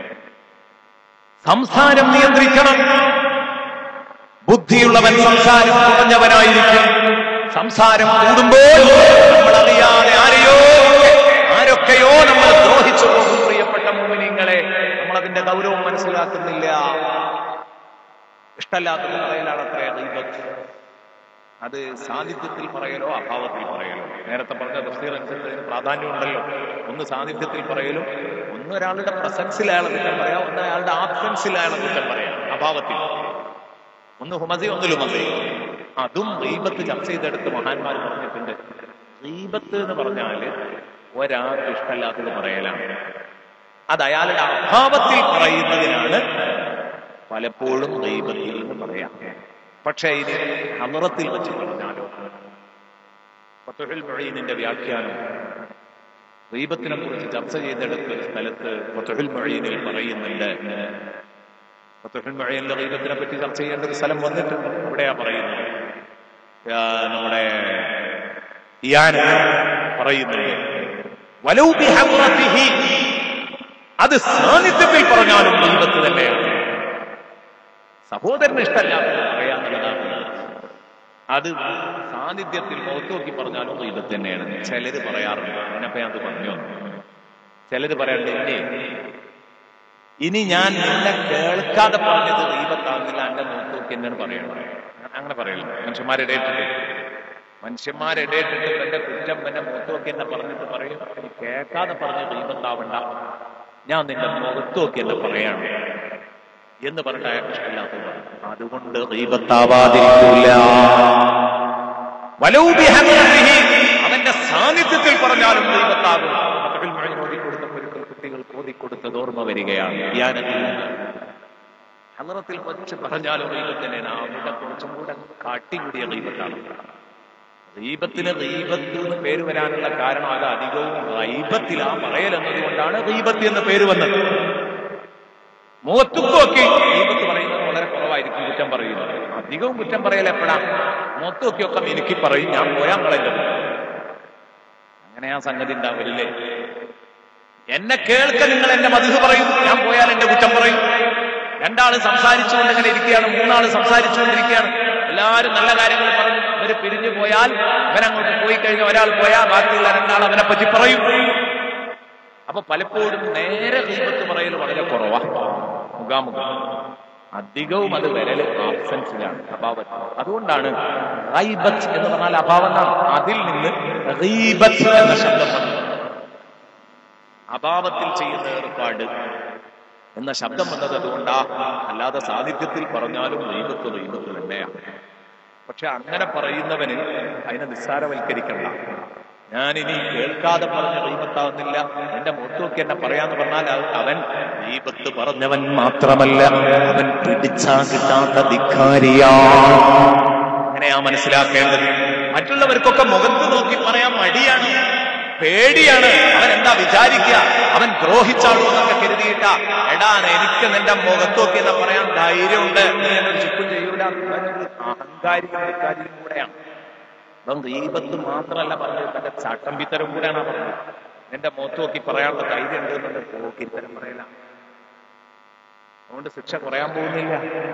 സംസാരം നിയന്ത്രിക്കണം ബുദ്ധിയുള്ളവൻ സംസാരം കുറഞ്ഞവനായിരിക്കും സംസാരം കൂടുമ്പോൾ നമ്മൾ അറിയാതെ ആരെയോ ആരൊക്കെയോ നമ്മൾ ദ്രോഹിച്ചു പോകും പ്രിയപ്പെട്ട മോമിനിങ്ങളെ നമ്മൾ അതിന്റെ ഗൗരവം മനസ്സിലാക്കുന്നില്ല ഇഷ്ടമല്ലാത്തത് പറയലാണ് അത്രേ ദൈവത്ത് അത് സാന്നിധ്യത്തിൽ പറയലോ അഭാവത്തിൽ പറയലോ നേരത്തെ പറഞ്ഞ തഫ്സീർ അനുസരിച്ച് അതിന് പ്രാധാന്യമുണ്ടല്ലോ ഒന്ന് സാന്നിധ്യത്തിൽ പറയലും ഒന്ന് ഒരാളുടെ പ്രസൻസിൽ അയാളെ കുറ്റം പറയാം ഒന്ന് അയാളുടെ ആബ്സെൻസിൽ അയാളെ കുറ്റം പറയാം അഭാവത്തിൽ ഒന്ന് ഹുമസി ഒന്ന് ലുമസി അതും റീബത്ത് ചർച്ച ചെയ്തെടുത്ത് മഹാന്മാർ പറഞ്ഞിട്ടുണ്ട് റീബത്ത് എന്ന് പറഞ്ഞാല് ഒരാൾക്ക് ഇഷ്ടമല്ലാത്തത് പറയലാണ് അത് അയാളുടെ അഭാവത്തിൽ പറയുന്നതിനാണ് പലപ്പോഴും ദൈവത്തിൽ എന്ന് പറയാം പക്ഷേ ഇനി ഹമറത്തിൽ വെച്ച് പറഞ്ഞാലോ ഫത്തുഹുൽ മൊഴീനിന്റെ വ്യാഖ്യാനം ദൈവത്തിനെ കുറിച്ച് ചർച്ച ചെയ്തെടുത്ത ഒരു സ്ഥലത്ത് ഫത്തുഹുൽ മൊഴീനിൽ പറയുന്നുണ്ട് ഫത്തുഹുൽ മൊഴീനിലെ ദൈവത്തിനെ പറ്റി ചർച്ച ചെയ്യേണ്ട ഒരു സ്ഥലം വന്നിട്ടുണ്ട് ഇവിടെയാ പറയുന്നത് ആ, നമ്മുടെ ഇയാൻ പറയുന്നുണ്ട് വലൗ ബിഹദ്റത്തിഹി അത് സാന്നിധ്യത്തിൽ പറഞ്ഞാലും ദൈവത്ത് തന്നെയാണ് സഹോദരന് ഇഷ്ടമല്ലാത്തത് പറയാന്നുള്ളതാണ് അത് സാന്നിധ്യത്തിൽ മുഖത്ത് നോക്കി പറഞ്ഞാലും ദൈവത്ത് തന്നെയാണ് ചിലര് പറയാറുണ്ട് അതിനപ്പോ ഞാൻ അത് പറഞ്ഞു വന്നു. ചിലര് പറയാറുണ്ട് ഇനി ഇനി ഞാൻ നിന്നെ കേൾക്കാതെ പറഞ്ഞത് ദൈവത്താകുന്നില്ല എന്റെ മുഖത്ത് നോക്കി എന്നാണ് പറയണം അങ്ങനെ പറയില്ല മനുഷ്യന്മാരിടയിട്ടിട്ട് മനുഷ്യന്മാരിടയിട്ടിട്ട് എന്റെ കുറ്റം എന്നെ മുഖത്ത് നോക്കി എന്നെ പറഞ്ഞിട്ട് പറയും നീ കേൾക്കാതെ പറഞ്ഞ് ദൈവത്താവണ്ട ഞാൻ നിന്റെ മുഖത്ത് നോക്കി എന്നെ പറയാണ് എന്ന് പറഞ്ഞിട്ട് അയാൾക്ക് ഇഷ്ടമില്ലാത്തത് അതുകൊണ്ട് ദൈവത്താവാതിരിക്കില്ല വലൗ ബിഹദ്റത്തിഹി, അവന്റെ സാന്നിധ്യത്തിൽ പറഞ്ഞാലും ദൈവത്താകും ഫത്ഹുൽ മുഈൻ ഓതിക്കൊടുത്തപ്പോൾ ഒരിക്കൽ കുട്ടികൾക്ക് ഓതിക്കൊടുത്തത് ഓർമ്മ വരികയാണ് ധ്യാനത്തിൽ ഹലറത്തിൽ വെച്ച് പറഞ്ഞാലും ദൈവത്തിനെ അവിടെ കുറച്ചും കൂടെ കാട്ടിക്കൂടിയ ദൈവത്താണ് ദൈവത്തിന് ദൈവത്ത് എന്ന് പേര് വരാനുള്ള കാരണം അത് അധികവും ദൈവത്തിൽ ആ പറയൽ എന്നതുകൊണ്ടാണ് ദൈവത്തി എന്ന പേര് വന്നത് മുഖത്തും നോക്കി ദൈവത്ത് പറയുന്നത് വളരെ കുറവായിരിക്കും കുറ്റം പറയുന്നത് അധികവും കുറ്റം പറയൽ എപ്പോഴാ മൊത്തമൊക്കെയൊക്കെ എനിക്ക് പറയും ഞാൻ പോയാൽ നിങ്ങളെന്റെ അങ്ങനെ ആ സംഗതി ഉണ്ടാവില്ലേ എന്നെ കേൾക്ക നിങ്ങൾ എന്റെ മധു പറയും ഞാൻ പോയാൽ എന്റെ കുറ്റം പറയും രണ്ടാള് സംസാരിച്ചുകൊണ്ട് ഇങ്ങനെ ഇരിക്കുകയാണ് മൂന്നാള് സംസാരിച്ചുകൊണ്ടിരിക്കുകയാണ് എല്ലാവരും നല്ല കാര്യങ്ങൾ പറഞ്ഞു ഇവര് പിരിഞ്ഞു പോയാൽ ഇവരങ്ങോട്ട് പോയി കഴിഞ്ഞാൽ ഒരാൾ പോയാൽ ബാക്കിയുള്ള രണ്ടാൾ അവനെ പറ്റി പറയും അപ്പൊ പലപ്പോഴും നേരെ ദീപത്ത് പറയൽ വളരെ കുറവാ മുഖാമുഖം അധികവും അത് വരല് ആബ്സെൻസിലാണ് അഭാവത്തിൽ അതുകൊണ്ടാണ് റൈബത്ത് എന്ന് പറഞ്ഞാൽ അഭാവം എന്നാണ് അതിൽ നിന്ന് റീബത്ത് എന്ന ശബ്ദം വന്നത് അഭാവത്തിൽ ചെയ്യുന്ന ഏർപ്പാട് എന്ന ശബ്ദം വന്നത് അതുകൊണ്ടാ അല്ലാതെ സാന്നിധ്യത്തിൽ പറഞ്ഞാലും ദൈവത്ത് ദൈവത്ത് തന്നെയാണ് പക്ഷെ അങ്ങനെ പറയുന്നവന് അതിനെ നിസ്സാരവൽക്കരിക്കണ്ട ഞാൻ ഇനി കേൾക്കാതെ പറഞ്ഞ ദൈവത്താവുന്നില്ല എന്റെ മുഖത്തൊക്കെ എന്നെ പറയാന്ന് പറഞ്ഞാൽ അത് അവൻ ദൈവത്ത് പറഞ്ഞവൻ മാത്രമല്ല അവൻ പിടിച്ചാ കിട്ടാത്ത ധിക്കാരിയാണ് അങ്ങനെയാ മനസ്സിലാക്കേണ്ടത് മറ്റുള്ളവർക്കൊക്കെ മുഖത്ത് നോക്കി പറയാൻ മടിയാണ് പേടിയാണ് അവൻ എന്താ വിചാരിക്കുക അവൻ ദ്രോഹിച്ചാളൂ എന്നൊക്കെ കരുതിയിട്ട എടാ എനിക്ക് നിന്റെ മുഖത്തൊക്കെ എന്ന് പറയാൻ ധൈര്യമുണ്ട് നീ എന്നൊരു ചുക്കും ചെയ്യൂല അവനൊരു അഹങ്കാരിയും ധിക്കാരിയും കൂടെയാണ് അപ്പം ദീപത്ത് മാത്രമല്ല പറഞ്ഞത് തന്റെ ചട്ടമ്പിത്തരം കൂടെയാണ് പറഞ്ഞത് നിന്റെ മുഖത്ത് നോക്കി പറയാനുള്ള ധൈര്യം ഉണ്ട് എന്നുള്ള പോക്കിത്തരം പറയില്ല അതുകൊണ്ട് ശിക്ഷ കുറയാൻ പോകുന്നില്ല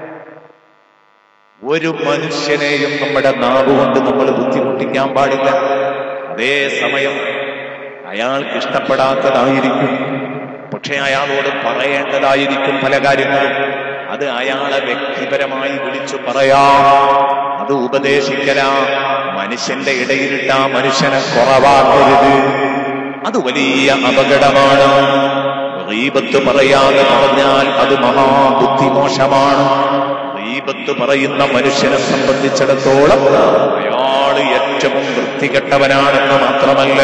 ഒരു മനുഷ്യനെയും നമ്മുടെ നാവ് കൊണ്ട് നമ്മൾ ബുദ്ധിമുട്ടിക്കാൻ പാടില്ല അതേ സമയം അയാൾക്ക് ഇഷ്ടപ്പെടാത്തതായിരിക്കും പക്ഷെ അയാളോട് പറയേണ്ടതായിരിക്കും പല കാര്യങ്ങളും അത് അയാളെ വ്യക്തിപരമായി വിളിച്ചു പറയാം അത് ഉപദേശിക്കലാ മനുഷ്യന്റെ ഇടയിലിട്ട ആ മനുഷ്യനെ കുറവാക്കരുത് അത് വലിയ അപകടമാണ് റീബത്ത് പറയാതെ പറഞ്ഞാൽ അത് മഹാബുദ്ധിമോശമാണ് റീബത്ത് പറയുന്ന മനുഷ്യനെ സംബന്ധിച്ചിടത്തോളം അയാള് ഏറ്റവും വൃത്തികെട്ടവനാണെന്ന് മാത്രമല്ല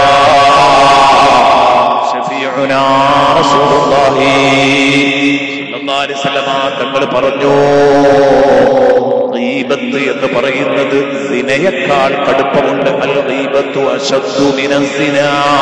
ഷഫീഉനാ റസൂലുള്ളാഹി സ്വല്ലല്ലാഹു അലൈഹി വസല്ലമ തങ്ങൾ പറഞ്ഞു ഗീബത്ത് എന്ന് പറയുന്നത് സിനയേക്കാൾ കടുപ്പമുണ്ട് അൽ ഗീബത്തു അശദ്ദു മിനസ്സിന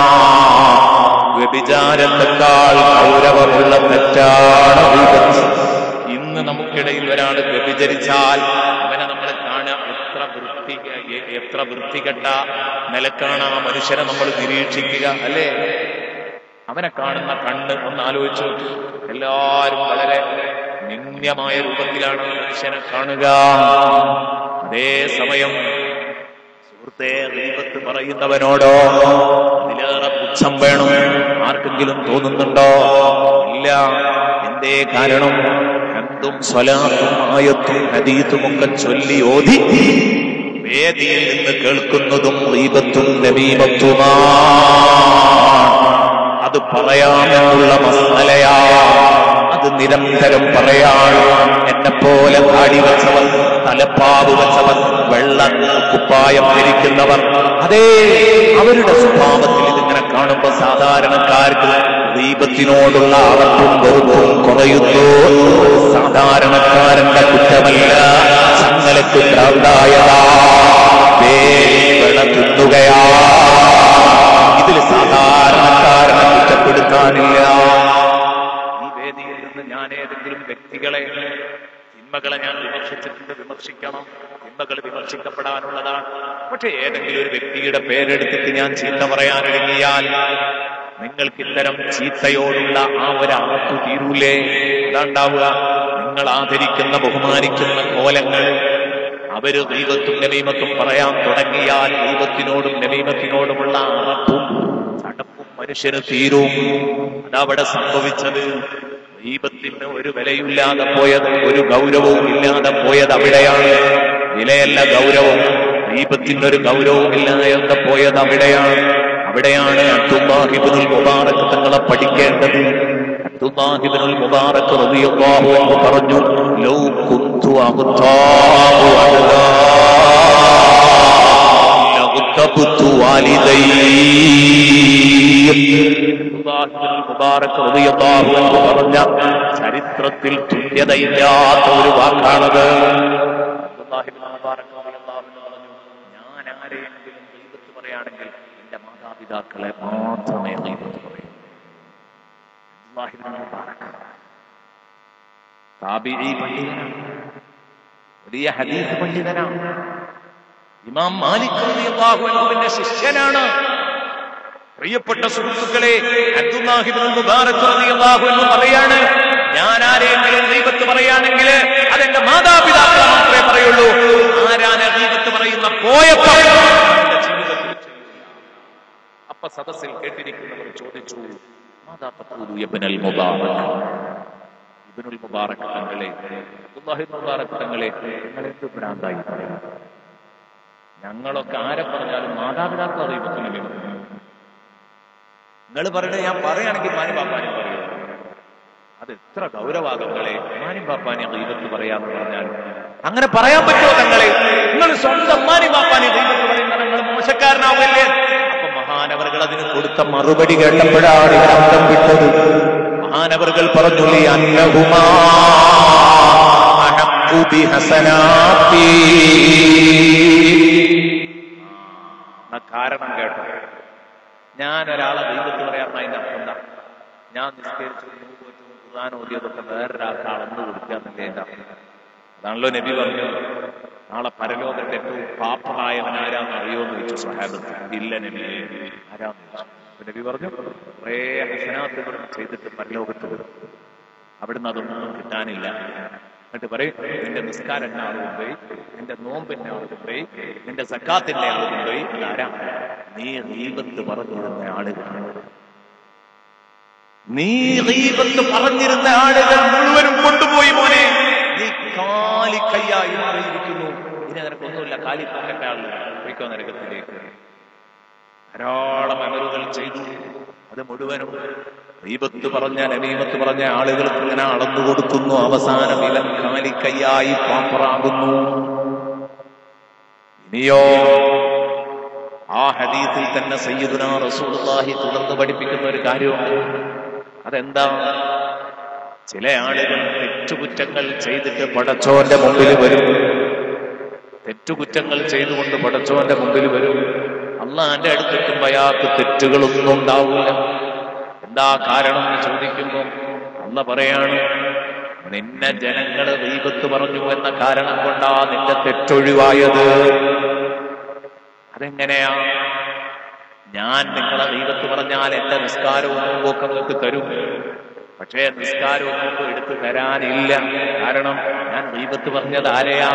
വ്യഭിചാരത്തെക്കാൾ ഗൗരവമുള്ള തെറ്റാണ് ഗീബത്ത് ഇന്ന് നമുക്കിടയിൽ ഒരാൾ വ്യഭിചരിച്ചാൽ അവനെ നമ്മൾ കാണുക എത്ര വൃത്തി എ- എത്ര വൃത്തികെട്ട നിലക്കാണ് ആ മനുഷ്യനെ നമ്മൾ നിരീക്ഷിക്കുക അല്ലേ അവനെ കാണുന്ന കണ്ണ് ഒന്ന് ആലോചിച്ചു നോക്കൂ. എല്ലാരും വളരെ നിന്ദ്യമായ രൂപത്തിലാണ് ആ മനുഷ്യനെ കാണുക അതേ സമയം സുഹൃത്തെ ദൈവത്ത് പറയുന്നവനോടോ അതിലേറെ പുച്ഛം വേണം ആർക്കെങ്കിലും തോന്നുന്നുണ്ടോ ഇല്ല എന്തേ കാരണം എന്തും സ്വലാത്തും ആയത്തും ഹദീത്തും ഒക്കെ ചൊല്ലി ഓതി വേദിയിൽ നിന്ന് കേൾക്കുന്നതും ദീപത്തും നബീബത്തുമാ അത് പറയാമെന്നുള്ള മസലയാ അത് നിരന്തരം പറയാൻ എന്നെ പോലെ താടി വെച്ചവർ തലപ്പാവ് വെച്ചവർ വെള്ള കുപ്പായം ധരിക്കുന്നവർ അതേ അവരുടെ സ്വഭാവത്തിൽ ഇതിങ്ങനെ കാണുമ്പോ സാധാരണക്കാർക്ക് ദീപത്തിനോടുള്ള അറപ്പും വെറുപ്പും കുറയുന്നു സാധാരണക്കാരന്റെ കുറ്റമല്ല ചങ്ങലക്ക് ഭ്രാന്തായതാ വേള തിന്നുകയാ ഇതിൽ സാധാരണക്കാരനെ കുറ്റപ്പെടുത്താനില്ല ഈ വേദിയിൽ നിന്ന് ഞാൻ ഏതെങ്കിലും വ്യക്തികളെ തിന്മകളെ ഞാൻ വിമർശിച്ചിട്ടുണ്ട് വിമർശിക്കണം തിന്മകൾ വിമർശിക്കപ്പെടാനുള്ളതാണ് പക്ഷെ ഏതെങ്കിലും ഒരു വ്യക്തിയുടെ പേരെടുത്തിട്ട് ഞാൻ ചീത്ത പറയാനൊരുങ്ങിയാൽ നിങ്ങൾക്ക് ഇത്തരം ചീത്തയോടുള്ള ആ ഒരു ആർത്തു തീരൂലേ അതാണ്ടാവുക നിങ്ങൾ ആദരിക്കുന്ന ബഹുമാനിക്കുന്ന കോലങ്ങൾ അവര് ദൈവത്തും നബീമത്തും പറയാൻ തുടങ്ങിയാൽ ദൈവത്തിനോടും നബീമത്തിനോടുമുള്ള അറപ്പും ചടപ്പും മനുഷ്യന് തീരും അതവിടെ സംഭവിച്ചത് ദൈവത്തിന് ഒരു വിലയില്ലാതെ പോയത് ഒരു ഗൗരവവും ഇല്ലാതെ പോയത് അവിടെയാണ് വിലയല്ല ഗൗരവം ദൈവത്തിന് ഒരു ഗൗരവവും ഇല്ലാതെ പോയത് അവിടെയാണ് അവിടെയാണ് അബ്ദുല്ലാഹിബിനുൽ മുബാറക് തങ്ങളെ പഠിക്കേണ്ടത് അബ്ദുല്ലാഹിബിനുൽ മുബാറക് റളിയല്ലാഹു അൻഹു പറഞ്ഞു ലൗ കുന്തു അഗ്താബു അഹദാ ലഗ്തബ്തു വാലിദൈ അബ്ദുല്ലാഹിബിനുൽ മുബാറക് റളിയല്ലാഹു അൻഹു പറഞ്ഞ ചരിത്രത്തിൽ തുല്യതയില്ലാത്ത ഒരു വാക്കാണത് അബ്ദുല്ലാഹിബിനുൽ മുബാറക് റളിയല്ലാഹു അൻഹു പറഞ്ഞു ഞാൻ ആരെയെങ്കിലും ദൈവത്ത് പറയുകയാണെങ്കിൽ എന്റെ മാതാപിതാക്കളെ മാത്രമേ ദൈവത്ത് പറയൂ അബ്ദുല്ലാഹിബ്നു മുബാറക് താബിഈ പണ്ഡിതനാണ് വലിയ ഹദീസ് പണ്ഡിതനാണ് ഇമാം മാലിക് റളിയല്ലാഹു അൻഹുവിന്റെ ശിഷ്യനാണ് പ്രിയപ്പെട്ട സുഹൃത്തുക്കളെ അബ്ദുല്ലാഹിബ്നുൽ മുബാറക് റളിയല്ലാഹു അൻഹു പറയാണ് ഞാൻ ആരെങ്കിലും ദൈവത്ത് പറയുകയാണെങ്കിൽ അതെന്റെ മാതാപിതാക്കളെ മാത്രമേ പറയുള്ളൂ ആരാണ് ദൈവത്ത് പറയുന്ന പോയപ്പോൾ എന്റെ ജീവിതത്തിൽ ചെയ്യില്ല. അപ്പൊ സദസ്സിൽ കേട്ടിരിക്കുന്നവർ ചോദിച്ചു മാതാ തഖൂലു യബ്നൽ മുബാറക് ഇബ്നുൽ മുബാറക് തങ്ങളെ അബ്ദുല്ലാഹി മുബാറക് തങ്ങളെ നിങ്ങൾ എന്ത് ഭ്രാന്തായി പറയുന്നത് ഞങ്ങളൊക്കെ ആരെ പറഞ്ഞാലും മാതാപിതാക്കൾ ദൈവത്തിനല്ലേ നിങ്ങൾ പറയണത് ഞാൻ പറയുകയാണെങ്കിൽ മാനി പാപ്പാനി പറയൂ അത് എത്ര ഗൗരവാകങ്ങളെ മാനി പാപ്പാനി ദൈവത്ത് പറയാന്ന് പറഞ്ഞാൽ അങ്ങനെ പറയാൻ പറ്റുമോ തങ്ങളെ നിങ്ങൾ സ്വന്തം മാനി പാപ്പാനി ദൈവത്ത് പറയുന്ന നിങ്ങൾ മോശക്കാരനാവല്ലേ അപ്പൊ മഹാനവറുകൾ അതിന് കൊടുത്ത മറുപടി കേട്ടപ്പോഴാണ് ഇവർ അന്തം വിട്ടത് മഹാനവറുകൾ പറഞ്ഞു "ലി അന്നഹുമാ അഹഖു ബിഹസനാത്തി." ആ കാരണം കേട്ടോ ഞാൻ ഒരാളെ ദൈവത്ത് പറയാറുണ്ട് അതിന്റെ അർത്ഥം എന്താ ഞാൻ നിസ്കരിച്ചു ഖുർആൻ ഓതിയതൊക്കെ വേറൊരാൾക്ക് അളന്നു കൊടുക്കുക എന്നല്ലേ എന്റെ അർത്ഥം അതാണല്ലോ നബി പറഞ്ഞു നാളെ പരലോകത്തെ ഏറ്റവും പാപ്പമായവൻ ആരാന്ന് അറിയോന്ന് ചോദിച്ചു സഹാബത്ത് ഇല്ല നബി ആരാന്ന് ചോദിച്ചു അപ്പൊ നബി പറഞ്ഞു കുറേ ഹസനാത്തുകൾ ചെയ്തിട്ട് പരലോകത്ത് വരും അവിടുന്ന് അതൊന്നും കിട്ടാനില്ല എന്നിട്ട് പറയും നിന്റെ നിസ്കാരന്റെ ആൾ കൊണ്ടുപോയി നിന്റെ നോമ്പിന്റെ ആൾ കൊണ്ടുപോയി നിന്റെ സക്കാത്തിന്റെ ആൾ കൊണ്ടുപോയി അതാരാ നീ റീബത്ത് പറഞ്ഞിരുന്ന ആളുകൾ നീ റീബത്ത് പറഞ്ഞിരുന്ന ആളുകൾ മുഴുവനും കൊണ്ടുപോയി മോനെ നീ കാലിക്കയ്യായി മാറിയിരിക്കുന്നു ഇനി നിനക്കൊന്നുമില്ല കാലി പോക്കറ്റ ആള് പോയിക്കോ നരകത്തിലേക്ക് ധാരാളം അമലുകൾ ചെയ്തു അത് മുഴുവനും ദീപത്ത് പറഞ്ഞ നബീമത്ത് പറഞ്ഞ ആളുകൾക്ക് ഇങ്ങനെ അളന്നു കൊടുക്കുന്നു അവസാനം ഇലം കാലിക്കയ്യായി പാപ്പറാകുന്നു ഇനിയോ ആ ഹദീസിൽ തന്നെ സയ്യിദുന റസൂലുള്ളാഹി തുടർന്ന് പഠിപ്പിക്കുന്ന ഒരു കാര്യമുണ്ട് അതെന്താ ചില ആളുകൾ തെറ്റുകുറ്റങ്ങൾ ചെയ്തിട്ട് പടച്ചോന്റെ മുമ്പിൽ വരും തെറ്റുകുറ്റങ്ങൾ ചെയ്തുകൊണ്ട് പടച്ചോന്റെ മുമ്പിൽ വരും അള്ളാന്റെ അടുത്തെത്തുമ്പോ അയാൾക്ക് തെറ്റുകളൊന്നും ഉണ്ടാവില്ല എന്താ കാരണം എന്ന് ചോദിക്കുമ്പോ അല്ല പറയാണ് നിന്നെ ജനങ്ങള് ദൈവത്ത് പറഞ്ഞു എന്ന കാരണം കൊണ്ടാ നിന്റെ തെറ്റൊഴിവായത് അതെങ്ങനെയാ ഞാൻ നിങ്ങളെ ദൈവത്ത് പറഞ്ഞാൽ എന്റെ നിസ്കാരവും നോമ്പൊക്കെ നിങ്ങൾക്ക് തരും പക്ഷേ നിസ്കാരവും നോമ്പ് എടുത്തു തരാനില്ല കാരണം ഞാൻ ദൈവത്ത് പറഞ്ഞത് ആരെയാ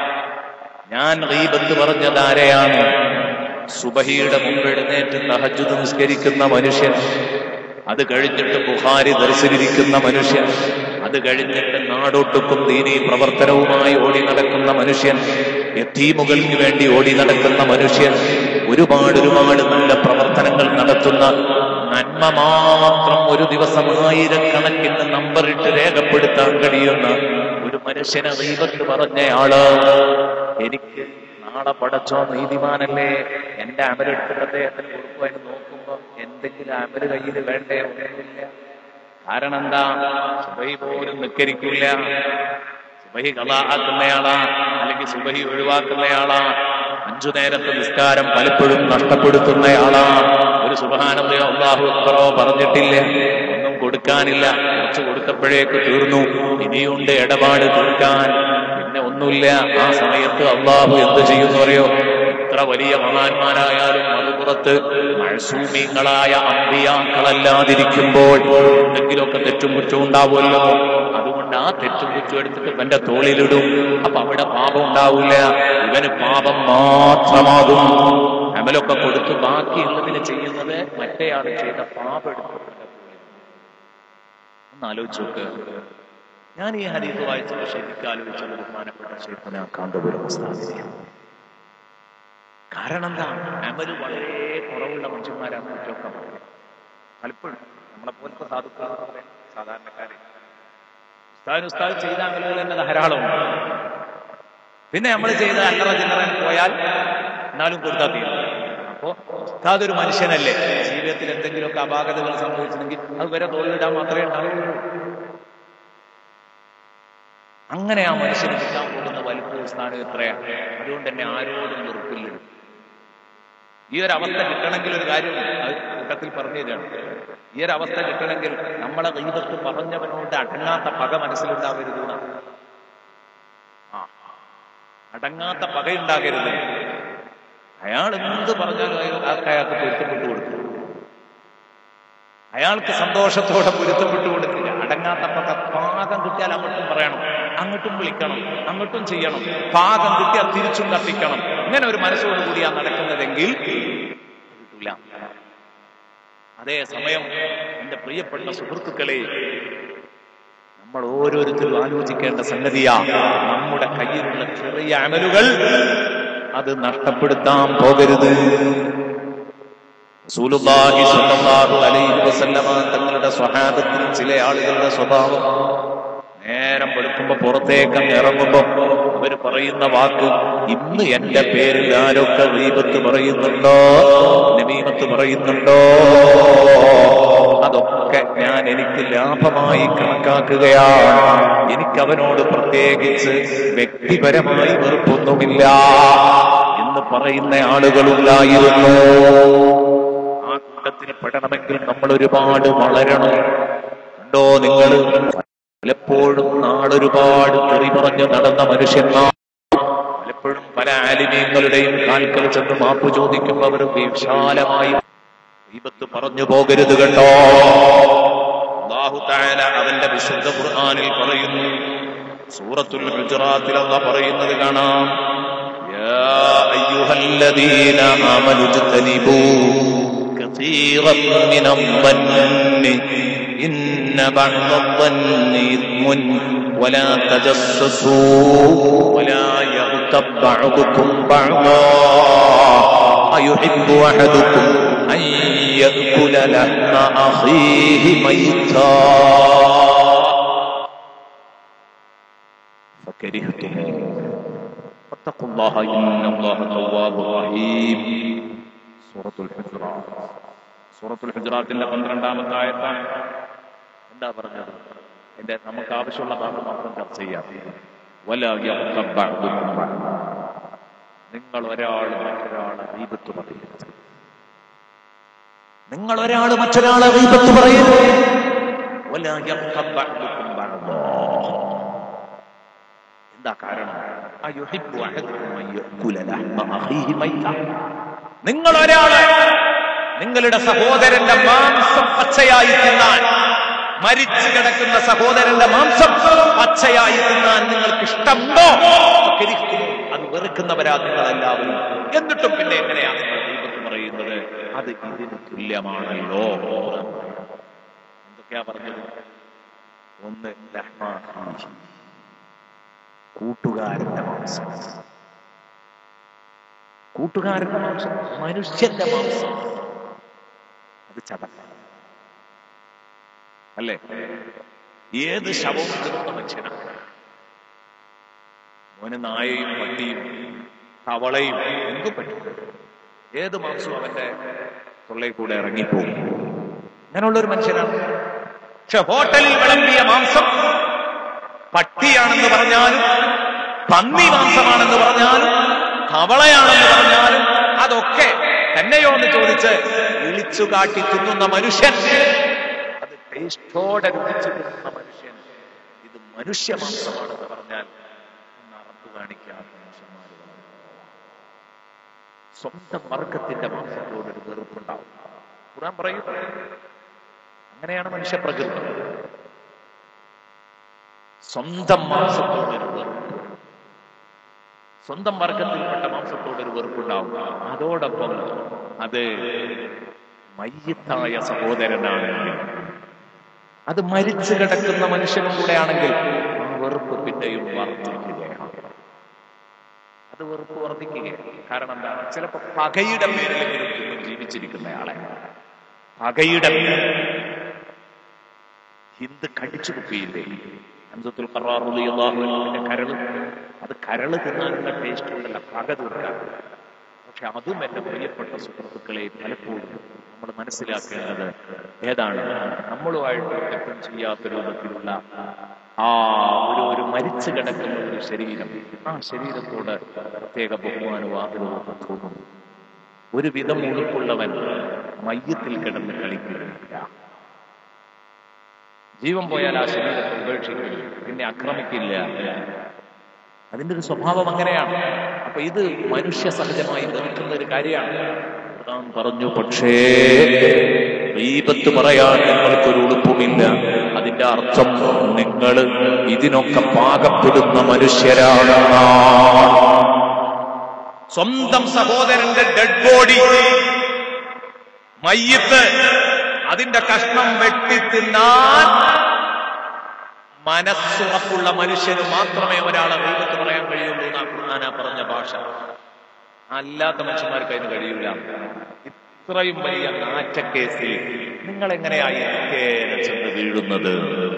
ഞാൻ ദൈവത്ത് പറഞ്ഞത് ആരെയാണ് സുബഹിയുടെ മുമ്പ് എഴുന്നേറ്റ് തഹജുദ് നിസ്കരിക്കുന്ന മനുഷ്യൻ അത് കഴിഞ്ഞിട്ട് ബുഹാരി ദർശനിരിക്കുന്ന മനുഷ്യൻ അത് കഴിഞ്ഞിട്ട് നാടൊട്ടുക്കും ദീനീ പ്രവർത്തനവുമായി ഓടി നടക്കുന്ന മനുഷ്യൻ യത്തീമുകൾക്ക് വേണ്ടി ഓടി നടക്കുന്ന മനുഷ്യൻ ഒരുപാട് ഒരുപാട് നല്ല പ്രവർത്തനങ്ങൾ നടത്തുന്ന നന്മ മാത്രം ഒരു ദിവസം ആയിരക്കണക്കിന് നമ്പറിട്ട് രേഖപ്പെടുത്താൻ കഴിയുന്ന ഒരു മനുഷ്യനെ ദൈവത്ത് പറഞ്ഞയാള് എനിക്ക് നാളെ പടച്ചോ നീതിമാനല്ലേ എന്റെ അമലെടുത്തിട്ട് അദ്ദേഹത്തിന് കൊടുക്കുവാൻ നോക്കുമ്പോ എന്തെങ്കിലും അമല് കയ്യിൽ വേണ്ടേ ഒന്നുമില്ല കാരണം എന്താ സുബഹി പോലും നിക്കരിക്കില്ല സുബഹി കളാക്കുന്നയാളാ അല്ലെങ്കിൽ സുബഹി ഒഴിവാക്കുന്നയാളാ അഞ്ചു നേരത്തെ നിസ്കാരം പലപ്പോഴും നഷ്ടപ്പെടുത്തുന്നയാളാ ഒരു സുബഹാനന്ദയോ അള്ളാഹു അക്ബറോ പറഞ്ഞിട്ടില്ല ഒന്നും കൊടുക്കാനില്ല കുറച്ച് കൊടുത്തപ്പോഴേക്ക് തീർന്നു ഇനിയുണ്ട് ഇടപാട് തീർക്കാൻ പിന്നെ ഒന്നുമില്ല ആ സമയത്ത് അള്ളാഹു എന്ത് ചെയ്യുന്നു അറിയോ എത്ര വലിയ മഹാന്മാരായാലും മറുപുറത്ത് മഴസൂമീങ്ങളായ അമ്പിയാക്കളല്ലാതിരിക്കുമ്പോൾ എന്തെങ്കിലുമൊക്കെ തെറ്റും കുറ്റവും ഉണ്ടാവുമല്ലോ അതുകൊണ്ട് ആ തെറ്റും കുറ്റം എടുത്തിട്ട് ഇവന്റെ തോളിലിടും അപ്പൊ അവിടെ പാപം ഉണ്ടാവില്ല ഇവന് പാപം മാത്രമാകും അമലൊക്കെ കൊടുത്ത് ബാക്കിയുള്ളതിന് ചെയ്യുന്നത് മറ്റേയാൾ ചെയ്ത പാപം എടുത്ത് ഒന്ന് ആലോചിച്ച് നോക്ക് ഞാൻ ഈ ഹരീത് വായിച്ചത് ശരിക്കും ആലോചിച്ചത് ബഹുമാനപ്പെട്ട ശേഖന കാന്തപുരം സ്ഥാപിക്കുകയാണ് കാരണം എന്താ അമല് വളരെ കുറവുള്ള മനുഷ്യന്മാരാണ് കുറ്റമൊക്കെ പറയുന്നത് പലപ്പോഴും നമ്മളെ പോലത്തെ സാധുക്കൾ സാധാരണക്കാരെ ഉസ്താദ് ഉസ്താദ് ചെയ്ത അമലുകൾ തന്നെ ധാരാളമുണ്ട് പിന്നെ നമ്മൾ ചെയ്ത അല്ലറ ചില്ലറ പോയാൽ എന്നാലും കൊടുത്താൽ തീരും അപ്പോ ഉസ്താദ് ഒരു മനുഷ്യനല്ലേ ജീവിതത്തിൽ എന്തെങ്കിലുമൊക്കെ അപാകതകൾ സംഭവിച്ചിട്ടുണ്ടെങ്കിൽ അത് വരെ തോളിലിടാൻ മാത്രമേ ഉണ്ടാവുള്ളൂ അങ്ങനെ ആ മനുഷ്യന് കിട്ടാൻ പോകുന്ന വലിപ്പവും സ്ഥാനം എത്രയാണ് അതുകൊണ്ട് തന്നെ ആരോടും വെറുപ്പില്ല ഈ ഒരു അവസ്ഥ കിട്ടണമെങ്കിൽ ഒരു കാര്യം അത് കൂട്ടത്തിൽ പറഞ്ഞു തരാണ് ഈ ഒരു അവസ്ഥ കിട്ടണമെങ്കിൽ നമ്മളെ ദൈവത്ത് പറഞ്ഞവനോട് അടങ്ങാത്ത പക മനസ്സിലുണ്ടാവരുത് എന്നാണ്. ആ അടങ്ങാത്ത പകയുണ്ടാകരുത് അയാൾ എന്ത് പറഞ്ഞാലും അയാൾക്ക് അയാൾക്ക് പൊരുത്തപ്പെട്ടു കൊടുത്തു അയാൾക്ക് സന്തോഷത്തോടെ പൊരുത്തപ്പെട്ടു കൊടുത്തില്ല അടങ്ങാത്ത പക പാകം കിട്ടിയാൽ അങ്ങോട്ടും പറയണം അങ്ങോട്ടും വിളിക്കണം അങ്ങോട്ടും ചെയ്യണം പാകം കിട്ടിയാൽ തിരിച്ചും കത്തിക്കണം ഇങ്ങനെ ഒരു മനസ്സോടുകൂടിയാ നടക്കുന്നതെങ്കിൽ കിട്ടില്ല അതേ സമയം എന്റെ പ്രിയപ്പെട്ട സുഹൃത്തുക്കളെ നമ്മൾ ഓരോരുത്തരും ആലോചിക്കേണ്ട സംഗതിയാ നമ്മുടെ കയ്യിലുള്ള ചെറിയ അമലുകൾ അത് നഷ്ടപ്പെടുത്താൻ പോകരുത് റസൂലുള്ളാഹി സ്വല്ലല്ലാഹു അലൈഹി വസല്ലമ തങ്ങളുടെ സ്വഹാബത്തിൽ ചില ആളുകളുടെ സ്വഭാവം നേരം വെളുക്കുമ്പോ പുറത്തേക്ക് അങ്ങ് ഇറങ്ങുമ്പോ അവര് പറയുന്ന വാക്ക് ഇന്ന് എന്റെ പേരിൽ ആരൊക്കെ ദീപത്ത് പറയുന്നുണ്ടോ നമീമത്ത് പറയുന്നുണ്ടോ അതൊക്കെ ഞാൻ എനിക്ക് ലാഭമായി കണക്കാക്കുകയാണ് എനിക്ക് അവനോട് പ്രത്യേകിച്ച് വ്യക്തിപരമായി വെറുപ്പൊന്നുമില്ല എന്ന് പറയുന്ന ആളുകളുണ്ടായിരുന്നു ആ കൂട്ടത്തിന് പെടണമെങ്കിൽ നമ്മൾ ഒരുപാട് വളരണം കണ്ടോ നിങ്ങൾ പലപ്പോഴും നാളൊരുപാട് തെറി പറഞ്ഞു നടന്ന മനുഷ്യന്മാർ പലപ്പോഴും പല ആലിമീങ്ങളുടെയും കാൽക്കൽ ചെന്ന് മാപ്പ് ചോദിക്കുമ്പോൾ അവർ വിശാലമായി ദീപത്ത് പറഞ്ഞു പോകരുത് കേട്ടോ അല്ലാഹു തആല അവന്റെ വിശുദ്ധ ഖുർആനിൽ പറയുന്നു സൂറത്തുൽ ഹുജറാത്തിൽ അല്ല പറയുന്നത് കാണാം യാ അയ്യുഹല്ലദീന ആമനു ജതനിബൂ كثيرا من الظن إن بعض الظن إثم ولا تجسسوا ولا يغتب بعضكم بعضا أيحب أحدكم أن يأكل لحم أخيه ميتا فكرهتموه واتقوا الله إن الله تواب رحيم സൂറത്തുൽ ഹുജറാത്ത് സൂറത്തുൽ ഹുജറാത്തിന്റെ പന്ത്രണ്ടാമത്തെ ആയത്താണ് എന്താ പറഞ്ഞത് എന്റെ നമുക്ക് ആവശ്യമുള്ള ഭാഗം മാത്രം ചർച്ച ചെയ്യാം വല യഗ്തബ് ബഅ്ദുക്കും ബഅ്ദാ. നിങ്ങൾ ഒരാൾ മറ്റൊരാളെ ദീപത്ത് പറയരുത് നിങ്ങൾ ഒരാൾ മറ്റൊരാളെ ദീപത്ത് പറയരുത് വല യഗ്തബ് ബഅ്ദുക്കും ബഅ്ദാ. എന്താ കാരണം അയുഹിബ്ബു അഹദുക്കും അൻ യഅകുല ലഹ്മ അഖീഹി മൈത നിങ്ങൾ ഒരാള് നിങ്ങളുടെ സഹോദരന്റെ മാംസം പച്ചയായി തിന്നാൻ മരിച്ചു കിടക്കുന്ന സഹോദരന്റെ മാംസം പച്ചയായി തിന്നാൻ നിങ്ങൾക്ക് ഇഷ്ടമുണ്ടോ കരിക്കുന്നു. അത് വെറുക്കുന്നവരാ നിങ്ങളെല്ലാവരും എന്നിട്ടും പിന്നെ എങ്ങനെയാ നിങ്ങൾ ദൈവത്ത് പറയുന്നത് അത് ഇതിന് തുല്യമാണല്ലോ എന്തൊക്കെയാ പറഞ്ഞത് ഒന്ന് ലഹ്മാ ഖീഹി. കൂട്ടുകാരന്റെ മാംസം കൂട്ടുകാരന്റെ മാംസം മനുഷ്യന്റെ മാംസം അത് ചതക്ക അല്ലേ ഏത് ശവവും തിന്നുന്ന മനുഷ്യനാണ് മോന് നായയും പട്ടിയും തവളയും എന്തും പറ്റും ഏത് മാംസവും അവന്റെ തൊള്ളയിൽ കൂടെ ഇറങ്ങിപ്പോകും അങ്ങനെയുള്ള ഒരു മനുഷ്യനാണ് പക്ഷെ ഹോട്ടലിൽ വിളമ്പിയ മാംസം പട്ടിയാണെന്ന് പറഞ്ഞാലും പന്നി മാംസമാണെന്ന് പറഞ്ഞാലും തവളയാണെന്ന് പറഞ്ഞാലും അതൊക്കെ തന്നെയോ എന്ന് ചോദിച്ച് വിളിച്ചു കാട്ടി തിന്നുന്ന മനുഷ്യൻ അത് ടേസ്റ്റോടെ രുചിച്ചു തിന്നുന്ന മനുഷ്യൻ ഇത് മനുഷ്യ മാംസമാണെന്ന് പറഞ്ഞാൽ ഒന്ന് അറപ്പ് കാണിക്കാത്ത മനുഷ്യന്മാർ സ്വന്തം വർഗത്തിന്റെ മാംസത്തോട് ഒരു വെറുപ്പുണ്ടാവും ഖുറാൻ പറയും അങ്ങനെയാണ് മനുഷ്യ പ്രകൃതി സ്വന്തം മാംസത്തോട് ഒരു വെറുപ്പ് സ്വന്തം വർഗത്തിൽപ്പെട്ട മാംസത്തോട് ഒരു വെറുപ്പുണ്ടാവും അതോടൊപ്പം അത് മയ്യത്തായ സഹോദരനാണെങ്കിൽ അത് മരിച്ചു കിടക്കുന്ന മനുഷ്യനും കൂടെ ആണെങ്കിൽ ആ വെറുപ്പ് പിന്നെയും വർദ്ധിക്കുകയാണ് അത് വെറുപ്പ് വർദ്ധിക്കുകയാണ് കാരണം എന്താണ് ചിലപ്പോ പകയുടെ പേരിലെങ്കിലും ഇന്നും ജീവിച്ചിരിക്കുന്നയാളെ പകയുടെ പേരിൽ ഹിന്ദ് കടിച്ചു കുപ്പിയില്ലേ ഹംസത്തുൽ ഖറാറുലിന്റെ കരള് അത് കരള് തിന്നാനുള്ള ടേസ്റ്റ് ഉണ്ടല്ല പക തീർക്കാൻ പക്ഷെ അതും എന്റെ പ്രിയപ്പെട്ട സുഹൃത്തുക്കളെ പലപ്പോഴും നമ്മൾ മനസ്സിലാക്കേണ്ടത് ഏതാണ് നമ്മളുമായിട്ട് തെറ്റും ചെയ്യാത്ത രൂപത്തിലുള്ള ആ ഒരു ഒരു മരിച്ചു കിടക്കുന്ന ഒരു ശരീരം ആ ശരീരത്തോട് പ്രത്യേക ബഹുമാനവും ആഗ്രഹവും തോന്നും ഒരു വിധം ഉളുപ്പുള്ളവൻ മയ്യത്തിൽ കിടന്ന് കളിക്കുകയില്ല ജീവൻ പോയാൽ ആ ശരീരത്തെ ഉപേക്ഷിക്കില്ല പിന്നെ ആക്രമിക്കില്ല അതിന്റെ ഒരു സ്വഭാവം അങ്ങനെയാണ് അപ്പൊ ഇത് മനുഷ്യ സഹജമായി വെറുക്കുന്ന ഒരു കാര്യമാണ് ഖുർആൻ പറഞ്ഞു പക്ഷേ ദീപത്ത് പറയാൻ നിങ്ങൾക്കൊരു ഉളുപ്പുമില്ല അതിന്റെ അർത്ഥം നിങ്ങൾ ഇതിനൊക്കെ പാകപ്പെടുന്ന മനുഷ്യരാണെന്നാണ് സ്വന്തം സഹോദരന്റെ ഡെഡ് ബോഡി മയ്യത്ത് അതിന്റെ കഷ്ണം വെട്ടി തിന്നാൻ മനസ്സുറപ്പുള്ള മനുഷ്യന് മാത്രമേ ഒരാളെ ദൈവത്ത് പറയാൻ കഴിയുള്ളൂ എന്നാ ഖുർആന പറഞ്ഞ ഭാഷ അല്ലാത്ത മനുഷ്യന്മാർക്ക് അതിന് കഴിയൂല ഇത്രയും വലിയ നാറ്റക്കേസിൽ നിങ്ങൾ എങ്ങനെയായി നിത്യേന ചെന്ന് വീഴുന്നത്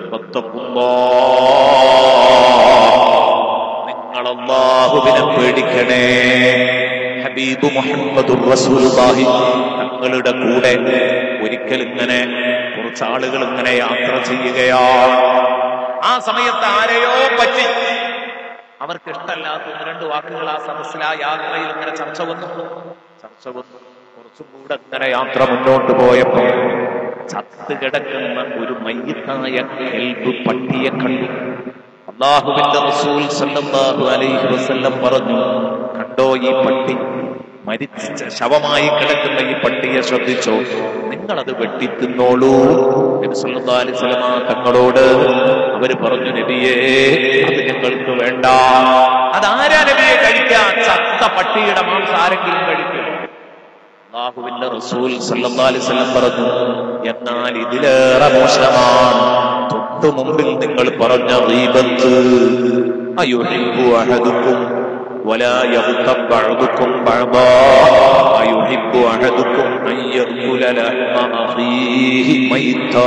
നിങ്ങൾ അള്ളാഹുവിനെ പേടിക്കണേ ഹബീബ് മുഹമ്മദ് റസൂലുള്ളാഹി തങ്ങളുടെ കൂടെ ഒരിക്കൽ ഇങ്ങനെ കുറച്ച് ആളുകൾ ഇങ്ങനെ യാത്ര ചെയ്യുകയാണ് ആ സമയത്ത് ആരെയോ പറ്റി അവർക്ക് ഇഷ്ടമല്ലാത്ത ഒന്ന് രണ്ട് വാക്കുകൾ ആ സദസ്സിൽ ആ യാത്രയിൽ ഇങ്ങനെ ചർച്ച വന്നു ചർച്ച വന്നു കുറച്ചും കൂടെ ഇങ്ങനെ യാത്ര മുന്നോട്ട് പോയപ്പോ ചത്ത് കിടക്കുന്ന ഒരു മയ്യത്തായ കെൽബ് പട്ടിയെ കണ്ടു അള്ളാഹുവിന്റെ റസൂൽ സല്ലല്ലാഹു അലൈഹി വസല്ലം പറഞ്ഞു കണ്ടോ ഈ പട്ടി മരിച്ച ശവമായി കിടക്കുന്ന ഈ പട്ടിയെ ശ്രദ്ധിച്ചോ നിങ്ങളത് വെട്ടിത്തിന്നോളൂ നബി സല്ലല്ലാഹു അലൈഹി വസല്ലമ തങ്ങളോട് അവര് പറഞ്ഞു നബിയേ അത് ഞങ്ങൾക്ക് വേണ്ട അതാരാ നബിയെ കഴിക്കാൻ ചത്ത പട്ടിയുടെ മാംസം ആരെങ്കിലും കഴിക്കും അള്ളാഹുവിന്റെ റസൂൽ സല്ലല്ലാഹു അലൈഹി വസല്ലം പറഞ്ഞു എന്നാൽ ഇതിലേറെ മോശമാണ് തൊട്ടു മുമ്പിൽ നിങ്ങൾ പറഞ്ഞ ഗീബത്ത് അയുഹിബ്ബു അഹദുക്കും ولا يغتب بعضكم بعضا أيحب أحدكم أن يأكل لحم أخيه ميتا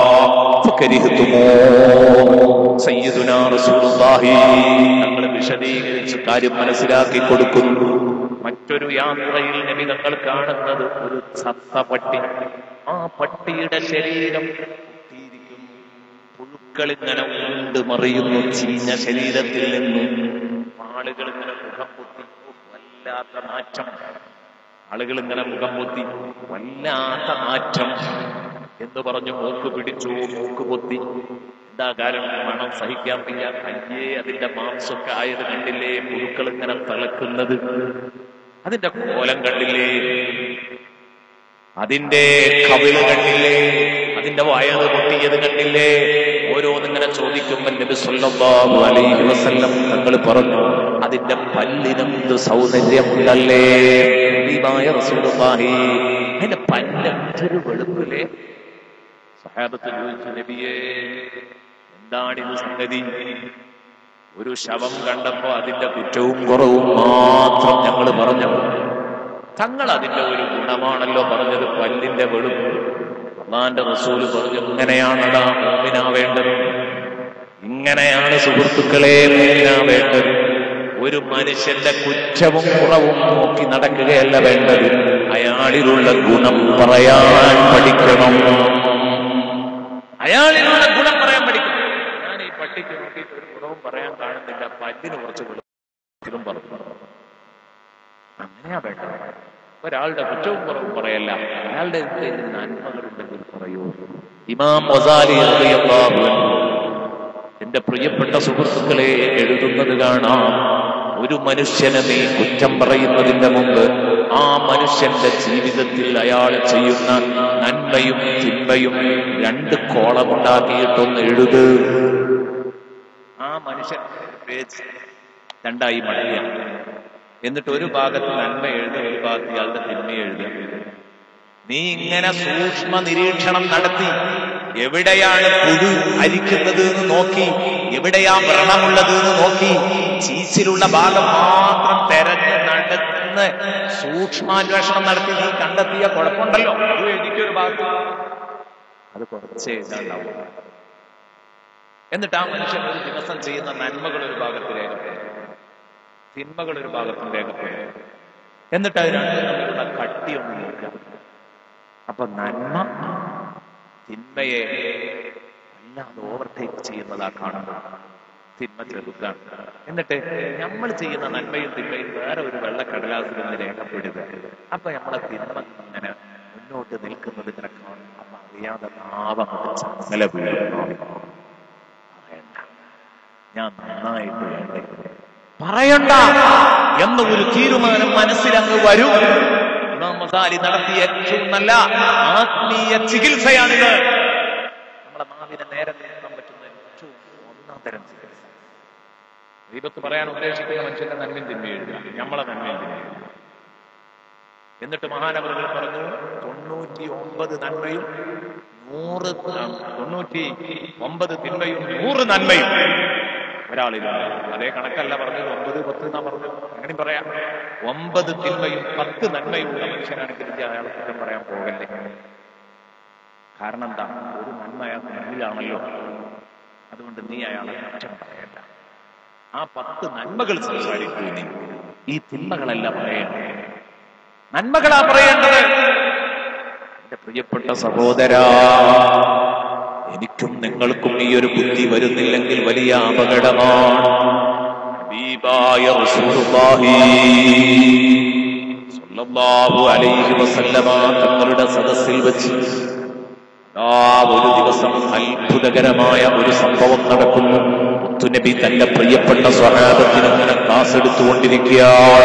فكرهتموه سيدنا رسول الله ഞങ്ങൾ വിശദീകരിച്ച് കാര്യം മനസ്സിലാക്കി കൊടുക്കുന്നു മറ്റൊരു യാത്രയിൽ നബി നമ്മൾ കാണുന്നത് ഒരു ചത്ത പട്ടി ആ പട്ടിയുടെ ശരീരം കുത്തിയിരിക്കുന്നു പുഴുക്കൾ ഇങ്ങനെ ഉണ്ട് മറിയുന്നു ചീഞ്ഞ ശരീരത്തിൽ നിന്നും ആളുകൾ ഇങ്ങനെ മുഖം പൊത്തി വല്ലാത്ത മാറ്റം ആളുകൾ ഇങ്ങനെ മുഖം പൊത്തി വല്ലാത്ത മാറ്റം എന്ന് പറഞ്ഞു മൂക്ക് പിടിച്ചു മൂക്ക് പൊത്തി എന്താ കാരണം മണം സഹിക്കാൻ വയ്യ അയ്യേ അതിന്റെ മാംസമൊക്കെ ആയത് കണ്ടില്ലേ പുഴുക്കൾ ഇങ്ങനെ തിളക്കുന്നത് അതിന്റെ കോലം കണ്ടില്ലേ അതിന്റെ കവിള് കണ്ടില്ലേ അതിന്റെ വയറ് പൊട്ടിയത് കണ്ടില്ലേ ഓരോന്നിങ്ങനെ ചോദിക്കുമ്പോൾ നബി സല്ലല്ലാഹു അലൈഹി വസല്ലം തങ്ങൾ പറഞ്ഞു അതിന്റെ പല്ലിനെന്ത് സൗന്ദര്യമുണ്ടല്ലേ ഹബീബായ റസൂലുള്ളാഹി അതിന്റെ പല്ലെന്തൊരു വെളുപ്പില്ലേ സഹാബത്ത് ചോദിച്ചു നബിയേ എന്താണിത് സംഗതി ഒരു ശവം കണ്ടപ്പോ അതിന്റെ കുറ്റവും കുറവും മാത്രം ഞങ്ങൾ പറഞ്ഞു തങ്ങൾ അതിന്റെ ഒരു ഗുണമാണല്ലോ പറഞ്ഞത് പല്ലിന്റെ വെളുപ്പ് അള്ളാന്റെ റസൂല് പറഞ്ഞു ഇങ്ങനെയാണടാ മോമിനാവേണ്ടത് ഇങ്ങനെയാണ് സുഹൃത്തുക്കളെ മോമിനാവേണ്ടത് ഒരു മനുഷ്യന്റെ കുറ്റവും കുറവും നോക്കി നടക്കുകയല്ല വേണ്ടത് അയാളിലുള്ള ഗുണം പറയാൻ പഠിക്കണം അയാളിലുള്ള ഗുണം പറയാൻ പഠിക്കണം ഞാൻ ഈ പട്ടിക്ക് നോക്കിയിട്ട് ഒരു ഗുണവും പറയാൻ കാണുന്നില്ല പല്ലിന് കുറച്ച് ഗുണം പറഞ്ഞു അങ്ങനെയാ വേണ്ടത് ഒരാളുടെ കുറ്റവും കുറവും പറയല്ല അയാളുടെ എന്തെങ്കിലും നന്മകളുണ്ടെങ്കിൽ പറയൂ ഇമാം മൊസാലി റളിയല്ലാഹു അൻഹു എന്റെ പ്രിയപ്പെട്ട സുഹൃത്തുക്കളെ എഴുതുന്നത് കാണാം ഒരു മനുഷ്യനെ നീ കുറ്റം പറയുന്നതിന്റെ മുമ്പ് ആ മനുഷ്യന്റെ ജീവിതത്തിൽ അയാൾ ചെയ്യുന്ന നന്മയും തിന്മയും രണ്ട് കോളമുണ്ടാക്കിയിട്ടൊന്ന് എഴുത് ആ മനുഷ്യൻ പേജ് രണ്ടായി മടങ്ങിയ എന്നിട്ട് ഒരു ഭാഗത്ത് നന്മ എഴുതുക ഒരു ഭാഗത്ത് ഇയാളുടെ തിന്മ എഴുതുക നീ ഇങ്ങനെ സൂക്ഷ്മ നിരീക്ഷണം നടത്തി എവിടെയാണ് പുഴു അരിക്കുന്നത് എന്ന് നോക്കി എവിടെയാ വ്രണമുള്ളത് എന്ന് നോക്കി ചീച്ചിലുള്ള ഭാഗം മാത്രം തെരഞ്ഞ് നടന്ന് സൂക്ഷ്മാന്വേഷണം നടത്തി നീ കണ്ടെത്തിയ കുഴപ്പമുണ്ടല്ലോ അത് എഴുതിക്കൊരു ഭാഗത്ത് അത് കുറച്ചേ എഴുതാണ്ടാവും എന്നിട്ട് ആ മനുഷ്യൻ ഒരു ദിവസം ചെയ്യുന്ന നന്മകൾ ഒരു ഭാഗത്ത് രേഖപ്പെടും തിന്മകൾ ഒരു ഭാഗത്ത് രേഖപ്പെടും എന്നിട്ട് അത് രണ്ടും തമ്മിലുള്ള കട്ടി ഒന്ന് നോക്കുക അപ്പൊ നന്മ തിന്മയെ വല്ലാതെ ഓവർടേക്ക് ചെയ്യുന്നതാ കാണുന്നത് തിന്മ ചെറുതാണ് എന്നിട്ട് നമ്മൾ ചെയ്യുന്ന നന്മയും തിന്മയും വേറെ ഒരു വെള്ളക്കടലാസിൽ നിന്ന് രേഖപ്പെടുക അപ്പൊ നമ്മളെ തിന്മ ഇങ്ങനെ മുന്നോട്ട് നിൽക്കുന്നത് ഇങ്ങനെ കാണും അപ്പൊ അറിയാതെ നാവം ചങ്ങല വീഴുന്നു പറയണ്ട ഞാൻ നന്നായിട്ട് വേണ്ടേ പറയണ്ട എന്ന ഒരു തീരുമാനം മനസ്സിലങ്ങ് വരും ഇമാം മസാലി നടത്തിയ ഏറ്റവും നല്ല ആത്മീയ ചികിത്സയാണിത് നമ്മളെ നാവിനെ നേരെ നിർത്താൻ പറ്റുന്ന ഏറ്റവും ഒന്നാം തരം ചികിത്സ ദീപത്ത് പറയാൻ ഉദ്ദേശിക്കുന്ന മനുഷ്യന്റെ നന്മയും തിന്മയും എഴുതുക നമ്മളെ നന്മയും തിന്മയും എഴുതുക എന്നിട്ട് മഹാനവറുകൾ പറഞ്ഞു തൊണ്ണൂറ്റി ഒമ്പത് നന്മയും നൂറ് തൊണ്ണൂറ്റി ഒമ്പത് തിന്മയും നൂറ് നന്മയും ഒരാളിലുണ്ട് അതേ കണക്കല്ല പറഞ്ഞത് ഒമ്പത് പത്ത് എന്നാ പറഞ്ഞു അങ്ങനെ പറയാം ഒമ്പത് തിന്മയും പത്ത് നന്മയുള്ള മനുഷ്യനാണെങ്കിൽ ഇത് അയാളെ കുറ്റം പറയാൻ പോകല്ലേ കാരണം എന്താ ഒരു നന്മ അയാൾക്ക് മുന്നിലാണല്ലോ അതുകൊണ്ട് നീ അയാളെ കുറ്റം പറയണ്ട ആ പത്ത് നന്മകൾ സംസാരിക്കൂ നീ ഈ തിന്മകളല്ല പറയേണ്ടത് നന്മകളാ പറയേണ്ടത് എന്റെ പ്രിയപ്പെട്ട സഹോദര എനിക്കും നിങ്ങൾക്കും ഈ ഒരു ബുദ്ധി വരുന്നില്ലെങ്കിൽ വലിയ അപകടമാണ് ഹബീബായ റസൂലുള്ളാഹി സ്വല്ലല്ലാഹു അലൈഹി വസല്ലമ തങ്ങളുടെ സദസ്സിൽ വെച്ച് ആ ഒരു ദിവസം അത്ഭുതകരമായ ഒരു സംഭവം നടക്കുന്നു മുത്തുനബി തന്റെ പ്രിയപ്പെട്ട സ്വഹാബത്തിന് ഇങ്ങനെ ക്ലാസ് എടുത്തുകൊണ്ടിരിക്കുക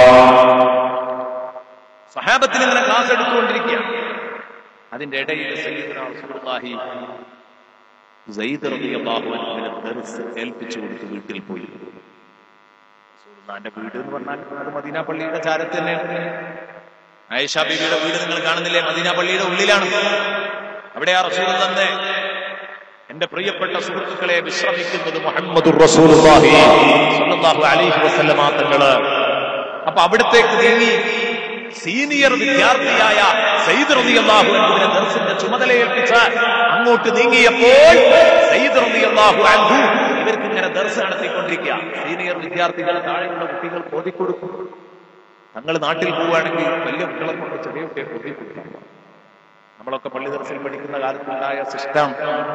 സഹാബത്തിന് ഇങ്ങനെ ക്ലാസ് എടുത്തുകൊണ്ടിരിക്കുക അതിന്റെ ഇടയിൽ സയ്യിദുനാ റസൂലുള്ളാഹി സെയ്ദ് റളിയല്ലാഹു അൻഹുവിനെ ദർസ് ഏൽപ്പിച്ചു കൊടുത്ത് വീട്ടിൽ പോയി റസൂലുള്ളാഹിന്റെ വീട് എന്ന് പറഞ്ഞാൽ അത് മദീന പള്ളിയുടെ ചാരത്ത് തന്നെയാണ് ആയിഷ ബീവിയുടെ വീട് നിങ്ങൾ കാണുന്നില്ലേ മദീന പള്ളിയുടെ ഉള്ളിലാണ് അവിടെയാ റസൂൽ തന്നെ എന്റെ പ്രിയപ്പെട്ട സുഹൃത്തുക്കളെ വിശ്രമിക്കുന്നത് മുഹമ്മദുർ റസൂലുള്ളാഹി സ്വല്ലല്ലാഹു അലൈഹി വസല്ലമ തങ്ങള് അപ്പൊ അവിടത്തേക്ക് നീങ്ങി സീനിയർ വിദ്യാർത്ഥിയായ സയ്യിദ് റളിയല്ലാഹു അൻഹുവിനെ ദർസിന്റെ ചുമതല ഏൽപ്പിച്ച് അങ്ങോട്ട് നീങ്ങിയപ്പോൾ സയ്യിദ് റളിയല്ലാഹു അൻഹു ഇവർക്ക് ഇങ്ങനെ ദർസ് നടത്തിക്കൊണ്ടിരിക്കുക സീനിയർ വിദ്യാർത്ഥികൾ താഴെയുള്ള കുട്ടികൾ ഓതിക്കൊടുക്കും തങ്ങൾ നാട്ടിൽ പോവുകയാണെങ്കിൽ വലിയ കുട്ടികളെ കൊണ്ട് ചെറിയ കുട്ടിയെ ഓതിക്കൊടുക്കും നമ്മളൊക്കെ പള്ളി ദർസിൽ പഠിക്കുന്ന കാലത്തുണ്ടായ സിസ്റ്റം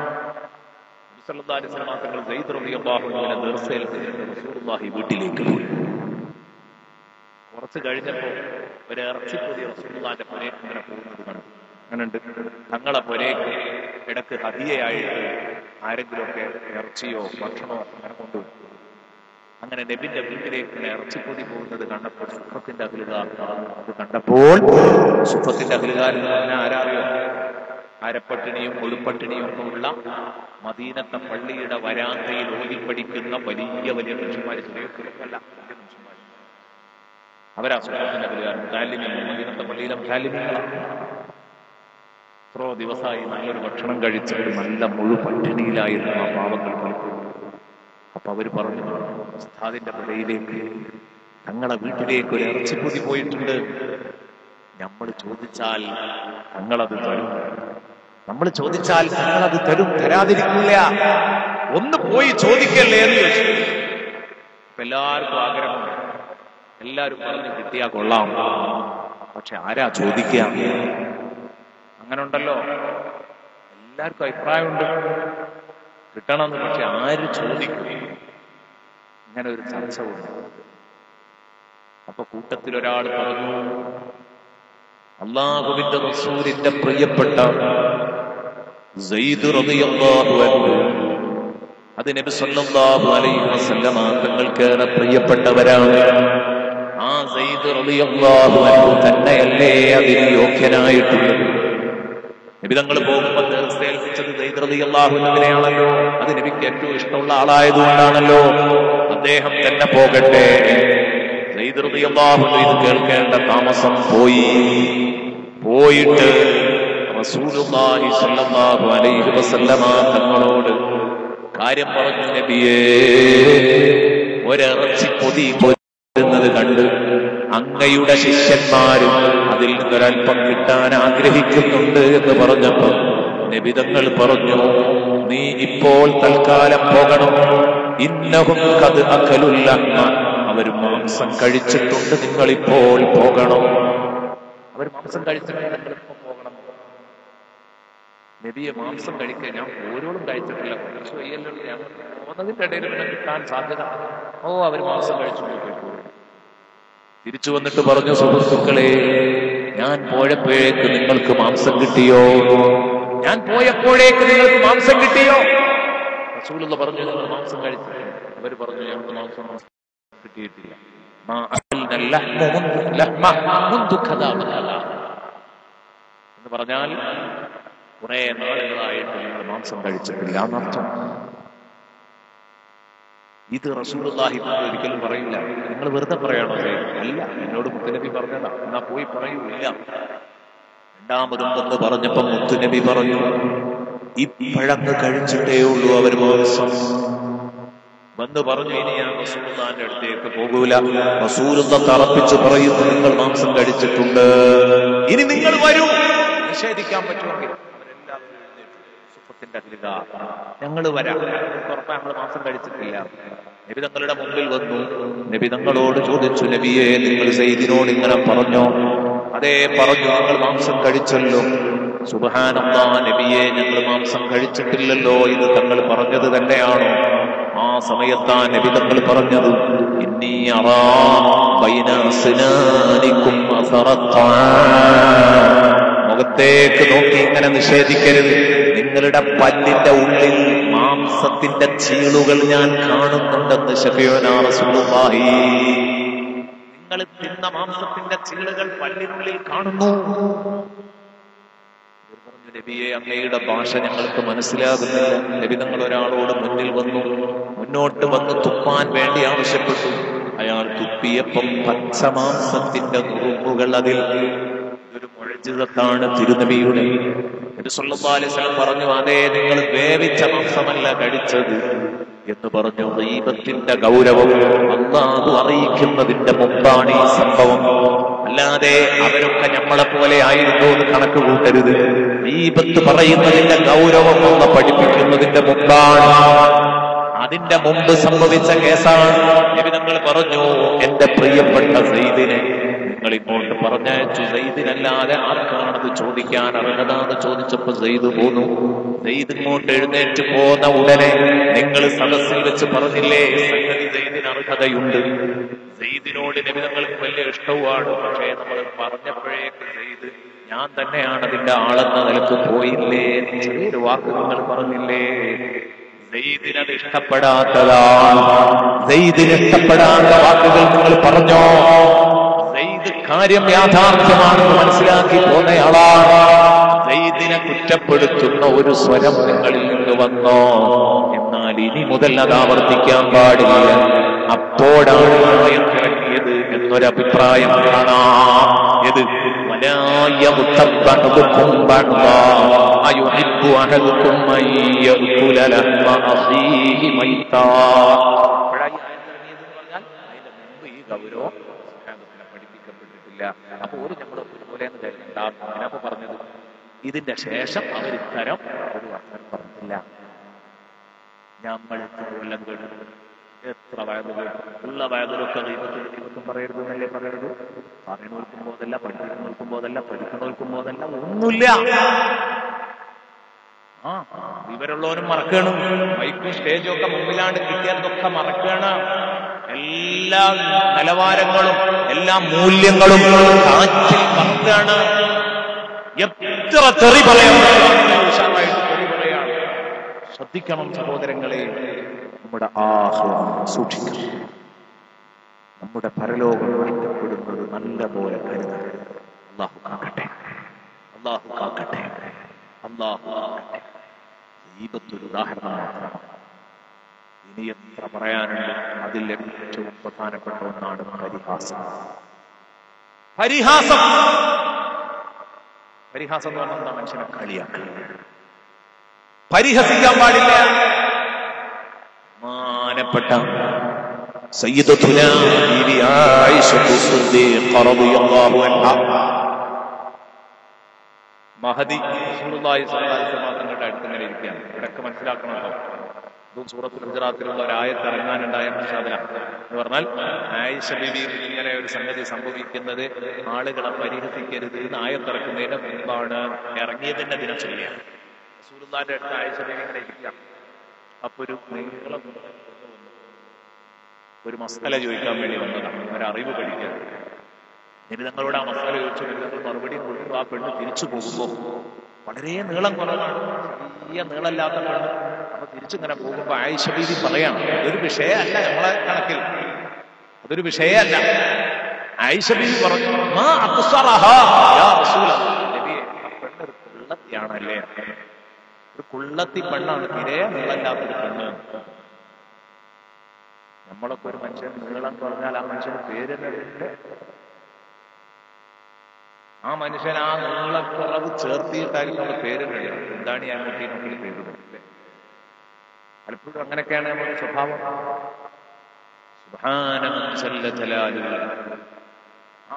തങ്ങൾ സയ്യിദ് റളിയല്ലാഹു അൻഹുവിനെ ദർസ് ഏൽപ്പിച്ചിട്ട് റസൂലുള്ളാഹി വീട്ടിലേക്ക് പോയി കുറച്ച് കഴിഞ്ഞപ്പോ ഒരു ഇറച്ചിപ്പൊതി റസൂലുള്ളാന്റെ പുരേക്ക് ഇങ്ങനെ പോകുന്നത് കണ്ടു അങ്ങനെയുണ്ട് തങ്ങളെ പുരേക്ക് ഇടക്ക് ഹതിയായിട്ട് ആരെങ്കിലുമൊക്കെ ഇറച്ചിയോ ഭക്ഷണമോ അങ്ങനെ കൊണ്ടുവരും അങ്ങനെ നബിന്റെ വീട്ടിലേക്ക് ഇങ്ങനെ ഇറച്ചിപ്പൊതി പോകുന്നത് കണ്ടപ്പോൾ സുഖത്തിന്റെ അഖിലുകാർ അത് കണ്ടപ്പോൾ സുഖത്തിന്റെ അഖിലുകാർ എന്ന് പറഞ്ഞാൽ ആരാറിയോ അരപ്പട്ടിണിയും ഒഴുപ്പട്ടിണിയും ഒക്കെ ഉള്ള മദീനത്തെ പള്ളിയുടെ വരാന്തയിൽ ഓതി പഠിക്കുന്ന വലിയ വലിയ മനുഷ്യന്മാര് ചെറിയ ചെറുപ്പല്ല വലിയ മനുഷ്യന്മാർ അവരാ സുഖത്തിന്റെ അഖിലുകാരൻ താലിമ്യം മദീനത്തെ പള്ളിയിലെ താലിമ്യങ്ങളാണ് എത്രയോ ദിവസമായി നല്ലൊരു ഭക്ഷണം കഴിച്ചിട്ട് നല്ല മുഴു പട്ടിണിയിലായിരുന്നു ആ പാവങ്ങൾ പലപ്പോഴും അപ്പൊ അവര് പറഞ്ഞു ഉസ്താദിന്റെ പുരയിലേക്ക് തങ്ങളെ വീട്ടിലേക്ക് ഒരു ഇറച്ചിപ്പൊതി പോയിട്ടുണ്ട് നമ്മൾ ചോദിച്ചാൽ തങ്ങളത് തരും നമ്മൾ ചോദിച്ചാൽ തങ്ങളത് തരും തരാതിരിക്കില്ല ഒന്ന് പോയി ചോദിക്കല്ലേ എന്ന് ചോദിച്ചു അപ്പൊ എല്ലാവർക്കും ആഗ്രഹമുണ്ട് എല്ലാവരും പറഞ്ഞു കിട്ടിയാ കൊള്ളാം പക്ഷെ ആരാ ചോദിക്കുക അങ്ങനെ ഉണ്ടല്ലോ എല്ലാവർക്കും അഭിപ്രായമുണ്ട് കിട്ടണമെന്ന് പക്ഷെ ആര് ചോദിക്കും ഇങ്ങനെ ഒരു ചർച്ച ഉണ്ട് അപ്പൊ കൂട്ടത്തിൽ ഒരാൾ പറഞ്ഞു അള്ളാഹുവിന്റെ റസൂലിന്റെ പ്രിയപ്പെട്ട സെയ്ദ് റളിയല്ലാഹു അൻഹു അത് നബി സല്ലല്ലാഹു അലൈഹി വസല്ലമ തങ്ങൾക്കേറെ പ്രിയപ്പെട്ടവരാണ് ആ സെയ്ദ് റളിയല്ലാഹു അൻഹു തന്നെയല്ലേ അതിന് യോഗ്യനായിട്ടുള്ളത് നബി തങ്ങൾ പോകുമ്പോൾ നേർച്ച ഏൽപ്പിച്ചത് സെയ്ദ് റളിയല്ലാഹു അൻഹുവിനെയാണല്ലോ അത് നബിക്ക് ഏറ്റവും ഇഷ്ടമുള്ള ആളായതുകൊണ്ടാണല്ലോ അദ്ദേഹം തന്നെ പോകട്ടെ സെയ്ദ് റളിയല്ലാഹു അൻഹു ഇത് കേൾക്കേണ്ട താമസം പോയി പോയിട്ട് റസൂലുള്ളാഹി സ്വല്ലല്ലാഹു അലൈഹി വസല്ലമ തങ്ങളോട് കാര്യം പറഞ്ഞു നബിയേ ഒരിറച്ചി പൊതി കൊല്ലുന്നത് കണ്ട് അങ്ങയുടെ ശിഷ്യന്മാരും അതിൽ നിന്നൊരൽപ്പം കിട്ടാൻ ആഗ്രഹിക്കുന്നുണ്ട് എന്ന് പറഞ്ഞപ്പോ നബിതങ്ങൾ പറഞ്ഞു നീ ഇപ്പോൾ തൽക്കാലം പോകണം ഇന്നഹും കത് അകലുള്ള അവർ മാംസം കഴിച്ചിട്ടുണ്ട് നിങ്ങൾ ഇപ്പോൾ പോകണം അവർ മാംസം കഴിച്ചിട്ടുണ്ട് നിങ്ങൾ ഇപ്പോൾ പോകണം നബിയെ മാംസം കഴിക്കാൻ ഞാൻ ഓരോന്നും കഴിച്ചിട്ടില്ല കുറച്ച് വയ്യല്ലോ ഞാൻ പോകുന്നതിന്റെ ഇടയിൽ പിന്നെ കിട്ടാൻ സാധ്യത ഓ അവർ മാംസം കഴിച്ചു പോയിക്കോളൂ തിരിച്ചു വന്നിട്ട് പറഞ്ഞു സുഹൃത്തുക്കളെ ഞാൻ പോയപ്പോഴേക്ക് നിങ്ങൾക്ക് മാംസം കിട്ടിയോ ഞാൻ പോയപ്പോഴേക്ക് നിങ്ങൾക്ക് മാംസം കിട്ടിയോ റസൂലുള്ള പറഞ്ഞു നിങ്ങൾ മാംസം കഴിച്ചു അവർ പറഞ്ഞു ഞങ്ങൾക്ക് മാംസം കിട്ടിയിട്ടില്ല മാ അഖൽന ലഹ്മ മുൻദു- ലഹ്മ മുൻദു കദാ വകദാ. എന്ന് പറഞ്ഞാൽ കുറെ നാളുകളായിട്ട് നിങ്ങൾ മാംസം കഴിച്ചിട്ടില്ല എന്നർത്ഥം ഇത് റസൂലുള്ളാഹി തങ്ങൾ ഒരിക്കലും പറയില്ല നിങ്ങൾ വെറുതെ പറയണോ ചെയ്യും അല്ല എന്നോട് മുത്തുനബി പറഞ്ഞതാ എന്നാ പോയി പറയൂല്ല രണ്ടാമതും വന്ന് പറഞ്ഞപ്പം മുത്തുനബി പറഞ്ഞു ഇപ്പഴങ്ങ് കഴിച്ചിട്ടേ ഉള്ളൂ അവർ മാംസം വന്ന് പറഞ്ഞു ഇനി ഞാൻ റസൂലുള്ളാന്റെ അടുത്തേക്ക് പോകൂല റസൂലുള്ള തറപ്പിച്ച് പറയുന്നു നിങ്ങൾ മാംസം കഴിച്ചിട്ടുണ്ട് ഇനി നിങ്ങൾ വരൂ നിഷേധിക്കാൻ പറ്റുമെങ്കിൽ അവരെല്ലാവരും എഴുന്നേറ്റു. സുഫത്തിന്റെ അഖിലിക ഞങ്ങൾ വരാം ഉറപ്പാ ഞങ്ങൾ മാംസം കഴിച്ചിട്ടില്ല നബി തങ്ങളുടെ മുമ്പിൽ വന്നു നബി തങ്ങളോട് ചോദിച്ചു നബിയെ നിങ്ങൾ സെയ്ദിനോട് ഇങ്ങനെ പറഞ്ഞോ അതേ പറഞ്ഞു ഞങ്ങൾ മാംസം കഴിച്ചല്ലോ സുബഹാനല്ലാ നബിയെ ഞങ്ങൾ മാംസം കഴിച്ചിട്ടില്ലല്ലോ ഇത് തങ്ങൾ പറഞ്ഞത് തന്നെയാണോ ആ സമയത്താ നബി തങ്ങൾ പറഞ്ഞത് ഇന്നീ അറാ ബൈന അസ്നാനിക്കും അസറത്താൻ മുഖത്തേക്ക് നോക്കി ഇങ്ങനെ നിഷേധിക്കരുത് നിങ്ങളുടെ പല്ലിന്റെ ഉള്ളിൽ മാംസത്തിന്റെ ചീളുകൾ ഞാൻ കാണുന്നുണ്ടെന്ന് ഷഫിയോനാ റസൂലുള്ളാഹി നിങ്ങൾ തിന്ന മാംസത്തിന്റെ ചീളുകൾ പല്ലിനുള്ളിൽ കാണുന്നു ഇവർ പറഞ്ഞു, നബിയെ അങ്ങയുടെ ഭാഷ ഞങ്ങൾക്ക് മനസ്സിലാകുന്നില്ല നബി തങ്ങൾ ഒരാളോട് മുന്നിൽ വന്നു മുന്നോട്ട് വന്ന് തുപ്പാൻ വേണ്ടി ആവശ്യപ്പെട്ടു അയാൾ തുപ്പിയപ്പം പച്ചമാംസത്തിന്റെ നുറുമ്പുകൾ അതിൽ ഒരു മുഴജിതത്താണ് തിരുനബിയുടെ നബി സല്ലല്ലാഹു അലൈഹി വസല്ലം പറഞ്ഞു അതേ നിങ്ങൾ വേവിച്ച മാംസമല്ല കഴിച്ചത് എന്ന് പറഞ്ഞു ദൈവത്തിന്റെ ഗൗരവം അള്ളാഹു അറിയിക്കുന്നതിന്റെ മുമ്പാണ് ഈ സംഭവം അല്ലാതെ അവരൊക്കെ നമ്മളെ പോലെ ആയിരുന്നു എന്ന് കണക്ക് കൂട്ടരുത് ദീപത്ത് പറയുന്നതിന്റെ ഗൗരവം അള്ള പഠിപ്പിക്കുന്നതിന്റെ മുമ്പാണ് അതിന്റെ മുമ്പ് സംഭവിച്ച കേസാണ് നബി നമ്മൾ പറഞ്ഞു എന്റെ പ്രിയപ്പെട്ട സെയ്ദിനെ നിങ്ങൾ ഇങ്ങോട്ട് പറഞ്ഞയച്ചു സെയ്ദിനല്ലാതെ ആർക്കാണത് ചോദിക്കാൻ അർഹതാന്ന് ചോദിച്ചപ്പോ സെയ്ദ് പോന്നു സെയ്ദ് ഇങ്ങോട്ട് എഴുന്നേറ്റ് പോന്ന ഉടനെ നിങ്ങൾ സദസ്സിൽ വെച്ച് പറഞ്ഞില്ലേ സംഗതി സെയ്ദിന് അർഹതയുണ്ട് സെയ്ദിനോട് നബി നമ്മൾക്ക് വലിയ ഇഷ്ടവുമാണ് പക്ഷേ നമ്മൾ പറഞ്ഞപ്പോഴേക്ക് സെയ്ദ് ഞാൻ തന്നെയാണ് അതിന്റെ ആളെന്ന നിലക്ക് പോയില്ലേ ചെറിയൊരു വാക്ക് നിങ്ങൾ പറഞ്ഞില്ലേ സെയ്ദിനത് ഇഷ്ടപ്പെടാത്തതാണ് സെയ്ദിന് ഇഷ്ടപ്പെടാത്ത വാക്കുകൾ നിങ്ങൾ പറഞ്ഞോ സെയ്ദ് കാര്യം യാഥാർത്ഥ്യമാണെന്ന് മനസ്സിലാക്കി പോന്നയാളാണ് സെയ്ദിനെ കുറ്റപ്പെടുത്തുന്ന ഒരു സ്വരം നിങ്ങളിൽ നിന്ന് വന്നോ എന്നാൽ ഇനി മുതൽ അത് ആവർത്തിക്കാൻ പാടില്ല അപ്പോഴാണ് ആയം ഇറങ്ങിയത് എന്നൊരഭിപ്രായം കാണാം ഇത് വലായ മുത്തബ്ബഅദുക്കും ബഅദാ അയുഹിബ്ബു അഹദുക്കും അൻ യഅകുല ലഹ്മ അഖീഹി മൈത്താ അപ്പോഴായി ആയം ഇറങ്ങിയത് എന്ന് പറഞ്ഞാൽ അതിന്റെ മുമ്പ് ഈ ഗൗരവം സുബ്ഹാനഹു പഠിപ്പിക്കപ്പെട്ടിട്ടില്ല അപ്പൊ ഒരു നമ്മൾ ഒരുപോലെ അങ്ങനെയപ്പോ പറഞ്ഞത് ഇതിന്റെ ശേഷം അവർ ഇത്തരം ഒരു വർത്തനം പറഞ്ഞില്ല നമ്മൾ എത്ര കൊല്ലം കേട്ടു എത്ര വയത് കേട്ടു ഉള്ള വയതിലൊക്കെ ദൈവത്തിന് ദൈവത്തും പറയരുത് എന്നല്ലേ പറയരുത് പറയുന്നവർക്കും പോതല്ല പഠിപ്പിക്കുന്നവർക്കും പോതല്ല പഠിക്കുന്നവർക്കും പോതല്ല ഒന്നുമില്ല ആ ഇവരുള്ളവരും മറക്കണം മൈക്കും സ്റ്റേജും ഒക്കെ മുമ്പിലാണ്ട് കിട്ടിയതൊക്കെ മറക്കണം എല്ലാ നിലവാരങ്ങളും എല്ലാ മൂല്യങ്ങളും കാറ്റിൽ മറക്കാണ് എത്ര തെറി പറയാൻ ഉഷാറായിട്ട് തെറി പറയാണ് ശ്രദ്ധിക്കണം സഹോദരങ്ങളെ നമ്മുടെ ആഹ്ലാദം സൂക്ഷിക്കണം നമ്മുടെ പരലോകം നഷ്ടപ്പെടുന്നത് നല്ല പോലെ കരുതണം അള്ളാഹു കാക്കട്ടെ അള്ളാഹു കാക്കട്ടെ അള്ളാഹു കാക്കട്ടെ ദീപത്തൊരു ഉദാഹരണം മാത്രമാണ് ഇനി എത്ര പറയാനുണ്ട് അതിൽ ഏറ്റവും പ്രധാനപ്പെട്ട ഒന്നാണ് പരിഹാസം പരിഹാസം പരിഹാസം എന്ന് പറഞ്ഞാൽ എന്താ മനുഷ്യനെ കളിയാക്കുക പരിഹസിക്കാൻ പാടില്ല മാനപ്പെട്ട സയ്യിദത്തുനാ ബീവി ആയിഷത്തു സിദ്ദീഖ റളിയല്ലാഹു അൻഹ മഹദി റസൂലുള്ളാഹി സ്വല്ലല്ലാഹു അലൈഹി വസല്ലം തങ്ങളുടെ അടുത്ത് ഇങ്ങനെ ഇരിക്കുകയാണ് ഇവിടൊക്കെ മനസ്സിലാക്കണമല്ലോ ഇതും സൂറത്തുൽ ഗുജറാത്തിലുള്ള ഒരു ആയത്ത് ഇറങ്ങാനുണ്ടായ പശ്ചാത്തലം എന്ന് പറഞ്ഞാൽ ആയിഷ ബീവിയിൽ ഇങ്ങനെ ഒരു സംഗതി സംഭവിക്കുന്നത് ആളുകളെ പരിഹസിക്കരുത് എന്ന് ആയത്തിറക്കുന്നതിന് മുമ്പാണ് ഇറങ്ങിയതിന്റെ ദിനം ചെയ്യാൻ റസൂലുള്ളാഹിന്റെ അടുത്ത് ആയിഷ ബീവി ഇങ്ങനെ ഇരിക്കാം അപ്പൊ ഒരു നീളം ഒരു മസാല ചോദിക്കാൻ വേണ്ടി വന്നതാണ് ഒരു അറിവ് പഠിക്കാൻ നബി തങ്ങളോട് ആ മസാല ചോദിച്ചു നബി തങ്ങൾ മറുപടി കൊടുത്തു ആ പെണ്ണ് തിരിച്ചു പോകുമ്പോൾ വളരെ നീളം കുറവാണ് ചെറിയ നീളമില്ലാത്ത പെണ്ണ് അപ്പൊ തിരിച്ചിങ്ങനെ പോകുമ്പോ ആയിഷ ബീവി പറയാണ് ഇതൊരു വിഷയമല്ല നമ്മളെ കണക്കിൽ അതൊരു വിഷയമല്ല ആയിഷ ബീവി പറഞ്ഞു മാ അക്സറഹ യാ റസൂലല്ലാഹ് നബിയെ ആ പെണ്ണ് ഒരു കുള്ളത്തിയാണല്ലേ ഒരു കുള്ളത്തി പെണ്ണാണ് തീരെ നീളല്ലാത്തൊരു പെണ്ണ് നമ്മളൊക്കെ ഒരു മനുഷ്യൻ നീളം പറഞ്ഞാൽ ആ മനുഷ്യന് പേര് തന്നെ ആ മനുഷ്യൻ ആ നീളക്കുറവ് ചേർത്തിയിട്ടായിരിക്കും നമ്മുടെ പേര് എന്താണ് ഞാൻ കുട്ടി നമുക്ക് പേര് കൊടുക്കില്ലേ പലപ്പോഴും അങ്ങനെയൊക്കെയാണ് നമ്മുടെ സ്വഭാവം സുബ്ഹാന മൻ ജല്ല ജലാലുഹു. ആ,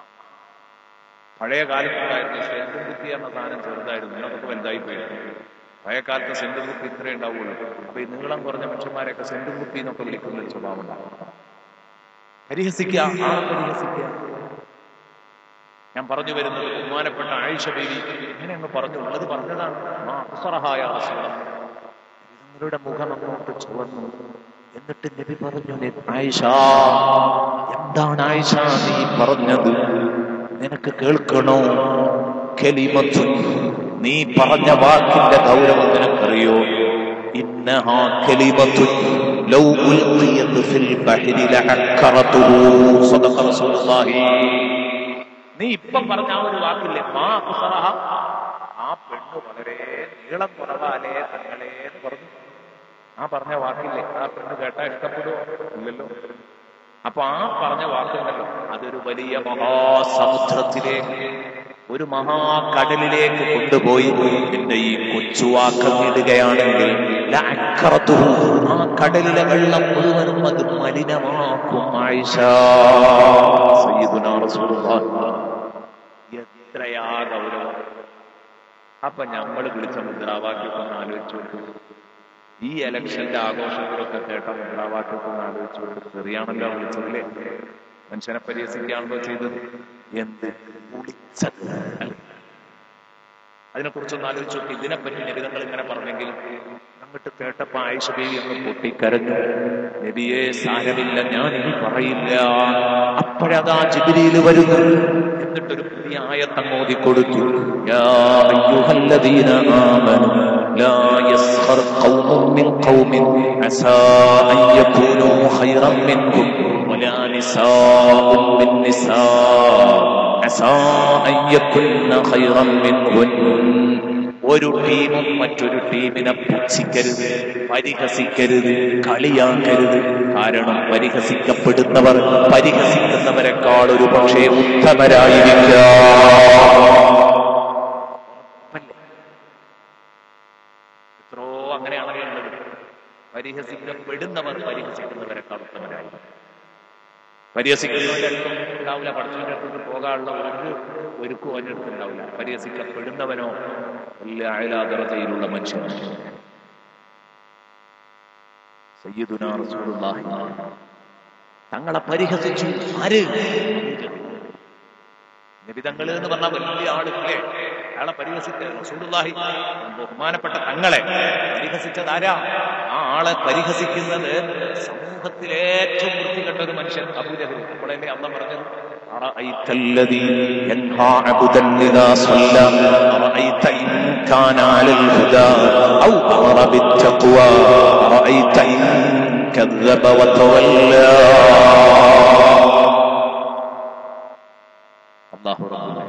പഴയ കാലത്തുണ്ടായിരുന്ന സെന്തും ബുദ്ധി എന്ന സാധനം ചെറുതായിരുന്നു ഇന്നൊക്കെ വലുതായി പോയി പഴയ കാലത്ത് സെന്തും ബുദ്ധി ഇത്രേ ഉണ്ടാവുള്ളൂ അപ്പൊ ഈ നീളം കുറഞ്ഞ മനുഷ്യന്മാരെയൊക്കെ സെന്തും ബുദ്ധി എന്നൊക്കെ വിളിക്കുന്ന ഒരു സ്വഭാവം ഉണ്ടാവും പരിഹസിക്കുക ആളെ പരിഹസിക്കുക ഞാൻ പറഞ്ഞു വരുന്നത് ബഹുമാനപ്പെട്ട ആയിഷ ബീവി ഇങ്ങനെ അങ്ങ് പറഞ്ഞു ഉള്ളത് പറഞ്ഞതാണ് ആ അഫ്സറഹായ റസൂലല്ലാഹ്. നിങ്ങളുടെ മുഖം അങ്ങോട്ട് ചുവന്നു എന്നിട്ട് നബി പറഞ്ഞു "നി- ആയിഷ എന്താണ് ആയിഷ നീ പറഞ്ഞത് നിനക്ക് കേൾക്കണോ കലിമത്തുൻ നീ പറഞ്ഞ വാക്കിന്റെ ഗൗരവം നിനക്കറിയോ ഇന്നഹാ കലിമത്തുൻ ലൗ ഉൽഖിയത് ഫിൽ ബഹരി ലഅക്കറതുഹു സദഖ റസൂലുള്ളാഹി നീ ഇപ്പം പറഞ്ഞ ആ ഒരു വാക്കില്ലേ മാ അഫ്സറഹ ആ പെണ്ണ് വളരെ നീളം കുറവാലേ തങ്ങളെ എന്ന് പറഞ്ഞു ആ പറഞ്ഞ വാക്കില്ലേ ആ പെണ്ണ് കേട്ടാ ഇഷ്ടപ്പെടുവോ ഇല്ലല്ലോ അപ്പൊ ആ പറഞ്ഞ വാക്കുണ്ടല്ലോ അതൊരു വലിയ മഹാസമുദ്രത്തിലേക്ക് ഒരു മഹാകടലിലേക്ക് കൊണ്ടുപോയി എന്റെ ഈ കൊച്ചു വാക്കങ്ങിടുകയാണെങ്കിൽ ലഅക്കറതുഹു. ആ കടലിലെ വെള്ളം മുഴുവനും അത് മലിനമാക്കും ആയിഷ സയ്യിദുനാ റസൂലുള്ളാഹി എത്രയാ ഗൗരവം അപ്പൊ നമ്മൾ വിളിച്ച മുദ്രാവാക്യമൊക്കെ ഒന്ന് ആലോചിച്ചു നോക്കൂ. ഈ ഇലക്ഷന്റെ ആഘോഷങ്ങളൊക്കെ കേട്ട മുദ്രാവാക്യമൊക്കെ ഒന്ന് ആലോചിച്ചു നോക്കൂ. ചെറിയാണല്ലോ വിളിച്ചതില്ലേ മനുഷ്യനെ പരിഹസിക്കുകയാണല്ലോ ചെയ്തത് എന്ത് വിളിച്ചത് അല്ലേ? അതിനെക്കുറിച്ചൊന്ന് ആലോചിച്ച് നോക്കി ഇതിനെപ്പറ്റി നബിതങ്ങൾ ഇങ്ങനെ പറഞ്ഞെങ്കിൽ അങ്ങോട്ട് കേട്ടപ്പോ ആയിഷ ബീവി അങ്ങ് പൊട്ടിക്കരഞ്ഞു നബിയെ സാരമില്ല ഞാൻ ഇനി പറയില്ല അപ്പോഴതാ ജിബിരിയിൽ വരുന്നു എന്നിട്ടൊരു പുതിയ ആയത്തങ്ങോതി കൊടുത്തു യാ അയ്യുഹല്ലദീന ആമനു لا يسخر قوم من قوم عسى أن يكونوا خيرا منهم ولا نساء من نساء عسى أن يكن خيرا منهن ഒരു ടീമും മറ്റൊരു ടീമിനെ പുച്ഛിക്കരുത് പരിഹസിക്കരുത് കളിയാക്കരുത് കാരണം പരിഹസിക്കപ്പെടുന്നവർ പരിഹസിക്കുന്നവരെക്കാൾ ഒരു പക്ഷേ ഉത്തമരായിരിക്കാം എത്രയോ അങ്ങനെയാണല്ലോ ഉള്ളത് പരിഹസിക്കപ്പെടുന്നവർ പരിഹസിക്കുന്നവരെക്കാൾ ഉത്തമരായി പരിഹസിക്കുന്നവരുടെ അടുത്തും ഉണ്ടാവില്ല പഠിച്ചവന്റെ അടുത്ത് പോകാനുള്ള ഒരു ഒരുക്കും അവന്റെ അടുത്ത് ഉണ്ടാവില്ല പരിഹസിക്കപ്പെടുന്നവനോ വലിയ അയലാതറതയിലുള്ള മനുഷ്യൻ സയ്യിദുനാ റസൂലുള്ളാഹി തങ്ങളെ പരിഹസിച്ചു ആര് നബിതങ്ങൾ എന്ന് പറഞ്ഞ വലിയ ആളില്ലേ അയാളെ പരിഹസിച്ച റസൂലുള്ളാഹി ബഹുമാനപ്പെട്ട തങ്ങളെ പരിഹസിച്ചത് ആരാ ആ ആളെ പരിഹസിക്കുന്നത് സമൂഹത്തിലെ ഏറ്റവും വൃത്തികെട്ട ഒരു മനുഷ്യൻ അബൂജഹൽ അപ്പോഴല്ലേ അള്ള പറഞ്ഞത് أرأيت الذي ينهى عبدا إذا صلى أرأيت إن كان على الهدى أو أمر بالتقوى أرأيت إن كذب وتولى അള്ളാഹു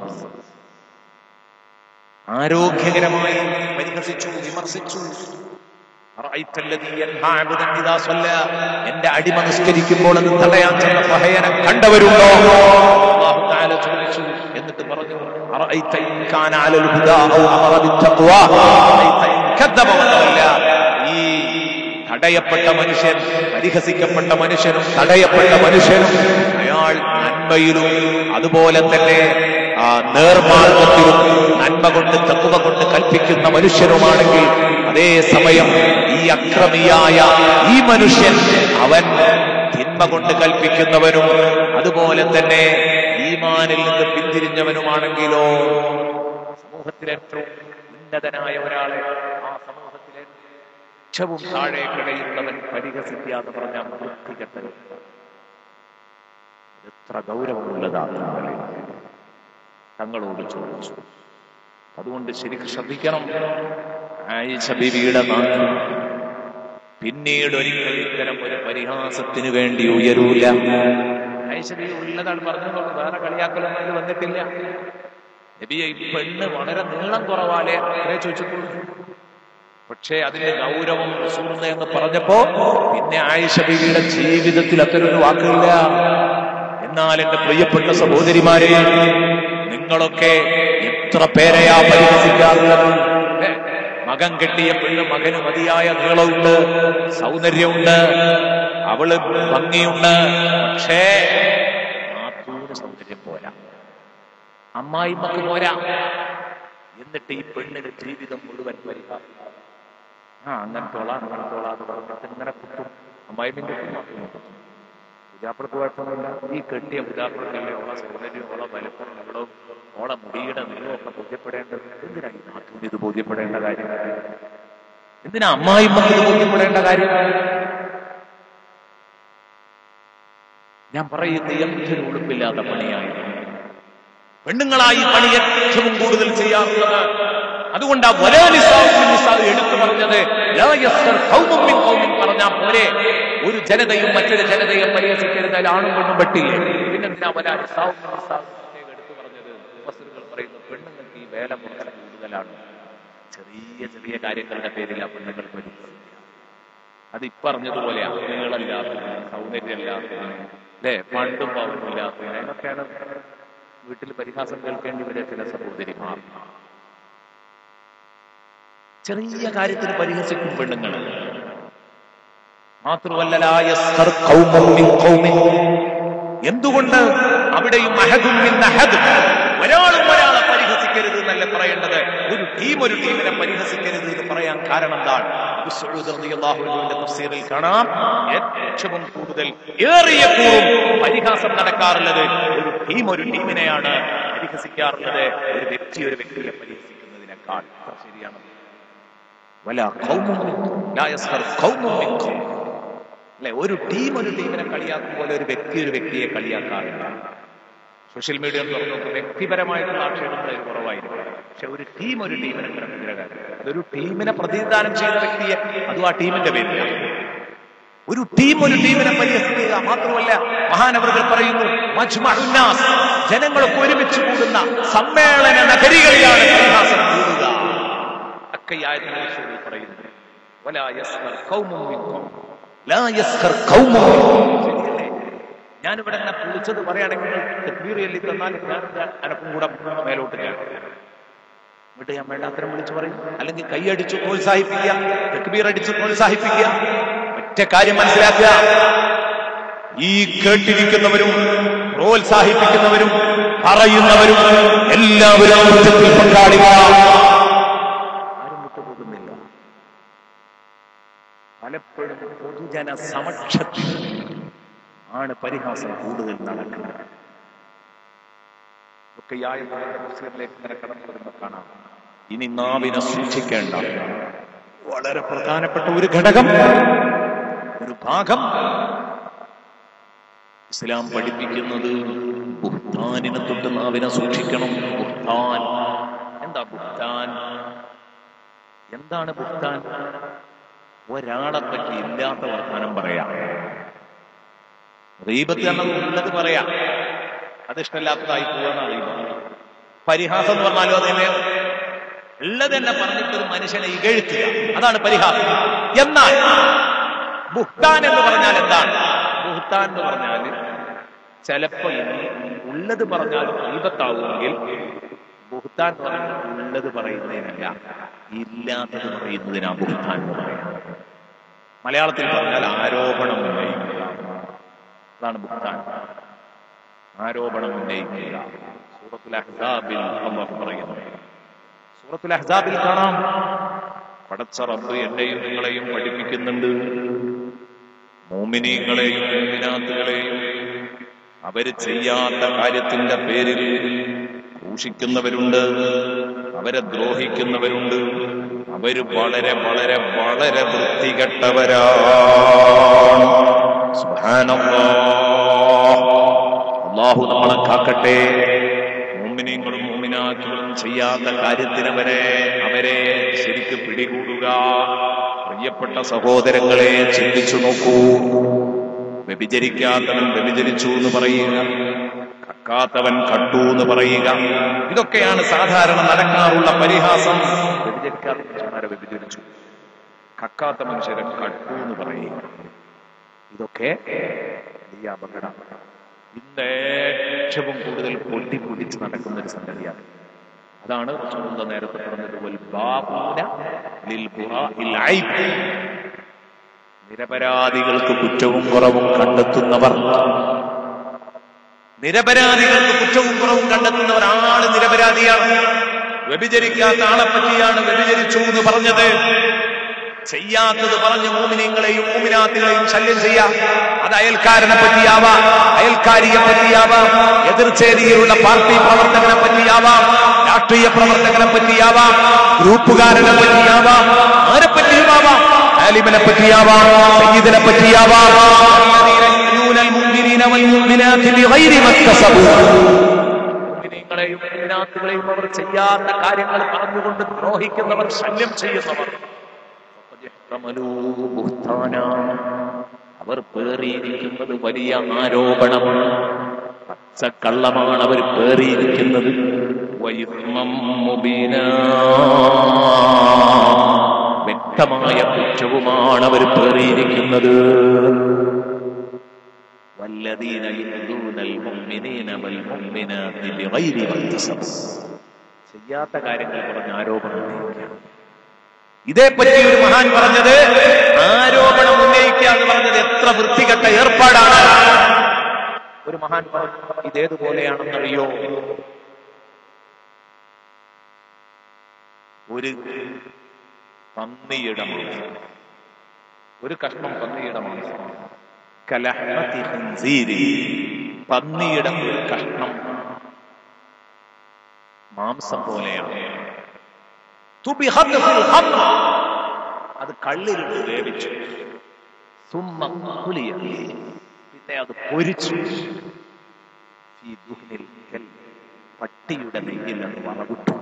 ആരോഗ്യകരമായി പരിഹസിച്ചു വിമർശിച്ചു അറഅയ്ത അല്ലദീ യൻഹാ അബ്ദൻ ഇദാ സ്വല്ലാ. എന്റെ അടിമ നിസ്കരിക്കുമ്പോൾ അത് തടയാൻ ചെന്ന പഹയനെ കണ്ടവരുണ്ടോ അല്ലാഹു തആല ചോദിച്ചു എന്നിട്ട് പറഞ്ഞു അറഅയ്ത ഇൻ കാന അലൽ ഹുദാ ഔ അമറ ബിത്തഖ്വാ അറഅയ്ത ഇൻ കദ്ദബ വതവല്ല ഈ തടയപ്പെട്ട മനുഷ്യൻ പരിഹസിക്കപ്പെട്ട മനുഷ്യനും തടയപ്പെട്ട മനുഷ്യനും അയാൾ നന്മയിലും അതുപോലെ തന്നെ ആ നേർമാർഗത്തിലും നന്മ കൊണ്ട് തത്വ കൊണ്ട് കൽപ്പിക്കുന്ന മനുഷ്യനുമാണെങ്കിൽ അതേ സമയം ഈ അക്രമിയായ ഈ മനുഷ്യൻ അവൻ തിന്മ കൊണ്ട് കൽപ്പിക്കുന്നവനും അതുപോലെ തന്നെ ഈമാനിൽ നിന്ന് പിന്തിരിഞ്ഞവനുമാണെങ്കിലോ സമൂഹത്തിലെ ഏറ്റവും ഉന്നതനായ ഒരാളെ ആ സമൂഹത്തിലെ ഏറ്റവും താഴേക്കിടയിലുള്ളവൻ പരിഹസിക്കുക എന്ന് പറഞ്ഞ വൃത്തികെട്ടൽ എത്ര ഗൗരവമുള്ളതാണ് തങ്ങളെ തങ്ങളോട് ചോദിച്ചു അതുകൊണ്ട് ശരിക്കും ശ്രദ്ധിക്കണം ആയിഷ ബിവിയുടെ നാക്ക് പിന്നീട് ഒരിക്കൽ ഇത്തരം ഒരു പരിഹാസത്തിന് വേണ്ടി ഉയരൂല ആയിഷ ബീവി ഉള്ളതാണ് പറഞ്ഞതുള്ളൂ വേറെ കളിയാക്കലൊന്നും അതിൽ വന്നിട്ടില്ല നബിയെ ഈ പെണ്ണ് വളരെ നീളം കുറവാലേ അത്രേ ചോദിച്ചിട്ടുള്ളൂ പക്ഷേ അതിന്റെ ഗൗരവം റസൂലുള്ളാഹി എന്ന് പറഞ്ഞപ്പോ പിന്നെ ആയിഷ ബീവിയുടെ ജീവിതത്തിൽ അത്തരൊരു വാക്കില്ല എന്നാൽ എന്റെ പ്രിയപ്പെട്ട സഹോദരിമാരെ നിങ്ങളൊക്കെ എത്ര പേരെയാ പരിഹസിക്കാറുള്ളത് ഏ, മകൻ കെട്ടിയ പെണ്ണ് മകന് മതിയായ നീളമുണ്ട് സൗന്ദര്യമുണ്ട് അവള് ഭംഗിയുണ്ട് പക്ഷേ നാത്തൂന് സൗന്ദര്യം പോരാ അമ്മായിമ്മക്ക് പോരാ എന്നിട്ട് ഈ പെണ്ണിന് ജീവിതം മുഴുവൻ പരിഹാരം ആ അങ്ങനത്തോള അങ്ങനത്തോള എന്ന് പറഞ്ഞിട്ട് ഇങ്ങനെ കുത്തും അമ്മായിമ്മിന്റെ പുജാപ്പുറത്ത് കുഴപ്പമൊന്നുമില്ല ഈ കെട്ടിയ പുജാപ്പുറത്തല്ലേ ഓളെ സൗന്ദര്യം ഓളെ വലുപ്പം നീളവും ഓളെ മുടിയുടെ നീളവും ഒക്കെ ബോധ്യപ്പെടേണ്ടത് എന്തിനാ ഈ നാട്ടിൽ ഇത് ബോധ്യപ്പെടേണ്ട കാര്യം എന്തിനാ അമ്മായിമ്മക്ക് ഇത് ബോധ്യപ്പെടേണ്ട കാര്യം ഞാൻ പറയുന്ന എന്തൊരു ഉളുപ്പില്ലാത്ത പണിയായിരുന്നു പെണ്ണുങ്ങളായി പണി ഏറ്റവും കൂടുതൽ ചെയ്യാറുള്ളത് അതുകൊണ്ട് ആ വലാ നിസാഉ മിൻ നിസാഇ എടുത്തു പറഞ്ഞത് ലാ യസ്ഖർ ഖൗമും മിൻ ഖൗമിൻ പറഞ്ഞാൽ പോലെ ഒരു ജനതയും മറ്റൊരു ജനതയെ പരിഹസിക്കരുത് അതിൽ ആണും പെണ്ണും പെട്ടില്ലേ പിന്നെന്തിനാ വലാ നിസാഉ മിൻ നിസാഇ പ്രത്യേകം എടുത്തു പറഞ്ഞത് മുഫസ്സിറുകൾ പറയുന്നു പെണ്ണുങ്ങൾക്ക് ഈ വേല കുറച്ച് കൂടുതലാണ് ചെറിയ ചെറിയ കാര്യങ്ങളുടെ പേരിൽ ആ പെണ്ണുങ്ങൾ പരിഹസിക്കുക അത് ഇപ്പറഞ്ഞതുപോലെയാണ് നീളമില്ലാത്തതിന് സൗന്ദര്യമില്ലാത്തതിന് അല്ലേ പണ്ടും പൗരമില്ലാത്തതിന് അതൊക്കെയാണ് വീട്ടിൽ പരിഹാസം കേൾക്കേണ്ടി വരെ ചില സഹോദരിമാർ ചെറിയ കാര്യത്തിന് പരിഹസിക്കും പെണ്ണുങ്ങൾ മാത്രമല്ല ലാ യസ്ഖർ ഖൗമും മിൻ ഖൗമിൻ. എന്തുകൊണ്ട് അവിടെയും അഹദും മിൻ അഹദ്. ഒരാളും ഒരാളെ പരിഹസിക്കരുത് എന്നല്ല പറയേണ്ടത് ഒരു ടീം ഒരു ടീമിനെ പരിഹസിക്കരുത് എന്ന് പറയാൻ കാരണം എന്താണ് അബൂ സഊദ് റളിയല്ലാഹു അൻഹുവിന്റെ തഫ്സീറിൽ കാണാം ഏറ്റവും കൂടുതൽ ഏറിയ കൂറും പരിഹാസം നടക്കാറുള്ളത് ഒരു ടീം ഒരു ടീമിനെയാണ് പരിഹസിക്കാറുള്ളത് ഒരു വ്യക്തി ഒരു വ്യക്തിയെ പരിഹസിക്കുന്നതിനേക്കാൾ ശരിയാണ് വല ഖൗമും മിൻകും ലാ യസ്ഖർ ഖൗമും മിൻ ഖൗം. അല്ലെ ഒരു ടീം ഒരു ടീമിനെ കളിയാക്കും പോലെ ഒരു വ്യക്തി ഒരു വ്യക്തിയെ കളിയാക്കാറില്ല സോഷ്യൽ മീഡിയ തുറന്നു നോക്കും വ്യക്തിപരമായിട്ടുള്ള ആക്ഷേപങ്ങൾ അതിൽ കുറവായിരിക്കും പക്ഷെ ഒരു ടീം ഒരു ടീമിനെ ഭയങ്കരകാരം അതൊരു ടീമിനെ പ്രതിനിധാനം ചെയ്യുന്ന വ്യക്തിയെ അതും ആ ടീമിന്റെ പേരിലാണ് ഒരു ടീം ഒരു ടീമിനെ പരിഹസിക്കുക മാത്രമല്ല മഹാനവറുകൾ പറയുന്നു മജ്മഉൻ നാസ്, ജനങ്ങളൊക്കെ ഒരുമിച്ച് കൂടുന്ന സമ്മേളന നഗരികളിലാണ് പരിഹാസം കൂടുക ഒക്കെ ഈ ആയത്തിൽ റസൂൽ പറയുന്നത് വലാ യസ്ഖർ ഖൗമും മിൻ ഖൗം. ലാ യസ്ഖർ ഖൗമും മിൻ ഖൗം. ശരിയല്ലേ? ഞാനിവിടെ ഇങ്ങനെ കുളിച്ചത് പറയുകയാണെങ്കിൽ തക്ബീർ ചൊല്ലി തന്നാൽ ഞാൻ അനക്കും കൂടെ മേലോട്ട് കേൾക്കും എന്നിട്ട് ഞാൻ വേണ്ടാത്തരം വിളിച്ചു പറയും അല്ലെങ്കിൽ കൈയടിച്ചു പ്രോത്സാഹിപ്പിക്കുക തക്ബീർ അടിച്ചു പ്രോത്സാഹിപ്പിക്കുക ഒറ്റ കാര്യം മനസ്സിലാക്കുക ഈ കേട്ടിരിക്കുന്നവരും പ്രോത്സാഹിപ്പിക്കുന്നവരും പറയുന്നവരും എല്ലാവരും കുറ്റത്തിൽ പങ്കാളികളാണ് ആരും വിട്ടുപോകുന്നില്ല പലപ്പോഴും പൊതുജന സമക്ഷത്തിൽ ആണ് പരിഹാസം കൂടുതൽ നടക്കുന്നത് ഒക്കെ ഈ ആയത്തിന്റെ തഫ്സീറിലേക്ക് ഇങ്ങനെ കടന്നു വരുമ്പോൾ കാണാം ഇനി നാവിനെ സൂക്ഷിക്കേണ്ട വളരെ പ്രധാനപ്പെട്ട ഒരു ഘടകം ഒരു ഭാഗം ഇസ്ലാം പഠിപ്പിക്കുന്നത് ബുഹ്താനിനെ തൊട്ട് നാവിനെ സൂക്ഷിക്കണം ബുഹ്താൻ എന്താ ബുഹ്താൻ എന്താണ് ബുഹ്താൻ ഒരാളെ പറ്റി ഇല്ലാത്ത വർത്താനം പറയാം റീബത്ത് എന്നത് ഉള്ളത് പറയാം അത് ഇഷ്ടമില്ലാത്തതായി പോവാന്ന് അറിയുക പരിഹാസം എന്ന് പറഞ്ഞാലും അത് തന്നെ ഉള്ളത് തന്നെ പറഞ്ഞിട്ട് ഒരു മനുഷ്യനെ ഇകഴ്ത്തുക അതാണ് പരിഹാസം എന്നാൽ ബുഹ്താൻ എന്ന് പറഞ്ഞാൽ എന്താണ് ബുഹ്താൻ എന്ന് പറഞ്ഞാൽ ചിലപ്പോ ഇനി ഉള്ളത് പറഞ്ഞാൽ ദീപത്താവുമെങ്കിൽ ബുഹ്താൻ എന്ന് പറഞ്ഞാൽ ഉള്ളത് പറയുന്നതിനല്ല ഇല്ലാത്തത് പറയുന്നതിനാ ബുഹ്താൻ എന്ന് പറയാം മലയാളത്തിൽ പറഞ്ഞാൽ ആരോപണം ഉന്നയിക്കുക അതാണ് ബുഹ്താൻ ആരോപണം ഉന്നയിക്കുക സൂറത്തുൽ അഹ്സാബിൽ അള്ളാഹു പറയുന്നു സൂറത്തുൽ അഹ്സാബിൽ കാണാം പടച്ച റബ്ബ് എന്നെയും നിങ്ങളെയും പഠിപ്പിക്കുന്നുണ്ട് മോമിനീങ്ങളെയും മോമിനാത്തുകളെയും അവര് ചെയ്യാത്ത കാര്യത്തിന്റെ പേരിൽ ദൂഷിക്കുന്നവരുണ്ട് അവരെ ദ്രോഹിക്കുന്നവരുണ്ട് അവര് വളരെ വളരെ വളരെ വൃത്തികെട്ടവരാണ് സുബ്ഹാനല്ലാഹ്. അള്ളാഹു നമ്മളെ കാക്കട്ടെ മുമ്മിനീങ്ങളും മുമ്മിനാറ്റുകളും ചെയ്യാത്ത കാര്യത്തിന് അവരെ അവരെ ശരിക്ക് പിടികൂടുക പ്രിയപ്പെട്ട സഹോദരങ്ങളെ ചിന്തിച്ചു നോക്കൂ വ്യഭിചരിക്കാത്തവൻ വ്യഭിചരിച്ചു എന്ന് പറയുക കക്കാത്തവൻ കട്ടു എന്ന് പറയുക ഇതൊക്കെയാണ് സാധാരണ നടക്കാറുള്ള പരിഹാസം വ്യഭിചരിക്കാത്ത മനുഷ്യന്മാരെ വ്യഭിചരിച്ചു കക്കാത്ത മനുഷ്യരെ കട്ടു എന്ന് പറയുക ഇതൊക്കെ വലിയ അപകടം ഇന്ന് ഏറ്റവും കൂടുതൽ പൊട്ടിപ്പൊടിച്ച് നടക്കുന്ന ഒരു സംഗതിയാണ് അതാണ് റസൂലുള്ള നേരത്തെ പറഞ്ഞത് വൽ ബാബൂന ലിൽ ബുറാഇൽ ഐബ്. നിരപരാധികൾക്ക് കുറ്റവും കുറവും കണ്ടെത്തുന്നവർ നിരപരാധികൾക്ക് കുറ്റവും കുറവും കണ്ടെത്തുന്നവർ ആള് നിരപരാധിയാണ് വ്യഭിചരിക്കാത്ത ആളെ പറ്റിയാണ് വ്യഭിചരിച്ചു എന്ന് പറഞ്ഞത് ചെയ്യാത്തത് പറഞ്ഞ് മൂമിനിങ്ങളെയും മൂമിനാത്തുകളെയും ശല്യം ചെയ്യാം അത് അയൽക്കാരനെ പറ്റിയാവാം അയൽക്കാരിയെ പറ്റിയാവാം എതിർചേരിയിലുള്ള പാർട്ടി പ്രവർത്തകനെ പറ്റിയാവാം രാഷ്ട്രീയ പ്രവർത്തകനെ പറ്റിയാവാം ഗ്രൂപ്പുകാരനെ പറ്റിയാവാം ആരെ പറ്റിയുമാവാം ആലിമിനെ പറ്റിയാവാം സയ്യിദിനെ പറ്റിയാവാം المؤمنين والمؤمنات بغير ما اكتسبوا മുഅ്മിനീങ്ങളെയും മുഅ്മിനാത്തുകളെയും അവർ ചെയ്യാത്ത കാര്യങ്ങൾ പറഞ്ഞുകൊണ്ട് ദ്രോഹിക്കുന്നവർ ശല്യം ചെയ്യുന്നവർ ഫഖദ് ഇഹ്തമലൂ ബുഹ്താനാ. അവർ പേറിയിരിക്കുന്നത് വലിയ ആരോപണമാണ് പച്ചക്കള്ളമാണ് അവർ പേറിയിരിക്കുന്നത് വൈദ്മം മുബീനാ. വ്യക്തമായ കുറ്റവുമാണ് അവർ പേറിയിരിക്കുന്നത് والذين يؤذون المؤمنين والمؤمنات بغير ما اكتسبوا ചെയ്യാത്ത കാര്യങ്ങൾ പറഞ്ഞ് ആരോപണം ഉന്നയിക്കുക ഇതേപ്പറ്റി ഒരു മഹാൻ പറഞ്ഞത് ആരോപണം ഉന്നയിക്കുക എന്ന് പറഞ്ഞത് എത്ര വൃത്തികെട്ട ഏർപ്പാടാണ് ഒരു മഹാൻ പറഞ്ഞു ഇതേതുപോലെയാണെന്നറിയോ ഒരു പന്നിയുടെ മാംസം ഒരു കഷ്ണം പന്നിയുടെ മാംസം കലഹ്മത്തി ഖൻസീരി. പന്നിയുടെ ഒരു കഷ്ണം മാംസം പോലെയാണ് തുബിഹത് ഫിൽ ഹംറ. അത് കള്ളിലിട്ട് വേവിച്ചു സുമ്മ കുലിയ. പിന്നെ അത് പൊരിച്ചു ഫീ ദുഹ്നിൽ കൽ. പട്ടിയുടെ നെയ്യിൽ അത് വറവിട്ടു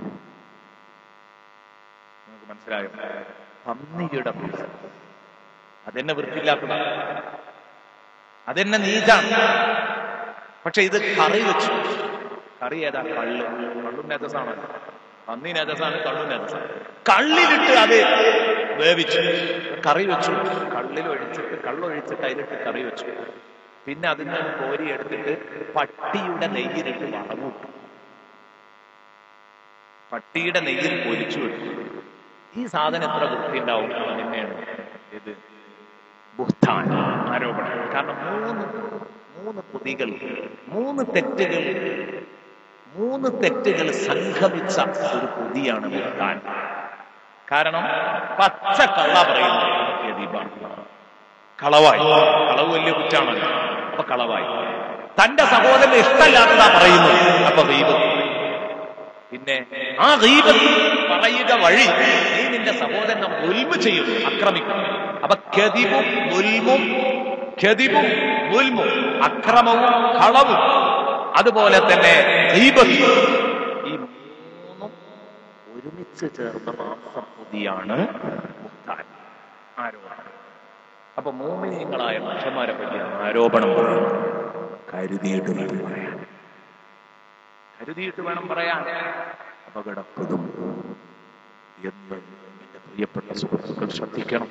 നിങ്ങൾക്ക് മനസ്സിലായോ പന്നിയുടെ മാംസം അതെന്നെ വൃത്തിയില്ലാത്തതാണ് അതെന്നെ നീചാണ് പക്ഷെ ഇത് കറി വെച്ചു കറി ഏതാ കള്ള് കള്ളും നേതസാണ് പന്നി നേതസാണ് കള്ളും നേതസാണ് കള്ളിലിട്ട് അത് വേവിച്ചു കറി വെച്ചു കള്ളിൽ ഒഴിച്ചിട്ട് കള്ളൊഴിച്ചിട്ട് അതിലിട്ട് കറി വെച്ചു പിന്നെ അതിൽ നിന്ന് കോരി എടുത്തിട്ട് പട്ടിയുടെ നെയ്യിലിട്ട് വറവിട്ടു പട്ടിയുടെ നെയ്യിൽ പൊരിച്ചു എടുത്തു ഈ സാധനം എത്ര വൃത്തി ഉണ്ടാവും തന്നെയാണ് ഇത് ബുഹ്താൻ ആരോപണം കാരണം മൂന്ന് മൂന്ന് പൊതികൾ മൂന്ന് തെറ്റുകൾ മൂന്ന് തെറ്റുകൾ സംഗമിച്ച ഒരു പൊതിയാണ് ബുഹ്താൻ കാരണം പച്ച കള്ള പറയുന്നു യദീബാണ്. കളവായി കളവ് വലിയ കുറ്റാണല്ലോ അപ്പൊ കളവായി തന്റെ സഹോദരന് ഇഷ്ടമല്ലാത്തതാ പറയുന്നു അപ്പൊ ഗീബത്ത് പിന്നെ ആ ഗീബത്ത് പറയുക വഴി നീ നിന്റെ സഹോദരനെ ഉൽമ ചെയ്യും ആക്രമിക്കും അപ്പൊ കതിവും ഉൽമും കതിവും ഉൽമും അക്രമവും കളവും അതുപോലെ തന്നെ ഗീബത്തും ഈ മൂന്നും ഒരുമിച്ച് ചേർന്ന മാംസം പൊതിയാണ് മുക്താൻ ആരോപണം അപ്പൊ മോമിനിയങ്ങളായ മനുഷ്യന്മാരെ പറ്റി ആരോപണം പറയുന്നു കരുതിയിട്ട് വേണം പറയാൻ കരുതിയിട്ട് വേണം പറയാൻ അപകടപ്പെടും എന്ന് എന്റെ പ്രിയപ്പെട്ട സുഹൃത്തുക്കൾ ശ്രദ്ധിക്കണം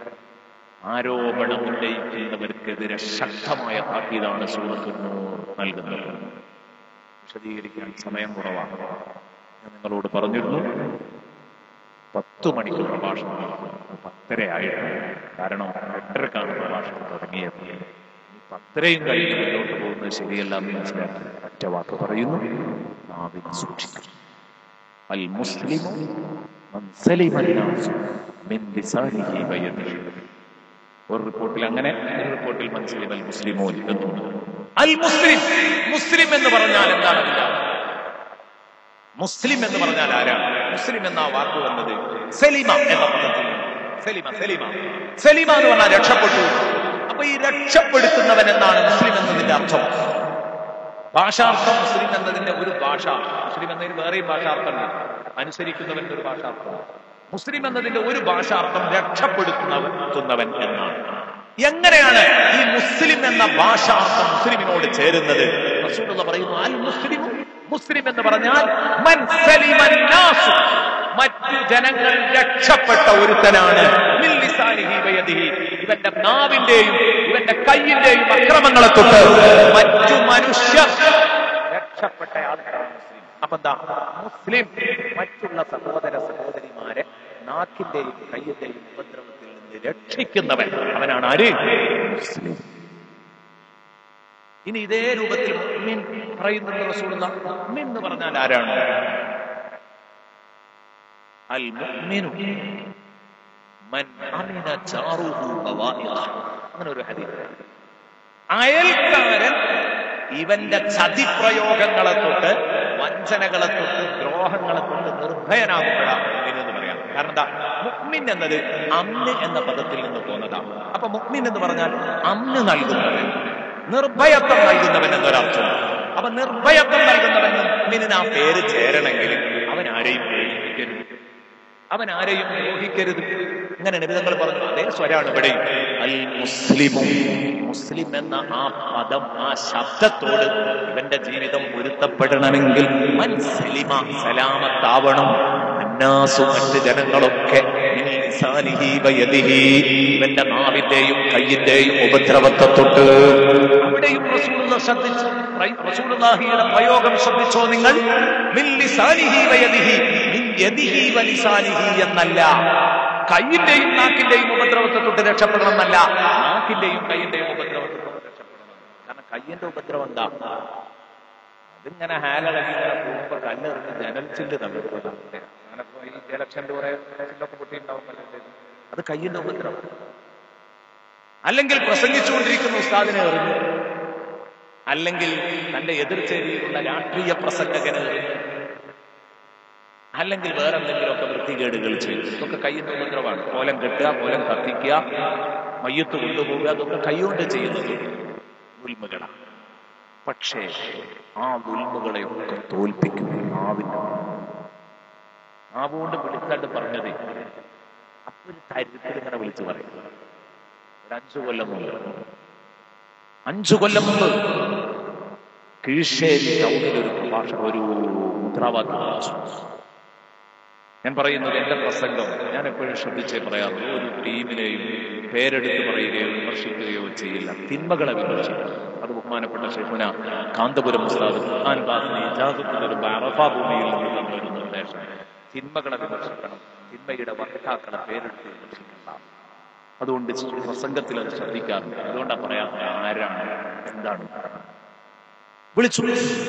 ആരോപണം ഉന്നയിക്കുന്നവർക്കെതിരെ ശക്തമായ താക്കീതാണ് സുഹൃത്തുക്കൾ നൽകുന്നത് വിശദീകരിക്കാൻ സമയം കുറവാണ് ഞാൻ നിങ്ങളോട് പറഞ്ഞിരുന്നു പത്തു മണിക്ക് പ്രഭാഷണം നടക്കും പത്തര ആയിട്ടുണ്ട് കാരണം എട്ടരക്കാണ് പ്രഭാഷണം തുടങ്ങിയത് ഇനി പത്തരയും കഴിഞ്ഞ് മുന്നോട്ട് പോകുന്നത് ശരിയല്ല എന്ന് മനസ്സിലാക്കി ഒറ്റ വാക്ക് പറയുന്നു നാവിനെ സൂക്ഷിക്കും അൽ മുസ്ലിമു മൻ സലിമ അന്നാസു മിൻ ലിസാനിഹി വയദിഹി ഒരു റിപ്പോർട്ടിൽ അങ്ങനെ ഒരു റിപ്പോർട്ടിൽ മനസ്സിലിം അൽ മുസ്ലിമോ എന്നുണ്ട് അൽ മുസ്ലിം മുസ്ലിം എന്ന് പറഞ്ഞാൽ എന്താണ് അതിന്റെ അർത്ഥം? മുസ്ലിം എന്ന് പറഞ്ഞാൽ ആരാണ് മുസ്ലിം എന്ന ആ വാക്ക് വന്നത് സലിമ എന്ന പദത്തിൽ നിന്ന്. സലിമ സലിമ സലിമ എന്ന് പറഞ്ഞാൽ രക്ഷപ്പെട്ടു അപ്പൊ ഈ രക്ഷപ്പെടുത്തുന്നവൻ എന്നാണ് മുസ്ലിം എന്നതിന്റെ അർത്ഥം ഭാഷാർത്ഥം മുസ്ലിം എന്നതിന്റെ ഒരു ഭാഷ മുസ്ലിം എന്നതിന് വേറെയും ഭാഷാർത്ഥമുണ്ട് അനുസരിക്കുന്നവന്റെ ഒരു ഭാഷാർത്ഥം മുസ്ലിം എന്നതിന്റെ ഒരു ഭാഷാർത്ഥം രക്ഷപ്പെടുത്തുന്നവൻ എന്നാണ് എങ്ങനെയാണ് ഈ മുസ്ലിം എന്ന ഭാഷ മുസ്ലിമിനോട് ചേരുന്നത് റസൂലുള്ള പറയുന്നു അൽ മുസ്ലിം മുസ്ലിം എന്ന് പറഞ്ഞാൽ മൻ സലിമൻ നാസു. മറ്റു ജനങ്ങൾ രക്ഷപ്പെട്ട ഒരുത്തനാണ് മിൻ ലിസാനിഹി വയദിഹി. ഇവന്റെ നാവിന്റെയും ഇവന്റെ കൈയിന്റെയും അക്രമങ്ങളെ തൊട്ട് മറ്റു മനുഷ്യർ രക്ഷപ്പെട്ട ആൾക്കാരാണ് മുസ്ലിം അപ്പൊ എന്താ മുസ്ലിം മറ്റുള്ള സഹോദര സഹോദരിമാരെ നാക്കിന്റെയും കയ്യിന്റെയും ഉപദ്രവത്തിൽ നിന്ന് രക്ഷിക്കുന്നവൻ അവനാണ് ആര് മുസ്ലിം ഇനി ഇതേ രൂപത്തിൽ മുഅ്മിൻ പറയുന്നത് റസൂലുള്ള മുഅ്മിൻ എന്ന് പറഞ്ഞാൽ ആരാണ് അൽ മുഅ്മിനു മൻ അമിന ജാറുഹു ബവാഇഖ അങ്ങനെ ഒരു ഹദീസ് അയൽക്കാരൻ ഇവന്റെ ചതിപ്രയോഗങ്ങളെ തൊട്ട് വഞ്ചനകളെ തൊട്ട് ദ്രോഹങ്ങളെ തൊട്ട് നിർഭയനാകുമ്പോഴാണ് മുഅ്മിൻ എന്ന് പറയാം കാരണം എന്താ മുഅ്മിൻ എന്നത് അമ്ന് എന്ന പദത്തിൽ നിന്ന് പോന്നതാണ് അപ്പൊ മുഅ്മിൻ എന്ന് പറഞ്ഞാൽ അമ്ന് നൽകുന്നവൻ നിർഭയത്വം നൽകുന്നവൻ എന്നൊരർത്ഥം അപ്പൊ നിർഭയത്വം നൽകുന്നവൻ മുഅ്മിനിന് ആ പേര് ചേരണമെങ്കിൽ അവൻ ആരെയും പ്രേരിപ്പിക്കരുത് അവൻ ആരെയും ദ്രോഹിക്കരുത് ഇങ്ങനെ നിബിധങ്ങൾ പറഞ്ഞു അതേ സ്വരാണ് ഇവിടെയും അൽ മുസ്ലിമും മുസ്ലിം എന്ന ആ പദം ആ ശബ്ദത്തോട് ഇവന്റെ ജീവിതം പൊരുത്തപ്പെടണമെങ്കിൽ മൻ സലിമ സലാമത്താവണം അന്നാസു മറ്റ് ജനങ്ങളൊക്കെ മിൻ ലിസാനിഹി വയദിഹി. ഇവന്റെ നാവിന്റെയും കയ്യിന്റെയും ഉപദ്രവത്തെ തൊട്ട് അവിടെയും റസൂലുള്ള ശ്രദ്ധിച്ചു റൈ- റസൂലുള്ളാഹിയുടെ പ്രയോഗം ശ്രദ്ധിച്ചോ നിങ്ങൾ മിൻ ലിസാനിഹി വയദിഹി. മിൻ യദിഹി വലിസാനിഹി എന്നല്ല കൈയിന്റെയും നാക്കിന്റെയും ഉപദ്രവത്തെ തൊട്ട് രക്ഷപ്പെടണം എന്നല്ല നാക്കിന്റെയും കൈയിന്റെയും ഉപദ്രവത്തെ തൊട്ട് രക്ഷപ്പെടണം കാരണം കയ്യിന്റെ ഉപദ്രവം എന്താ അതിങ്ങനെ ഹാലടങ്ങി ഇങ്ങനെ പോകുമ്പോ കല്ലെറിഞ്ഞ് ജനൽ ചില്ല് തകർക്കുക അങ്ങനെ ഇപ്പൊ ഈ ഇലക്ഷന്റെ കുറെ ചില്ലൊക്കെ പൊട്ടിയിട്ടുണ്ടാവുമല്ലോ അത് കയ്യിന്റെ ഉപദ്രവം അല്ലെങ്കിൽ പ്രസംഗിച്ചുകൊണ്ടിരിക്കുന്ന ഉസ്താദിനെ എറിഞ്ഞു അല്ലെങ്കിൽ തന്റെ എതിർചേരിയിലുള്ള രാഷ്ട്രീയ പ്രസംഗകനെ എറിഞ്ഞു അല്ലെങ്കിൽ വേറെ എന്തെങ്കിലുമൊക്കെ വൃത്തികേടുകൾ ചെയ്തു ഇതൊക്കെ കയ്യിന്റെ ഉപദ്രവമാണ് കോലം കെട്ടുക കോലം കത്തിക്കുക മയ്യത്ത് കൊണ്ടുപോവുക അതൊക്കെ കൈകൊണ്ട് ചെയ്യുന്നത് ഉൽമകളാണ് പക്ഷേ ആ ഉൽമകളെയൊക്കെ തോൽപ്പിക്കും നാവിന്റെ നാവുകൊണ്ട് വിളിക്കാണ്ട് പറഞ്ഞത് അപ്പൊ ഒരു തരിത്തിൽ ഇങ്ങനെ വിളിച്ചു പറയും ഒരു അഞ്ചു കൊല്ലം മുമ്പ് അഞ്ചു കൊല്ലം മുമ്പ് കീഴ്ശേരി ടൗണിൽ ഒരു ഭാഷ ഒരു മുദ്രാവാക്യം വായിച്ചു. ഞാൻ പറയുന്നത് എന്റെ പ്രസംഗം ഞാൻ എപ്പോഴും ശ്രദ്ധിച്ചേ പറയാറുള്ളൂ ഒരു ടീമിനെയും പേരെടുത്ത് പറയുകയോ വിമർശിക്കുകയോ ചെയ്യില്ല തിന്മകളെ വിമർശിക്കും അത് ബഹുമാനപ്പെട്ട ഷെഹുന കാന്തപുരം ഉസ്താദ് ഖുർആൻ ക്ലാസ്സിന് ഇജാസത്തിന് ഒരു അറഫ ഭൂമിയിൽ നിന്ന് തന്ന ഒരു നിർദ്ദേശം തിന്മകളെ വിമർശിക്കണം തിന്മയുടെ വക്താക്കളെ പേരെടുത്ത് വിമർശിക്കണ്ട അതുകൊണ്ട് പ്രസംഗത്തിൽ അത് ശ്രദ്ധിക്കാറുണ്ട് അതുകൊണ്ടാണ് പറയാത്തത് ആരാണ് എന്താണ് വിളിച്ചു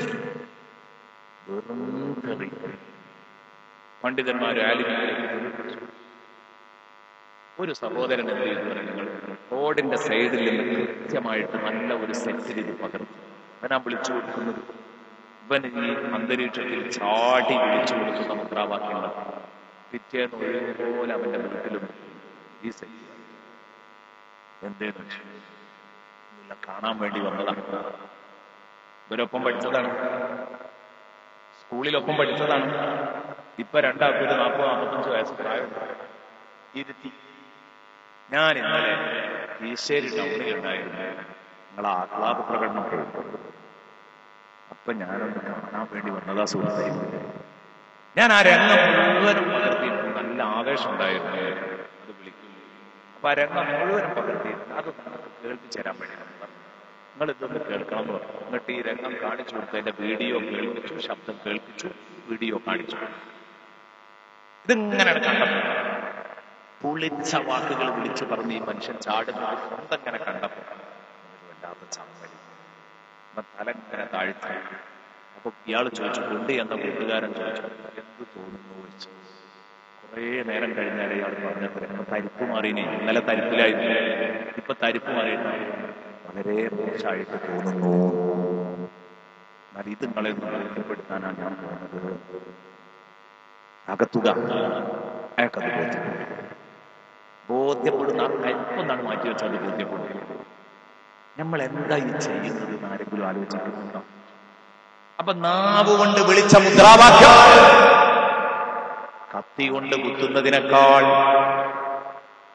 വെറും തെറി പണ്ഡിതന്മാരും ആലിമികളും ഒരു സഹോദരൻ എന്ത് ചെയ്തു നിങ്ങൾ റോഡിന്റെ സൈഡിൽ നിന്ന് കൃത്യമായിട്ട് നല്ല ഒരു സെറ്റിൽ ഇത് പകർന്നു അവനാ വിളിച്ചു കൊടുക്കുന്നത് ഇവൻ ഈ അന്തരീക്ഷത്തിൽ ചാടി വിളിച്ചു കൊടുക്കുന്ന മുദ്രാവാക്യങ്ങൾ പിറ്റേന്ന് ഒഴുകുപോലെ അവന്റെ വീട്ടിലും ഈ സെറ്റ് എന്തേന്ന് വെച്ചു ഇല്ല കാണാൻ വേണ്ടി വന്നതാണ് ഇവരൊപ്പം പഠിച്ചതാണ് സ്കൂളിലൊപ്പം പഠിച്ചതാണ് ഇപ്പൊ രണ്ടാൾക്കും ഒരു നാൽപ്പത് നാൽപ്പത്തഞ്ച് വയസ്സ് പ്രായം ഇരുത്തി ഞാൻ ഇന്നലെ ഈശ്വരി ടൗണിൽ ഉണ്ടായിരുന്നു നിങ്ങൾ ആഹ്ലാദ പ്രകടനം പോയി അപ്പൊ ഞാനൊന്ന് കാണാൻ വേണ്ടി വന്നതാ സുഹൃത്തെ ഞാൻ ആ രംഗം മുഴുവനും പകർത്തിയിരുന്നു നല്ല ആവേശം ഉണ്ടായിരുന്നു അത് വിളിക്കുന്നു അപ്പൊ ആ രംഗം മുഴുവനും പകർത്തിയിരുന്നു അത് നിങ്ങൾക്ക് കേൾപ്പിച്ചു തരാൻ വേണ്ടി വന്നതാണ് നിങ്ങൾ ഇതൊന്ന് കേൾക്കണം എന്ന് പറഞ്ഞു എന്നിട്ട് ഈ രംഗം കാണിച്ചു കൊടുത്തു അതിന്റെ വീഡിയോ കേൾപ്പിച്ചു ശബ്ദം കേൾപ്പിച്ചു വീഡിയോ കാണിച്ചു ഇതിങ്ങനെയാണ് കണ്ടപ്പോൾ പുളിച്ച വാക്കുകൾ വിളിച്ചു പറഞ്ഞ് ഈ മനുഷ്യൻ ചാടുന്നത് സ്വന്തം ഇങ്ങനെ കണ്ടപ്പോൾ ഒരു വല്ലാത്ത ചമ്മൽ എന്നാ തല ഇങ്ങനെ താഴ്ത്തി അപ്പൊ ഇയാൾ ചോദിച്ചു കൊണ്ട് എന്ന കൂട്ടുകാരൻ ചോദിച്ചു എന്ത് തോന്നുന്നു ചോദിച്ചു കുറേ നേരം കഴിഞ്ഞാൽ ഇയാൾ പറഞ്ഞത് ഇപ്പൊ തരിപ്പ് മാറിയിനി ഇന്നലെ തരിപ്പിലായിരുന്നു ഇപ്പൊ തരിപ്പ് മാറിയിട്ട് വളരെ മോശമായിട്ട് തോന്നുന്നു എന്നാൽ ഇത് നിങ്ങളെ ഒന്ന് ബോധ്യപ്പെടുത്താനാണ് ഞാൻ പോകുന്നത് അകത്തുക അയാൾക്കത് ബോധ്യപ്പെടും ബോധ്യപ്പെടുന്ന കൽപ്പൊന്നാണ് മാറ്റി വെച്ചാൽ അത് ബോധ്യപ്പെടും നമ്മൾ എന്താ ഈ ചെയ്യുന്നത് എന്ന് ആരെങ്കിലും ആലോചിക്കുന്നുണ്ടോ അപ്പൊ നാവ് കൊണ്ട് വിളിച്ച മുദ്രാവാക്യം കത്തി കൊണ്ട് കുത്തുന്നതിനേക്കാൾ ബോംബ്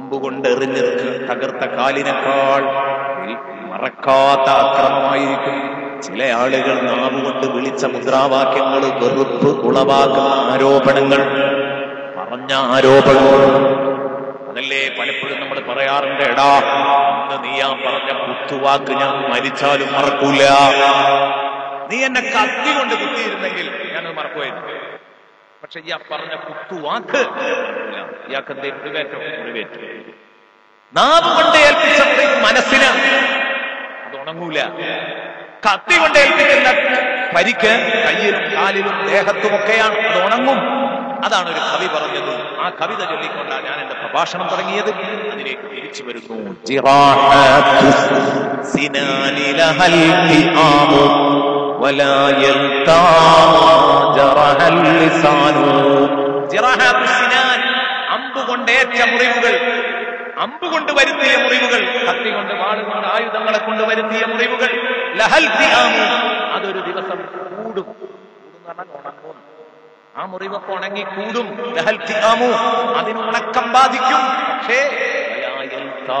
അമ്പുകൊണ്ട് എറിഞ്ഞ് തകർത്ത കാലിനേക്കാൾ മറക്കാത്ത അക്രമമായിരിക്കും ചില ആളുകൾ നാവുകൊണ്ട് വിളിച്ച മുദ്രാവാക്യങ്ങൾ വെറുപ്പ് ഉളവാക്കുന്ന ആരോപണങ്ങൾ പറഞ്ഞ ആരോപണങ്ങൾ അതല്ലേ പലപ്പോഴും നമ്മൾ പറയാറുണ്ട് എടാ ഇന്ന് നീ ആ പറഞ്ഞ കുത്തുവാക്ക് ഞാൻ മരിച്ചാലും മറക്കൂല നീ എന്നെ കത്തി കൊണ്ട് കുത്തിയിരുന്നെങ്കിൽ ഞാനത് മറക്കുമായിരുന്നു പക്ഷെ ഈ ആ പറഞ്ഞ കുത്തുവാക്ക് മറക്കൂല. ഇയാൾക്ക് എന്തേ മുറിവേറ്റോ മുറിവേറ്റു നാവ് കൊണ്ട് ഏൽപ്പിച്ച മുറിവ് മനസ്സിന് അത് ഉണങ്ങൂല കത്തി കൊണ്ട് ഏൽപ്പിക്കുന്ന പരിക്ക് കയ്യിലും കാലിലും ദേഹത്തുമൊക്കെയാണ് അത് ഉണങ്ങും അതാണ് ഒരു കവി പറഞ്ഞത് ആ കവിത ചൊല്ലിക്കൊണ്ടാണ് ഞാൻ എന്റെ പ്രഭാഷണം തുടങ്ങിയത് അതിലേക്ക് തിരിച്ചു വരുന്നു ജിറാഹത്തു സിനാനി ലഹൽ ഖിആമു വലാ യൽതാ ജറഹൽ ലിസാനു ജിറാഹത്തു സിനാൻ അമ്പ് കൊണ്ടേറ്റ മുറിവുകൾ അമ്പ് കൊണ്ട് വരുത്തിയ മുറിവുകൾ കത്തി കൊണ്ട് വാളുകൊണ്ട് ആയുധങ്ങളെ കൊണ്ട് വരുത്തിയ മുറിവുകൾ ലഹൽ ഖിആമു അതൊരു ദിവസം കൂടും കൂടും എന്ന് പറഞ്ഞാൽ ഉണങ്ങും ആ മുറിവൊക്കെ ഉണങ്ങി കൂടും ലഹൽ ഖിആമു അതിന് ഉണക്കം ബാധിക്കും പക്ഷേ വലാ യൽതാ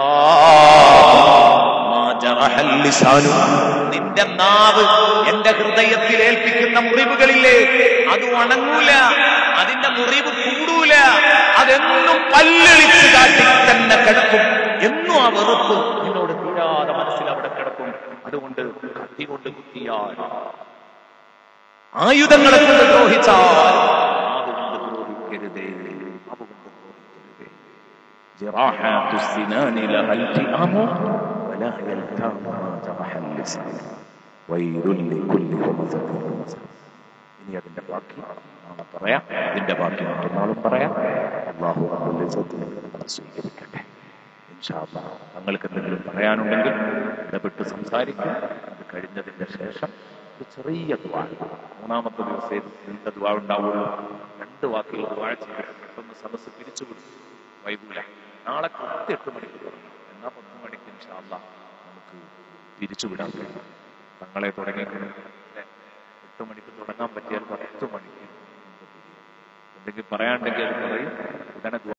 മാ ജറഹൽ ലിസാനു. നിന്റെ നാവ് എന്റെ ഹൃദയത്തിൽ ഏൽപ്പിക്കുന്ന മുറിവുകളില്ലേ അത് ഉണങ്ങൂല അതിന്റെ മുറിവ് കൂടൂല അതെന്നും പല്ലളിച്ച് കാട്ടി തന്നെ കിടക്കും എന്നും ആ വെറുപ്പ് നിന്നോട് തീരാതെ മനസ്സിൽ അവിടെ കിടക്കും അതുകൊണ്ട് കത്തി കൊണ്ട് കുത്തിയാൽ ആയുധങ്ങളെ കൊണ്ട് ദ്രോഹിച്ചാൽ നാവ് കൊണ്ട് ദ്രോഹിക്കരുതേ നാവ് കൊണ്ട് ദ്രോഹിക്കരുതേ جراحات السنان لها التئام ولا يلتام ما جرح اللسان ويل لكل همزة همزة ഇനി അതിന്റെ ബാക്കി നാളെ പറയാം ഇതിന്റെ ബാക്കി മറ്റന്നാളും പറയാം അള്ളാഹു റബ്ബുൽ ഇസ്സത്ത് നമ്മളെ സ്വീകരിക്കട്ടെ ഇൻഷാ അല്ലാഹ് നിങ്ങൾക്ക് എന്തെങ്കിലും പറയാനുണ്ടെങ്കിൽ ഇടപെട്ട് സംസാരിക്കും അത് കഴിഞ്ഞതിന്റെ ശേഷം ഒരു ചെറിയ ദ്വാ മൂന്നാമത്തെ ദിവസേ നീണ്ട ദ്വാ ഉണ്ടാവുള്ളൂ രണ്ട് വാക്കുകൾ ദ്വാ ചെയ്ത് പെട്ടെന്ന് സദസ്സ് പിരിച്ചുവിടും വൈകൂല നാളെ കൃത്യം എട്ട് മണിക്ക് തുടങ്ങും എന്നാ പത്ത് മണിക്ക് ഇൻഷാ അല്ലാഹ് നമുക്ക് പിരിച്ചുവിടാൻ കഴിയും തങ്ങളെ തുടങ്ങിയിട്ടുണ്ട് അല്ലേ? എട്ട് മണിക്ക് തുടങ്ങാൻ പറ്റിയാൽ പത്ത് മണിക്ക് എന്തെങ്കിലും പറയാണ്ടെങ്കിൽ അത് പറയും ഉടനെ ദ്വാ